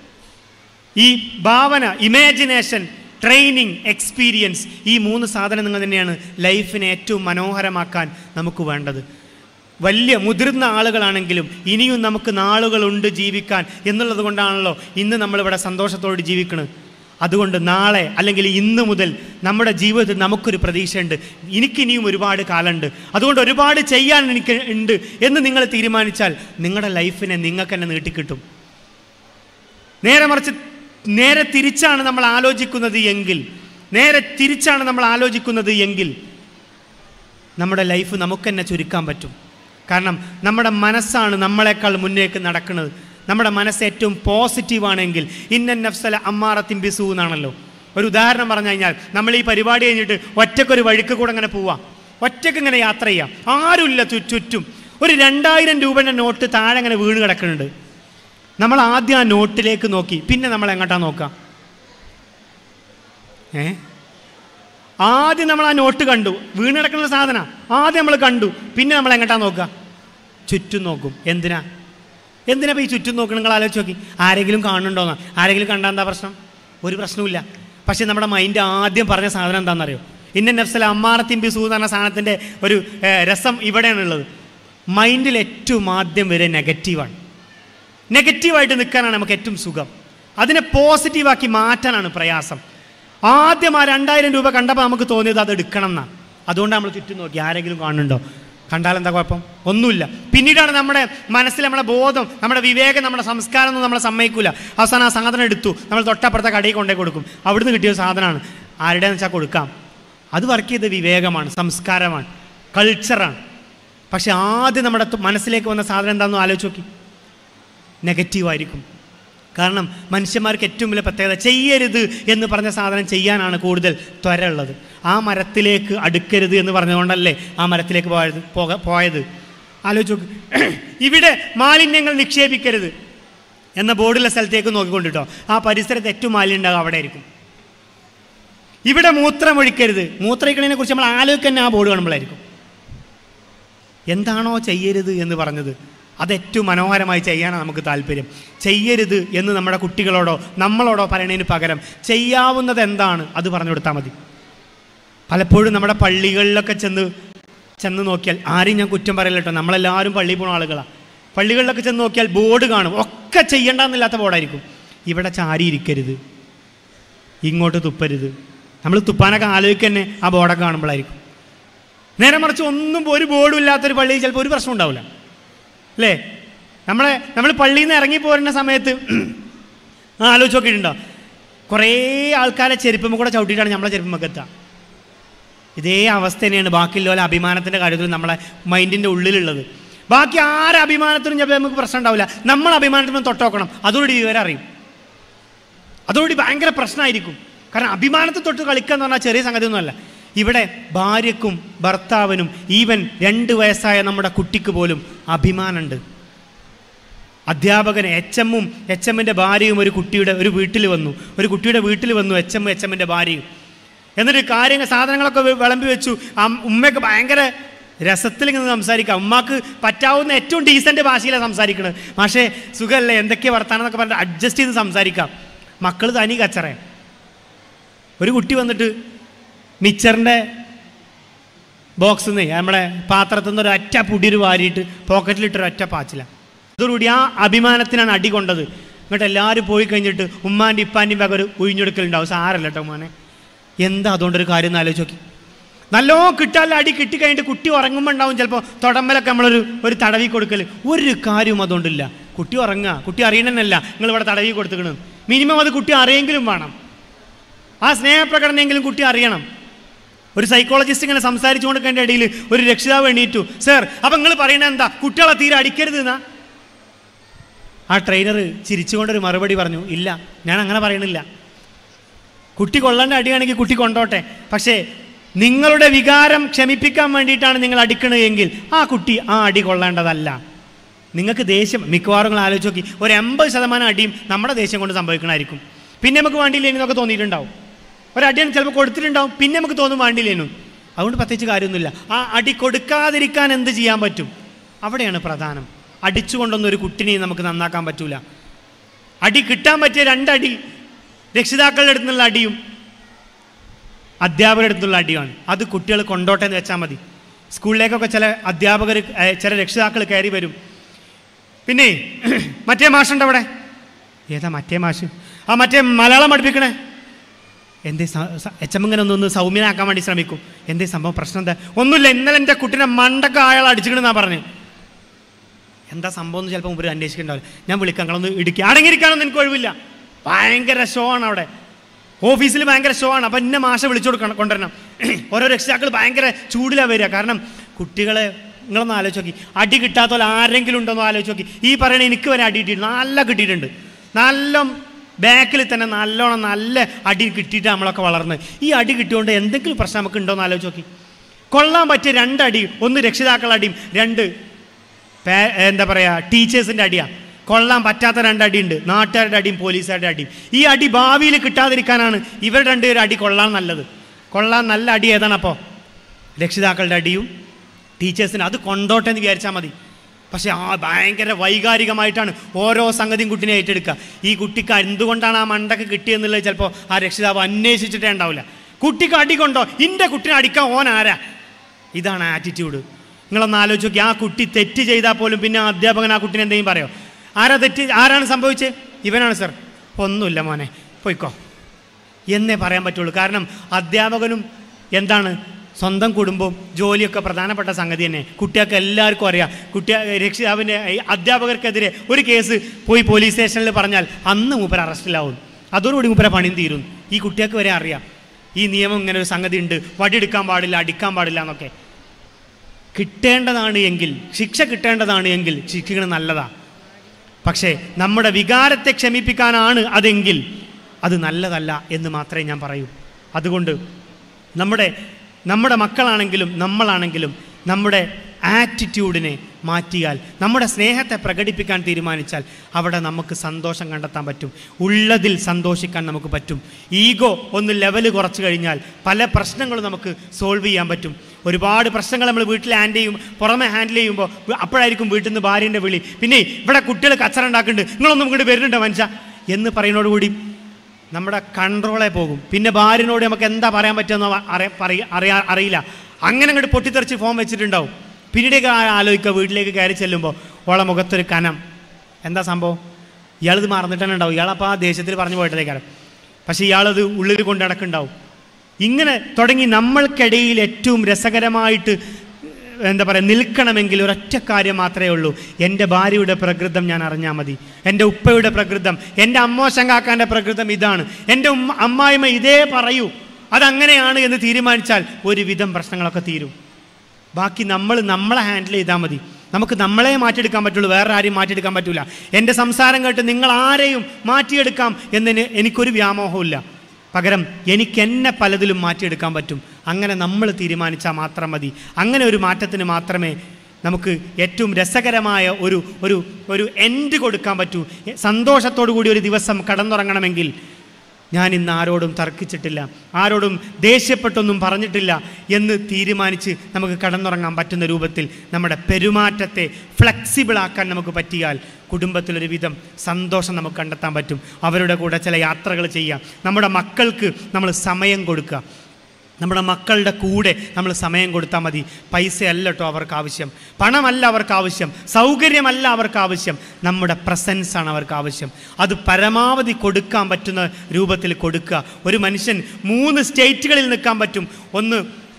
Speaker 1: ഈ ഭാവന ഇമാജിനേഷൻ ട്രെയിനിങ് എക്സ്പീരിയൻസ് ഈ മൂന്ന് സാധനങ്ങൾ തന്നെയാണ് ലൈഫിനെ ഏറ്റവും മനോഹരമാക്കാൻ നമുക്ക് വേണ്ടത് വലിയ മുതിർന്ന ആളുകളാണെങ്കിലും ഇനിയും നമുക്ക് നാളുകളുണ്ട് ജീവിക്കാൻ എന്നുള്ളത് കൊണ്ടാണല്ലോ ഇന്ന് നമ്മളിവിടെ സന്തോഷത്തോടെ ജീവിക്കുന്നത് അതുകൊണ്ട് നാളെ അല്ലെങ്കിൽ ഇന്ന് മുതൽ നമ്മുടെ ജീവിതത്തിൽ നമുക്കൊരു പ്രതീക്ഷയുണ്ട് എനിക്കിനിയും ഒരുപാട് കാലമുണ്ട് അതുകൊണ്ട് ഒരുപാട് ചെയ്യാൻ എനിക്ക് ഉണ്ട് എന്ന് നിങ്ങൾ തീരുമാനിച്ചാൽ നിങ്ങളുടെ ലൈഫിനെ നിങ്ങൾക്ക് തന്നെ നീട്ടിക്കിട്ടും നേരെ മറിച്ച് നേരെ തിരിച്ചാണ് നമ്മൾ ആലോചിക്കുന്നത് എങ്കിൽ നേരെ തിരിച്ചാണ് നമ്മൾ ആലോചിക്കുന്നത് എങ്കിൽ നമ്മുടെ ലൈഫ് നമുക്ക് തന്നെ ചുരുക്കാൻ പറ്റും കാരണം നമ്മുടെ മനസ്സാണ് നമ്മളെക്കാൾ മുന്നേക്ക് നടക്കുന്നത് നമ്മുടെ മനസ്സ് ഏറ്റവും പോസിറ്റീവ് ആണെങ്കിൽ ഇന്ന നഫ്സല അമ്മാറത്തിൻ ബിസു എന്നാണല്ലോ ഒരു ഉദാഹരണം പറഞ്ഞു കഴിഞ്ഞാൽ നമ്മൾ ഈ പരിപാടി കഴിഞ്ഞിട്ട് ഒറ്റക്കൊരു വഴിക്ക് കൂടെ അങ്ങനെ പോവാം ഒറ്റക്ക് ഇങ്ങനെ യാത്ര ചെയ്യാം ആരുമില്ല ചു- ചുറ്റും ഒരു രണ്ടായിരം രൂപയുടെ നോട്ട് താഴെ അങ്ങനെ വീണ് കിടക്കുന്നുണ്ട് നമ്മൾ ആദ്യം ആ നോട്ടിലേക്ക് നോക്കി പിന്നെ നമ്മൾ എങ്ങോട്ടാ നോക്കാം ഏ ആദ്യം നമ്മൾ ആ നോട്ട് കണ്ടു വീണ് കിടക്കുന്ന സാധനം ആദ്യം നമ്മൾ കണ്ടു പിന്നെ നമ്മൾ എങ്ങോട്ടാ നോക്കുക ചുറ്റും നോക്കും എന്തിനാ എന്തിനാ ഇപ്പോൾ ഈ ചുറ്റും നോക്കണം നിങ്ങൾ ആലോചിച്ച് നോക്കി ആരെങ്കിലും കാണുന്നുണ്ടോന്നാ ആരെങ്കിലും കണ്ടാൽ എന്താ പ്രശ്നം ഒരു പ്രശ്നവുമില്ല പക്ഷേ നമ്മുടെ മൈൻഡ് ആദ്യം പറഞ്ഞ സാധനം എന്താണെന്നറിയോ ഇന്ന നഫ്സല അമ്മാറത്തിമ്പി സൂ എന്ന് പറഞ്ഞ സാധനത്തിൻ്റെ ഒരു ഏഹ്, രസം ഇവിടെയാണുള്ളത് മൈൻഡിൽ ഏറ്റവും ആദ്യം വരെ നെഗറ്റീവാണ് നെഗറ്റീവായിട്ട് നിൽക്കാനാണ് നമുക്ക് ഏറ്റവും സുഖം അതിനെ പോസിറ്റീവാക്കി മാറ്റാനാണ് പ്രയാസം ആദ്യം ആ രണ്ടായിരം രൂപ കണ്ടപ്പോൾ നമുക്ക് തോന്നിയത് അത് എടുക്കണം എന്നാണ് അതുകൊണ്ട് നമ്മൾ ചുറ്റും നോക്കി ആരെങ്കിലും കാണുന്നുണ്ടോ കണ്ടാൽ എന്താ കുഴപ്പം ഒന്നുമില്ല പിന്നീടാണ് നമ്മുടെ മനസ്സിൽ നമ്മുടെ ബോധം നമ്മുടെ വിവേകം നമ്മുടെ സംസ്കാരം ഒന്നും നമ്മളെ സമ്മതിക്കില്ല അവസാനം ആ സാധനം എടുത്തു നമ്മൾ തൊട്ടപ്പുറത്തെ കടയിൽ കൊണ്ടേ കൊടുക്കും അവിടുന്ന് കിട്ടിയ സാധനമാണ് ആരുടെയെന്ന് വെച്ചാൽ കൊടുക്കാം അത് വർക്ക് ചെയ്ത വിവേകമാണ് സംസ്കാരമാണ് കൾച്ചറാണ് പക്ഷെ ആദ്യം നമ്മുടെ തു- മനസ്സിലേക്ക് വന്ന സാധനം എന്താണെന്ന് ആലോചിച്ച് നോക്കി നെഗറ്റീവായിരിക്കും കാരണം മനുഷ്യന്മാർക്ക് ഏറ്റവും വലിയ പ്രത്യേകത ചെയ്യരുത് എന്ന് പറഞ്ഞ സാധനം ചെയ്യാനാണ് കൂടുതൽ ത്വര ഉള്ളത് ആ മരത്തിലേക്ക് അടുക്കരുത് എന്ന് പറഞ്ഞുകൊണ്ടല്ലേ ആ മരത്തിലേക്ക് പോയത് പോക പോയത് ആലോചിച്ച് നോക്ക് ഇവിടെ മാലിന്യങ്ങൾ നിക്ഷേപിക്കരുത് എന്ന ബോർഡുള്ള സ്ഥലത്തേക്ക് നോക്കിക്കൊണ്ടിട്ടോ ആ പരിസരത്ത് ഏറ്റവും മാലിന്യം ഉണ്ടാകുക അവിടെ ആയിരിക്കും ഇവിടെ മൂത്രമൊഴിക്കരുത് മൂത്രമൊഴിക്കണതിനെ കുറിച്ച് നമ്മൾ ആലോചിക്കുന്ന ആ ബോർഡ് കാണുമ്പോഴായിരിക്കും എന്താണോ ചെയ്യരുത് എന്ന് പറഞ്ഞത് അത് ഏറ്റവും മനോഹരമായി ചെയ്യാനാണ് നമുക്ക് താല്പര്യം ചെയ്യരുത് എന്ന് നമ്മുടെ കുട്ടികളോടോ നമ്മളോടോ പറയണതിന് പകരം ചെയ്യാവുന്നത് എന്താണ് അത് പറഞ്ഞു കൊടുത്താൽ മതി പലപ്പോഴും നമ്മുടെ പള്ളികളിലൊക്കെ ചെന്ന് ചെന്ന് നോക്കിയാൽ ആരെയും ഞാൻ കുറ്റം പറയില്ല കേട്ടോ നമ്മളെല്ലാവരും പള്ളിയിൽ പോകുന്ന ആളുകളാണ് പള്ളികളിലൊക്കെ ചെന്ന് നോക്കിയാൽ ബോർഡ് കാണും ഒക്കെ ചെയ്യണ്ടെന്നില്ലാത്ത ബോർഡായിരിക്കും ഇവിടെ ചാരിയിരിക്കരുത് ഇങ്ങോട്ട് തുപ്പരുത് നമ്മൾ തുപ്പാനൊക്കെ ആലോചിക്കുക തന്നെ ആ ബോർഡൊക്കെ കാണുമ്പോഴായിരിക്കും നേരെ മറിച്ച് ഒന്നും ഒരു ബോർഡും ഇല്ലാത്തൊരു പള്ളിയിൽ ചിലപ്പോൾ ഒരു പ്രശ്നം ഉണ്ടാവില്ല അല്ലേ നമ്മളെ നമ്മൾ പള്ളിയിൽ നിന്ന് ഇറങ്ങി പോരുന്ന സമയത്ത് ആ ആലോചിച്ച് നോക്കിയിട്ടുണ്ടോ കുറേ ആൾക്കാരെ ചെരുപ്പുമ്പോൾ കൂടെ ചവിട്ടിയിട്ടാണ് നമ്മളെ ചെരുപ്പുമ്പോൾ എത്തുക ഇതേ അവസ്ഥ തന്നെയാണ് ബാക്കിയുള്ള അഭിമാനത്തിൻ്റെ കാര്യത്തിൽ നമ്മളെ മൈൻഡിൻ്റെ ഉള്ളിലുള്ളത് ബാക്കി ആരെ അഭിമാനത്തിനും ചിലപ്പോൾ നമുക്ക് പ്രശ്നം ഉണ്ടാവില്ല നമ്മൾ അഭിമാനത്തിനും തൊട്ട് നോക്കണം അതോടുകൂടി വിവരം അറിയും അതോടുകൂടി ഭയങ്കര പ്രശ്നമായിരിക്കും കാരണം അഭിമാനത്തിൽ തൊട്ട് കളിക്കുക എന്ന് പറഞ്ഞാൽ ചെറിയ സംഗതിയൊന്നുമല്ല ഇവിടെ ഭാര്യക്കും ഭർത്താവിനും ഈവൻ രണ്ട് വയസ്സായ നമ്മുടെ കുട്ടിക്ക് പോലും അഭിമാനമുണ്ട് അധ്യാപകന് എച്ച് എമ്മും എച്ച് എമ്മിൻ്റെ ഭാര്യയും ഒരു കുട്ടിയുടെ ഒരു വീട്ടിൽ വന്നു ഒരു കുട്ടിയുടെ വീട്ടിൽ വന്നു എച്ച് എമ്മും എച്ച് എമ്മിൻ്റെ ഭാര്യയും എന്നിട്ട് കാര്യങ്ങൾ സാധനങ്ങളൊക്കെ വി- വിളമ്പി വെച്ചു അം- ഉമ്മയൊക്കെ ഭയങ്കര രസത്തിൽ ഇങ്ങനെ സംസാരിക്കാം ഉമ്മാക്ക് പറ്റാവുന്ന ഏറ്റവും ഡീസൻ്റ് ഭാഷയിലാണ് സംസാരിക്കുന്നത് പക്ഷേ സുഖമല്ലേ എന്തൊക്കെ വർത്താനം എന്നൊക്കെ പറഞ്ഞിട്ട് അഡ്ജസ്റ്റ് ചെയ്ത് സംസാരിക്കാം മക്കൾ തനി കച്ചറേ ഒരു കുട്ടി വന്നിട്ട് മിച്ചറിൻ്റെ ബോക്സിൽ നിന്ന് നമ്മുടെ പാത്രത്തിൽ നിന്ന് ഒരു ഒറ്റ പുടിയൊരു വാരിയിട്ട് പോക്കറ്റിലിട്ടൊരു ഒറ്റ പാച്ചില അതോടുകൂടി ആ അഭിമാനത്തിനാണ് അടി കൊണ്ടത് എന്നിട്ട് എല്ലാവരും പോയി കഴിഞ്ഞിട്ട് ഉമ്മാൻ്റെ ഇപ്പാൻ്റെയും വക ഒരു ഒഴിഞ്ഞെടുക്കലുണ്ടാവും സാരല്ല കേട്ടോ മോനെ എന്താ അതുകൊണ്ടൊരു കാര്യം എന്ന് ആലോചിച്ച് നോക്കി നല്ലോ കിട്ടാല്ല അടി കിട്ടി കഴിഞ്ഞിട്ട് കുട്ടി ഉറങ്ങുമ്പോൾ ഉണ്ടാവും ചിലപ്പോൾ തുടമ്പലൊക്കെ നമ്മളൊരു ഒരു തടവി കൊടുക്കൽ ഒരു കാര്യവും അതുകൊണ്ടില്ല കുട്ടി ഉറങ്ങുക കുട്ടി അറിയണമെന്നല്ല നിങ്ങൾ ഇവിടെ തടവി കൊടുത്തിക്കണം മിനിമം അത് കുട്ടി അറിയെങ്കിലും വേണം ആ സ്നേഹപ്രകടനമെങ്കിലും കുട്ടി അറിയണം ഒരു സൈക്കോളജിസ്റ്റ് ഇങ്ങനെ സംസാരിച്ചു കൊടുക്കേണ്ട ഇടയിൽ ഒരു രക്ഷിതാവ് എണീറ്റു സർ അപ്പം നിങ്ങൾ പറയണത് എന്താ കുട്ടികളെ തീരെ അടിക്കരുത് എന്നാ ആ ട്രെയിനർ ചിരിച്ചുകൊണ്ടൊരു മറുപടി പറഞ്ഞു ഇല്ല ഞാൻ അങ്ങനെ പറയണില്ല കുട്ടി കൊള്ളേണ്ട അടിയാണെങ്കിൽ കുട്ടി കൊണ്ടോട്ടെ പക്ഷേ നിങ്ങളുടെ വികാരം ക്ഷമിപ്പിക്കാൻ വേണ്ടിയിട്ടാണ് നിങ്ങൾ അടിക്കണത് എങ്കിൽ ആ കുട്ടി ആ അടി കൊള്ളേണ്ടതല്ല നിങ്ങൾക്ക് ദേഷ്യം മിക്കവാറും നിങ്ങൾ ആലോചിച്ച് നോക്കി ഒരു എൺപത് ശതമാനം അടിയും നമ്മുടെ ദേഷ്യം കൊണ്ട് സംഭവിക്കണമായിരിക്കും പിന്നെ നമുക്ക് വേണ്ടിയില്ലേനു എന്നൊക്കെ തോന്നിയിട്ടുണ്ടാവും ഒരടിയാണ് ചിലപ്പോൾ കൊടുത്തിട്ടുണ്ടാവും പിന്നെ നമുക്ക് തോന്നും വേണ്ടിയില്ലേനു അതുകൊണ്ട് പ്രത്യേകിച്ച് കാര്യമൊന്നുമില്ല ആ അടി കൊടുക്കാതിരിക്കാൻ എന്ത് ചെയ്യാൻ പറ്റും അവിടെയാണ് പ്രധാനം അടിച്ചുകൊണ്ടൊന്നും ഒരു കുട്ടിനെയും നമുക്ക് നന്നാക്കാൻ പറ്റൂല അടി കിട്ടാൻ പറ്റിയ രണ്ടടി രക്ഷിതാക്കളുടെ അടുത്തുനിന്നുള്ള അടിയും അധ്യാപകരുടെ അടുത്തുള്ള അടിയാണ് അത് കുട്ടികൾ കൊണ്ടോട്ടെ എന്ന് വെച്ചാൽ മതി സ്കൂളിലേക്കൊക്കെ ചില അധ്യാപകർ ഏ, ചില രക്ഷിതാക്കൾ കയറി വരും പിന്നെ മറ്റേ മാഷുണ്ട് അവിടെ ഏതാ മറ്റേ മാഷ് ആ മറ്റേ മലയാളം പഠിപ്പിക്കണേ എന്തേ എച്ച് എം ഇങ്ങനെ ഒന്ന് സൗമ്യനാക്കാൻ വേണ്ടി ശ്രമിക്കും എന്തേ സംഭവം പ്രശ്നം എന്താ ഒന്നുമില്ല ഇന്നലെ എൻ്റെ കുട്ടീനെ മണ്ടൊക്കെ അയാൾ അടിച്ചിക്കണെന്നാ പറഞ്ഞു എന്താ സംഭവം എന്ന് ചിലപ്പോൾ മുമ്പ് അന്വേഷിക്കണ്ടാവില്ല ഞാൻ വിളിക്കാം നിങ്ങളൊന്ന് ഇടുക്കി അടങ്ങിയിരിക്കാനൊന്നും എനിക്ക് ഒഴിവില്ല ഭയങ്കര ഷോ ആണ് അവിടെ ഓഫീസിൽ ഭയങ്കര ഷോ ആണ് അപ്പം എന്നെ മാഷ വിളിച്ചു കൊടുക്കണം കൊണ്ടുവരണം ഓരോ രക്ഷിതാക്കൾ ഭയങ്കര ചൂടിലാണ് വരിക കാരണം കുട്ടികളെ നിങ്ങളൊന്ന് ആലോചിച്ച് നോക്കി അടി കിട്ടാത്ത പോലെ ആരെങ്കിലും ഉണ്ടോന്ന് ആലോചിച്ച് നോക്കി ഈ പറയണ എനിക്ക് വരെ അടി കിട്ടിയിട്ടുണ്ട് നല്ല കിട്ടിയിട്ടുണ്ട് നല്ല ബാക്കിൽ തന്നെ നല്ലോണം നല്ല അടി കിട്ടിയിട്ട് നമ്മളൊക്കെ വളർന്ന് ഈ അടി കിട്ടിയോണ്ട് എന്തെങ്കിലും പ്രശ്നം നമുക്ക് ഉണ്ടോന്ന് ആലോചിച്ച് നോക്കി കൊള്ളാൻ പറ്റിയ രണ്ടടി ഒന്ന് രക്ഷിതാക്കളുടെ അടിയും രണ്ട് പേ- എന്താ പറയുക ടീച്ചേഴ്സിൻ്റെ അടിയാണ് കൊള്ളാൻ പറ്റാത്ത രണ്ടടിയുണ്ട് നാട്ടുകാരുടെ അടിയും പോലീസുകാരുടെ അടിയും ഈ അടി ഭാവിയിൽ കിട്ടാതിരിക്കാനാണ് ഇവർ രണ്ടുപേരും അടി കൊള്ളാൻ നല്ലത് കൊള്ളാൻ നല്ല അടി ഏതാണ് അപ്പോൾ രക്ഷിതാക്കളുടെ അടിയും ടീച്ചേഴ്സിന് അത് കൊണ്ടോട്ടെ എന്ന് വിചാരിച്ചാൽ മതി പക്ഷേ ആ ഭയങ്കര വൈകാരികമായിട്ടാണ് ഓരോ സംഗതിയും കുട്ടിനെ ഏറ്റെടുക്കുക ഈ കുട്ടിക്ക് എന്തുകൊണ്ടാണ് ആ മണ്ടക്ക് കിട്ടിയെന്നുള്ളത് ചിലപ്പോൾ ആ രക്ഷിതാവ് അന്വേഷിച്ചിട്ടേ ഉണ്ടാവില്ല കുട്ടിക്ക് അടികൊണ്ടോ ഇന്റെ കുട്ടിനെ അടിക്കാൻ ഓൻ ആരാ ഇതാണ് ആറ്റിറ്റ്യൂഡ് നിങ്ങളൊന്ന് ആലോചിച്ച് നോക്കി ആ കുട്ടി തെറ്റ് ചെയ്താൽ പോലും പിന്നെ ആ അധ്യാപകൻ ആ കുട്ടിനെ എന്തെങ്കിലും പറയോ ആരാ തെറ്റ് ആരാണ് സംഭവിച്ചത് ഇവനാണ് സർ ഒന്നുമില്ല മോനെ പോയിക്കോ എന്നേ പറയാൻ പറ്റുള്ളൂ കാരണം അധ്യാപകനും എന്താണ് സ്വന്തം കുടുംബവും ജോലിയൊക്കെ പ്രധാനപ്പെട്ട സംഗതി തന്നെ കുട്ടികൾക്ക് എല്ലാവർക്കും അറിയാം കുട്ടി രക്ഷിതാവിൻ്റെ ഈ അധ്യാപകർക്കെതിരെ ഒരു കേസ് പോയി പോലീസ് സ്റ്റേഷനിൽ പറഞ്ഞാൽ അന്ന് മൂപ്പർ അറസ്റ്റിലാവും അതോടുകൂടി മൂപ്പര പണിയും തീരും ഈ കുട്ടികൾക്ക് വരെ അറിയാം ഈ നിയമം ഇങ്ങനെ ഒരു സംഗതി ഉണ്ട് വടിയെടുക്കാൻ പാടില്ല അടിക്കാൻ പാടില്ല എന്നൊക്കെ കിട്ടേണ്ടതാണ് എങ്കിൽ ശിക്ഷ കിട്ടേണ്ടതാണ് എങ്കിൽ ശിക്ഷിക്കണം നല്ലതാ പക്ഷേ നമ്മുടെ വികാരത്തെ ക്ഷമിപ്പിക്കാനാണ് അതെങ്കിൽ അത് നല്ലതല്ല എന്ന് മാത്രമേ ഞാൻ പറയൂ അതുകൊണ്ട് നമ്മുടെ നമ്മുടെ മക്കളാണെങ്കിലും നമ്മളാണെങ്കിലും നമ്മുടെ ആറ്റിറ്റ്യൂഡിനെ മാറ്റിയാൽ നമ്മുടെ സ്നേഹത്തെ പ്രകടിപ്പിക്കാൻ തീരുമാനിച്ചാൽ അവിടെ നമുക്ക് സന്തോഷം കണ്ടെത്താൻ പറ്റും ഉള്ളതിൽ സന്തോഷിക്കാൻ നമുക്ക് പറ്റും ഈഗോ ഒന്ന് ലെവൽ കുറച്ച് കഴിഞ്ഞാൽ പല പ്രശ്നങ്ങളും നമുക്ക് സോൾവ് ചെയ്യാൻ പറ്റും ഒരുപാട് പ്രശ്നങ്ങൾ നമ്മൾ വീട്ടിൽ ഹാൻഡിൽ ചെയ്യും പുറമെ ഹാൻഡിൽ ചെയ്യുമ്പോൾ അപ്പോഴായിരിക്കും വീട്ടിൽ നിന്ന് ഭാര്യൻ്റെ വിളി പിന്നെ ഇവിടെ കുട്ടികൾ കച്ചറ ഉണ്ടാക്കുന്നുണ്ട് നിങ്ങളൊന്നും ഇങ്ങോട്ട് വരുന്നുണ്ടോ മനുഷ്യ എന്ന് പറയുന്നതോടുകൂടി നമ്മുടെ കൺട്രോളെ പോകും പിന്നെ ഭാര്യനോട് നമുക്ക് എന്താ പറയാൻ പറ്റുമെന്ന് അറിയ പറയ അറിയാ അറിയില്ല അങ്ങനെ അങ്ങോട്ട് പൊട്ടിത്തെറിച്ച് ഫോം വെച്ചിട്ടുണ്ടാവും പിന്നീടേക്ക് ആലോചിക്കുക വീട്ടിലേക്ക് കയറി ചെല്ലുമ്പോൾ ഓളെ മുഖത്തൊരു കനം എന്താ സംഭവം ഇയാളിത് മറന്നിട്ട് തന്നെ ഉണ്ടാവും ഇയാളപ്പോൾ ആ ദേഷ്യത്തിൽ പറഞ്ഞു പോയിട്ടേക്കാരം പക്ഷേ ഇയാളത് ഉള്ളിൽ കൊണ്ട് നടക്കുന്നുണ്ടാവും ഇങ്ങനെ തുടങ്ങി നമ്മൾക്കിടയിൽ ഏറ്റവും രസകരമായിട്ട് എന്താ പറയുക നിൽക്കണമെങ്കിൽ ഒരൊറ്റ കാര്യം മാത്രമേ ഉള്ളൂ എൻ്റെ ഭാര്യയുടെ പ്രകൃതം ഞാൻ അറിഞ്ഞാൽ മതി എൻ്റെ ഉപ്പയുടെ പ്രകൃതം എൻ്റെ അമ്മോശങ്കാക്കാൻ്റെ പ്രകൃതം ഇതാണ് എൻ്റെ ഉമ്മ അമ്മായിമ്മ ഇതേ പറയൂ അതങ്ങനെയാണ് എന്ന് തീരുമാനിച്ചാൽ ഒരുവിധം പ്രശ്നങ്ങളൊക്കെ തീരും ബാക്കി നമ്മൾ നമ്മളെ ഹാൻഡിൽ ചെയ്താൽ മതി നമുക്ക് നമ്മളെ മാറ്റിയെടുക്കാൻ പറ്റുള്ളൂ വേറെ ആരെയും മാറ്റിയെടുക്കാൻ പറ്റില്ല എൻ്റെ സംസാരം കേട്ട് നിങ്ങൾ ആരെയും മാറ്റിയെടുക്കാം എന്നതിന് എനിക്കൊരു വ്യാമോഹമില്ല പകരം എനിക്ക് എന്നെ പലതിലും മാറ്റിയെടുക്കാൻ പറ്റും അങ്ങനെ നമ്മൾ തീരുമാനിച്ചാൽ മാത്രം മതി അങ്ങനെ ഒരു മാറ്റത്തിന് മാത്രമേ നമുക്ക് ഏറ്റവും രസകരമായ ഒരു ഒരു ഒരു എൻഡ് കൊടുക്കാൻ പറ്റൂ സന്തോഷത്തോടു കൂടി ഒരു ദിവസം കടന്നുറങ്ങണമെങ്കിൽ ഞാൻ ഇന്ന് ആരോടും തർക്കിച്ചിട്ടില്ല ആരോടും ദേഷ്യപ്പെട്ടൊന്നും പറഞ്ഞിട്ടില്ല എന്ന് തീരുമാനിച്ച് നമുക്ക് കടന്നുറങ്ങാൻ പറ്റുന്ന രൂപത്തിൽ നമ്മുടെ പെരുമാറ്റത്തെ ഫ്ലെക്സിബിൾ ആക്കാൻ നമുക്ക് പറ്റിയാൽ കുടുംബത്തിലൊരു വിധം സന്തോഷം നമുക്ക് കണ്ടെത്താൻ പറ്റും അവരുടെ കൂടെ ചില യാത്രകൾ ചെയ്യാം നമ്മുടെ മക്കൾക്ക് നമ്മൾ സമയം കൊടുക്കുക നമ്മുടെ മക്കളുടെ കൂടെ നമ്മൾ സമയം കൊടുത്താൽ മതി പൈസയല്ല കേട്ടോ അവർക്ക് ആവശ്യം പണമല്ല അവർക്ക് ആവശ്യം സൗകര്യമല്ല അവർക്ക് ആവശ്യം നമ്മുടെ പ്രസൻസ് ആണ് അവർക്ക് ആവശ്യം അത് പരമാവധി കൊടുക്കാൻ പറ്റുന്ന രൂപത്തിൽ കൊടുക്കുക ഒരു മനുഷ്യൻ മൂന്ന് സ്റ്റേറ്റുകളിൽ നിൽക്കാൻ പറ്റും ഒന്ന്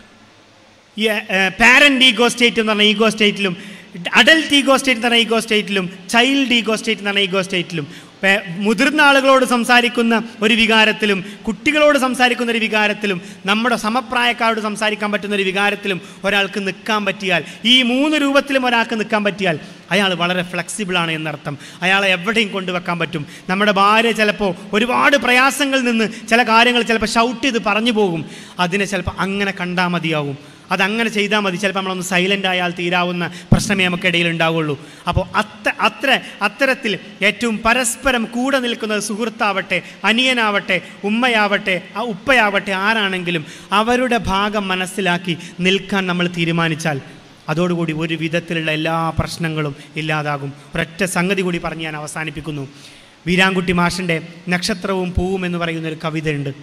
Speaker 1: പാരൻ്റ് ഈഗോ സ്റ്റേറ്റ് എന്ന് പറഞ്ഞ ഈഗോ സ്റ്റേറ്റിലും അഡൽട്ട് ഈഗോ സ്റ്റേറ്റ് എന്ന് പറഞ്ഞ ഈഗോ സ്റ്റേറ്റിലും ചൈൽഡ് ഈഗോ സ്റ്റേറ്റ് എന്ന് പറഞ്ഞ ഈഗോ സ്റ്റേറ്റിലും പേ- മുതിർന്ന ആളുകളോട് സംസാരിക്കുന്ന ഒരു വികാരത്തിലും കുട്ടികളോട് സംസാരിക്കുന്ന ഒരു വികാരത്തിലും നമ്മുടെ സമപ്രായക്കാരോട് സംസാരിക്കാൻ പറ്റുന്ന ഒരു വികാരത്തിലും ഒരാൾക്ക് നിൽക്കാൻ പറ്റിയാൽ ഈ മൂന്ന് രൂപത്തിലും ഒരാൾക്ക് നിൽക്കാൻ പറ്റിയാൽ അയാൾ വളരെ ഫ്ലെക്സിബിൾ ആണ് എന്നർത്ഥം അയാളെ എവിടെയും കൊണ്ടുവെക്കാൻ പറ്റും നമ്മുടെ ഭാര്യ ചിലപ്പോൾ ഒരുപാട് പ്രയാസങ്ങളിൽ നിന്ന് ചില കാര്യങ്ങൾ ചിലപ്പോൾ ഷൗട്ട് ചെയ്ത് പറഞ്ഞു പോകും അതിനെ ചിലപ്പോൾ അങ്ങനെ കണ്ടാൽ മതിയാവും അതങ്ങനെ ചെയ്താൽ മതി ചിലപ്പോൾ നമ്മളൊന്ന് സൈലൻ്റ് ആയാൽ തീരാവുന്ന പ്രശ്നമേ നമുക്കിടയിൽ ഉണ്ടാവുള്ളൂ അപ്പോൾ അത്ത അത്ര അത്തരത്തിൽ ഏറ്റവും പരസ്പരം കൂടെ നിൽക്കുന്നത് സുഹൃത്താവട്ടെ അനിയനാവട്ടെ ഉമ്മയാവട്ടെ ആ ഉപ്പയാവട്ടെ ആരാണെങ്കിലും അവരുടെ ഭാഗം മനസ്സിലാക്കി നിൽക്കാൻ നമ്മൾ തീരുമാനിച്ചാൽ അതോടുകൂടി ഒരു വിധത്തിലുള്ള എല്ലാ പ്രശ്നങ്ങളും ഇല്ലാതാകും ഒരൊറ്റ സംഗതി കൂടി പറഞ്ഞ് ഞാൻ അവസാനിപ്പിക്കുന്നു വീരാൻകുട്ടി മാഷിൻ്റെ നക്ഷത്രവും പൂവും എന്ന് പറയുന്ന ഒരു കവിതയുണ്ട്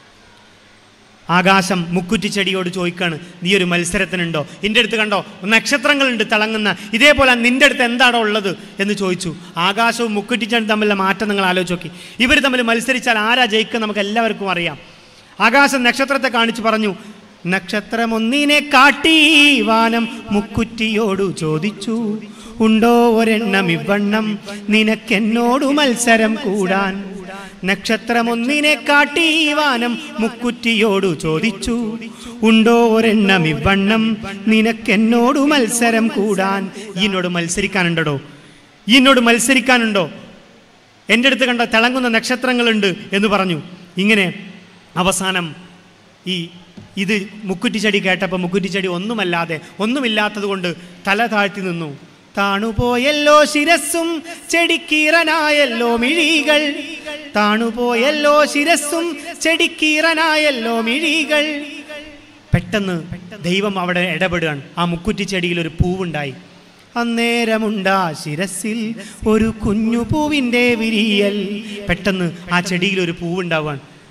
Speaker 1: ആകാശം മുക്കുറ്റിച്ചെടിയോട് ചോദിക്കാണ് നീ ഒരു മത്സരത്തിനുണ്ടോ എൻ്റെ അടുത്ത് കണ്ടോ നക്ഷത്രങ്ങളുണ്ട് തിളങ്ങുന്ന ഇതേപോലെ നിൻ്റെ അടുത്ത് എന്താണോ ഉള്ളത് എന്ന് ചോദിച്ചു ആകാശവും മുക്കുറ്റിച്ചെടി തമ്മിലുള്ള മാറ്റം നിങ്ങൾ ആലോചിച്ച് നോക്കി ഇവർ തമ്മിൽ മത്സരിച്ചാൽ ആരാ ജയിക്കുക നമുക്ക് എല്ലാവർക്കും അറിയാം ആകാശം നക്ഷത്രത്തെ കാണിച്ചു പറഞ്ഞു നക്ഷത്രമൊന്നിനെ കാട്ടി വാനം മുക്കുറ്റിയോടു ചോദിച്ചു ഉണ്ടോ ഒരെണ്ണം ഇവണ്ണം നിനക്കെന്നോടു മത്സരം കൂടാൻ നക്ഷത്രമൊന്നിനെ കാട്ടി വാനം മുക്കുറ്റിയോടു ചോദിച്ചു ഉണ്ടോ ഒരെണ്ണം ഇവണ്ണം നിനക്കെന്നോടു മത്സരം കൂടാൻ ഈ എന്നോട് മത്സരിക്കാനുണ്ടോ ഈ എന്നോട് മത്സരിക്കാനുണ്ടോ എൻ്റെ അടുത്ത് കണ്ട തിളങ്ങുന്ന നക്ഷത്രങ്ങളുണ്ട് എന്ന് പറഞ്ഞു ഇങ്ങനെ അവസാനം ഈ ഇത് മുക്കുറ്റിച്ചെടി കേട്ടപ്പോൾ മുക്കുറ്റിച്ചെടി ഒന്നുമല്ലാതെ ഒന്നുമില്ലാത്തത് കൊണ്ട് തല താഴ്ത്തി നിന്നു താണുപോയല്ലോ ശിരസ്സും ചെടിക്കീറനായല്ലോ മിഴികൾ താണുപോയല്ലോ ശിരസ്സും ചെടിക്കീറനായല്ലോ മിഴികൾ പെട്ടെന്ന് ദൈവം അവിടെ ഇടപെടുകയാണ് ആ മുക്കുറ്റിച്ചെടിയിൽ ഒരു പൂവുണ്ടായി അന്നേരമുണ്ടാ ശിരസിൽ ഒരു കുഞ്ഞു പൂവിൻ്റെ വിരിയൽ പെട്ടെന്ന് ആ ചെടിയിൽ ഒരു പൂവുണ്ടാവുകയാണ്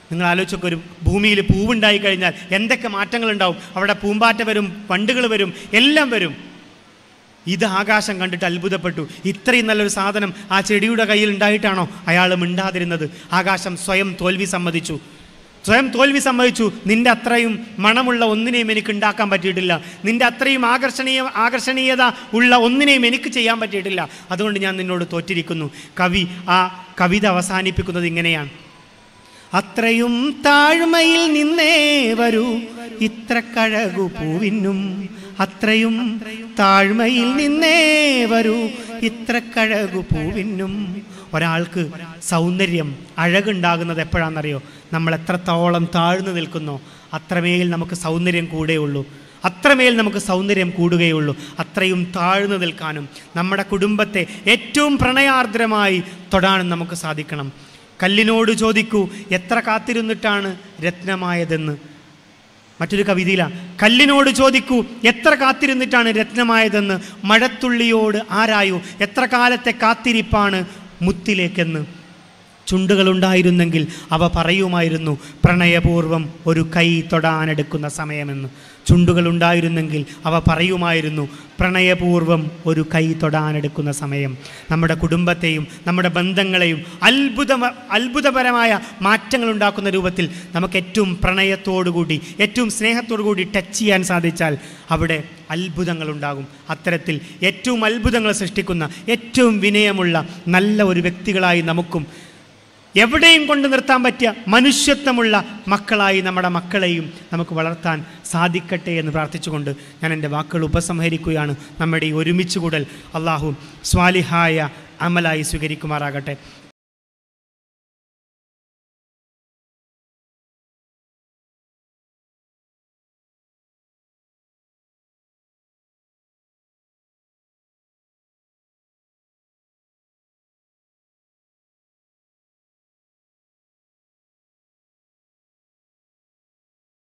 Speaker 1: നിങ്ങൾ ആലോചിച്ചൊക്കെ ഒരു ഭൂമിയിൽ പൂവുണ്ടായി കഴിഞ്ഞാൽ എന്തൊക്കെ മാറ്റങ്ങളുണ്ടാവും അവിടെ പൂമ്പാറ്റ വരും വണ്ടുകൾ വരും എല്ലാം വരും ഇത് ആകാശം കണ്ടിട്ട് അത്ഭുതപ്പെട്ടു ഇത്രയും നല്ലൊരു സാധനം ആ ചെടിയുടെ കയ്യിൽ ഉണ്ടായിട്ടാണോ അയാൾ മിണ്ടാതിരുന്നത് ആകാശം സ്വയം തോൽവി സമ്മതിച്ചു സ്വയം തോൽവി സമ്മതിച്ചു നിന്റെ അത്രയും മണമുള്ള ഒന്നിനെയും എനിക്ക് ഉണ്ടാക്കാൻ പറ്റിയിട്ടില്ല നിന്റെ അത്രയും ആകർഷണീയ ആകർഷണീയത ഉള്ള ഒന്നിനെയും എനിക്ക് ചെയ്യാൻ പറ്റിയിട്ടില്ല അതുകൊണ്ട് ഞാൻ നിന്നോട് തോറ്റിരിക്കുന്നു കവി ആ കവിത അവസാനിപ്പിക്കുന്നത് ഇങ്ങനെയാണ് അത്രയും താഴ്മയിൽ നിന്നേ വരൂ ഇത്ര കഴകു പൂവിനും അത്രയും താഴ്മയിൽ നിന്നേ വരൂ ഇത്ര കഴകു പൂവിനും ഒരാൾക്ക് സൗന്ദര്യം അഴകുണ്ടാകുന്നത് എപ്പോഴാണെന്നറിയോ നമ്മൾ എത്രത്തോളം താഴ്ന്നു നിൽക്കുന്നോ അത്രമേൽ നമുക്ക് സൗന്ദര്യം കൂടെയുള്ളൂ അത്രമേൽ നമുക്ക് സൗന്ദര്യം കൂടുകയുള്ളൂ അത്രയും താഴ്ന്നു നിൽക്കാനും നമ്മുടെ കുടുംബത്തെ ഏറ്റവും പ്രണയാർദ്രമായി തൊടാനും നമുക്ക് സാധിക്കണം കല്ലിനോട് ചോദിക്കൂ എത്ര കാത്തിരുന്നിട്ടാണ് രത്നമായതെന്ന് മറ്റൊരു കവിതയിലാണ് കല്ലിനോട് ചോദിക്കൂ എത്ര കാത്തിരുന്നിട്ടാണ് രത്നമായതെന്ന് മഴത്തുള്ളിയോട് ആരായു എത്ര കാലത്തെ കാത്തിരിപ്പാണ് മുത്തിലേക്കെന്ന് ചുണ്ടുകളുണ്ടായിരുന്നെങ്കിൽ അവ പറയുമായിരുന്നു പ്രണയപൂർവം ഒരു കൈ തൊടാനെടുക്കുന്ന സമയമെന്ന് ചുണ്ടുകളുണ്ടായിരുന്നെങ്കിൽ അവ പറയുമായിരുന്നു പ്രണയപൂർവം ഒരു കൈ തൊടാനെടുക്കുന്ന സമയം നമ്മുടെ കുടുംബത്തെയും നമ്മുടെ ബന്ധങ്ങളെയും അത്ഭുത അത്ഭുതപരമായ മാറ്റങ്ങൾ ഉണ്ടാക്കുന്ന രൂപത്തിൽ നമുക്ക് ഏറ്റവും പ്രണയത്തോടുകൂടി ഏറ്റവും സ്നേഹത്തോടുകൂടി ടച്ച് ചെയ്യാൻ സാധിച്ചാൽ അവിടെ അത്ഭുതങ്ങൾ ഉണ്ടാകും അത്തരത്തിൽ ഏറ്റവും അത്ഭുതങ്ങൾ സൃഷ്ടിക്കുന്ന ഏറ്റവും വിനയമുള്ള നല്ല ഒരു വ്യക്തികളായി നമുക്കും എവിടെയും കൊണ്ട് നിർത്താൻ പറ്റിയ മനുഷ്യത്വമുള്ള മക്കളായി നമ്മുടെ മക്കളെയും നമുക്ക് വളർത്താൻ സാധിക്കട്ടെ എന്ന് പ്രാർത്ഥിച്ചുകൊണ്ട് ഞാൻ എൻ്റെ വാക്കുകൾ ഉപസംഹരിക്കുകയാണ് നമ്മുടെ ഈ ഒരുമിച്ച് കൂടൽ അള്ളാഹു സ്വാലിഹായ അമലായി സ്വീകരിക്കുമാറാകട്ടെ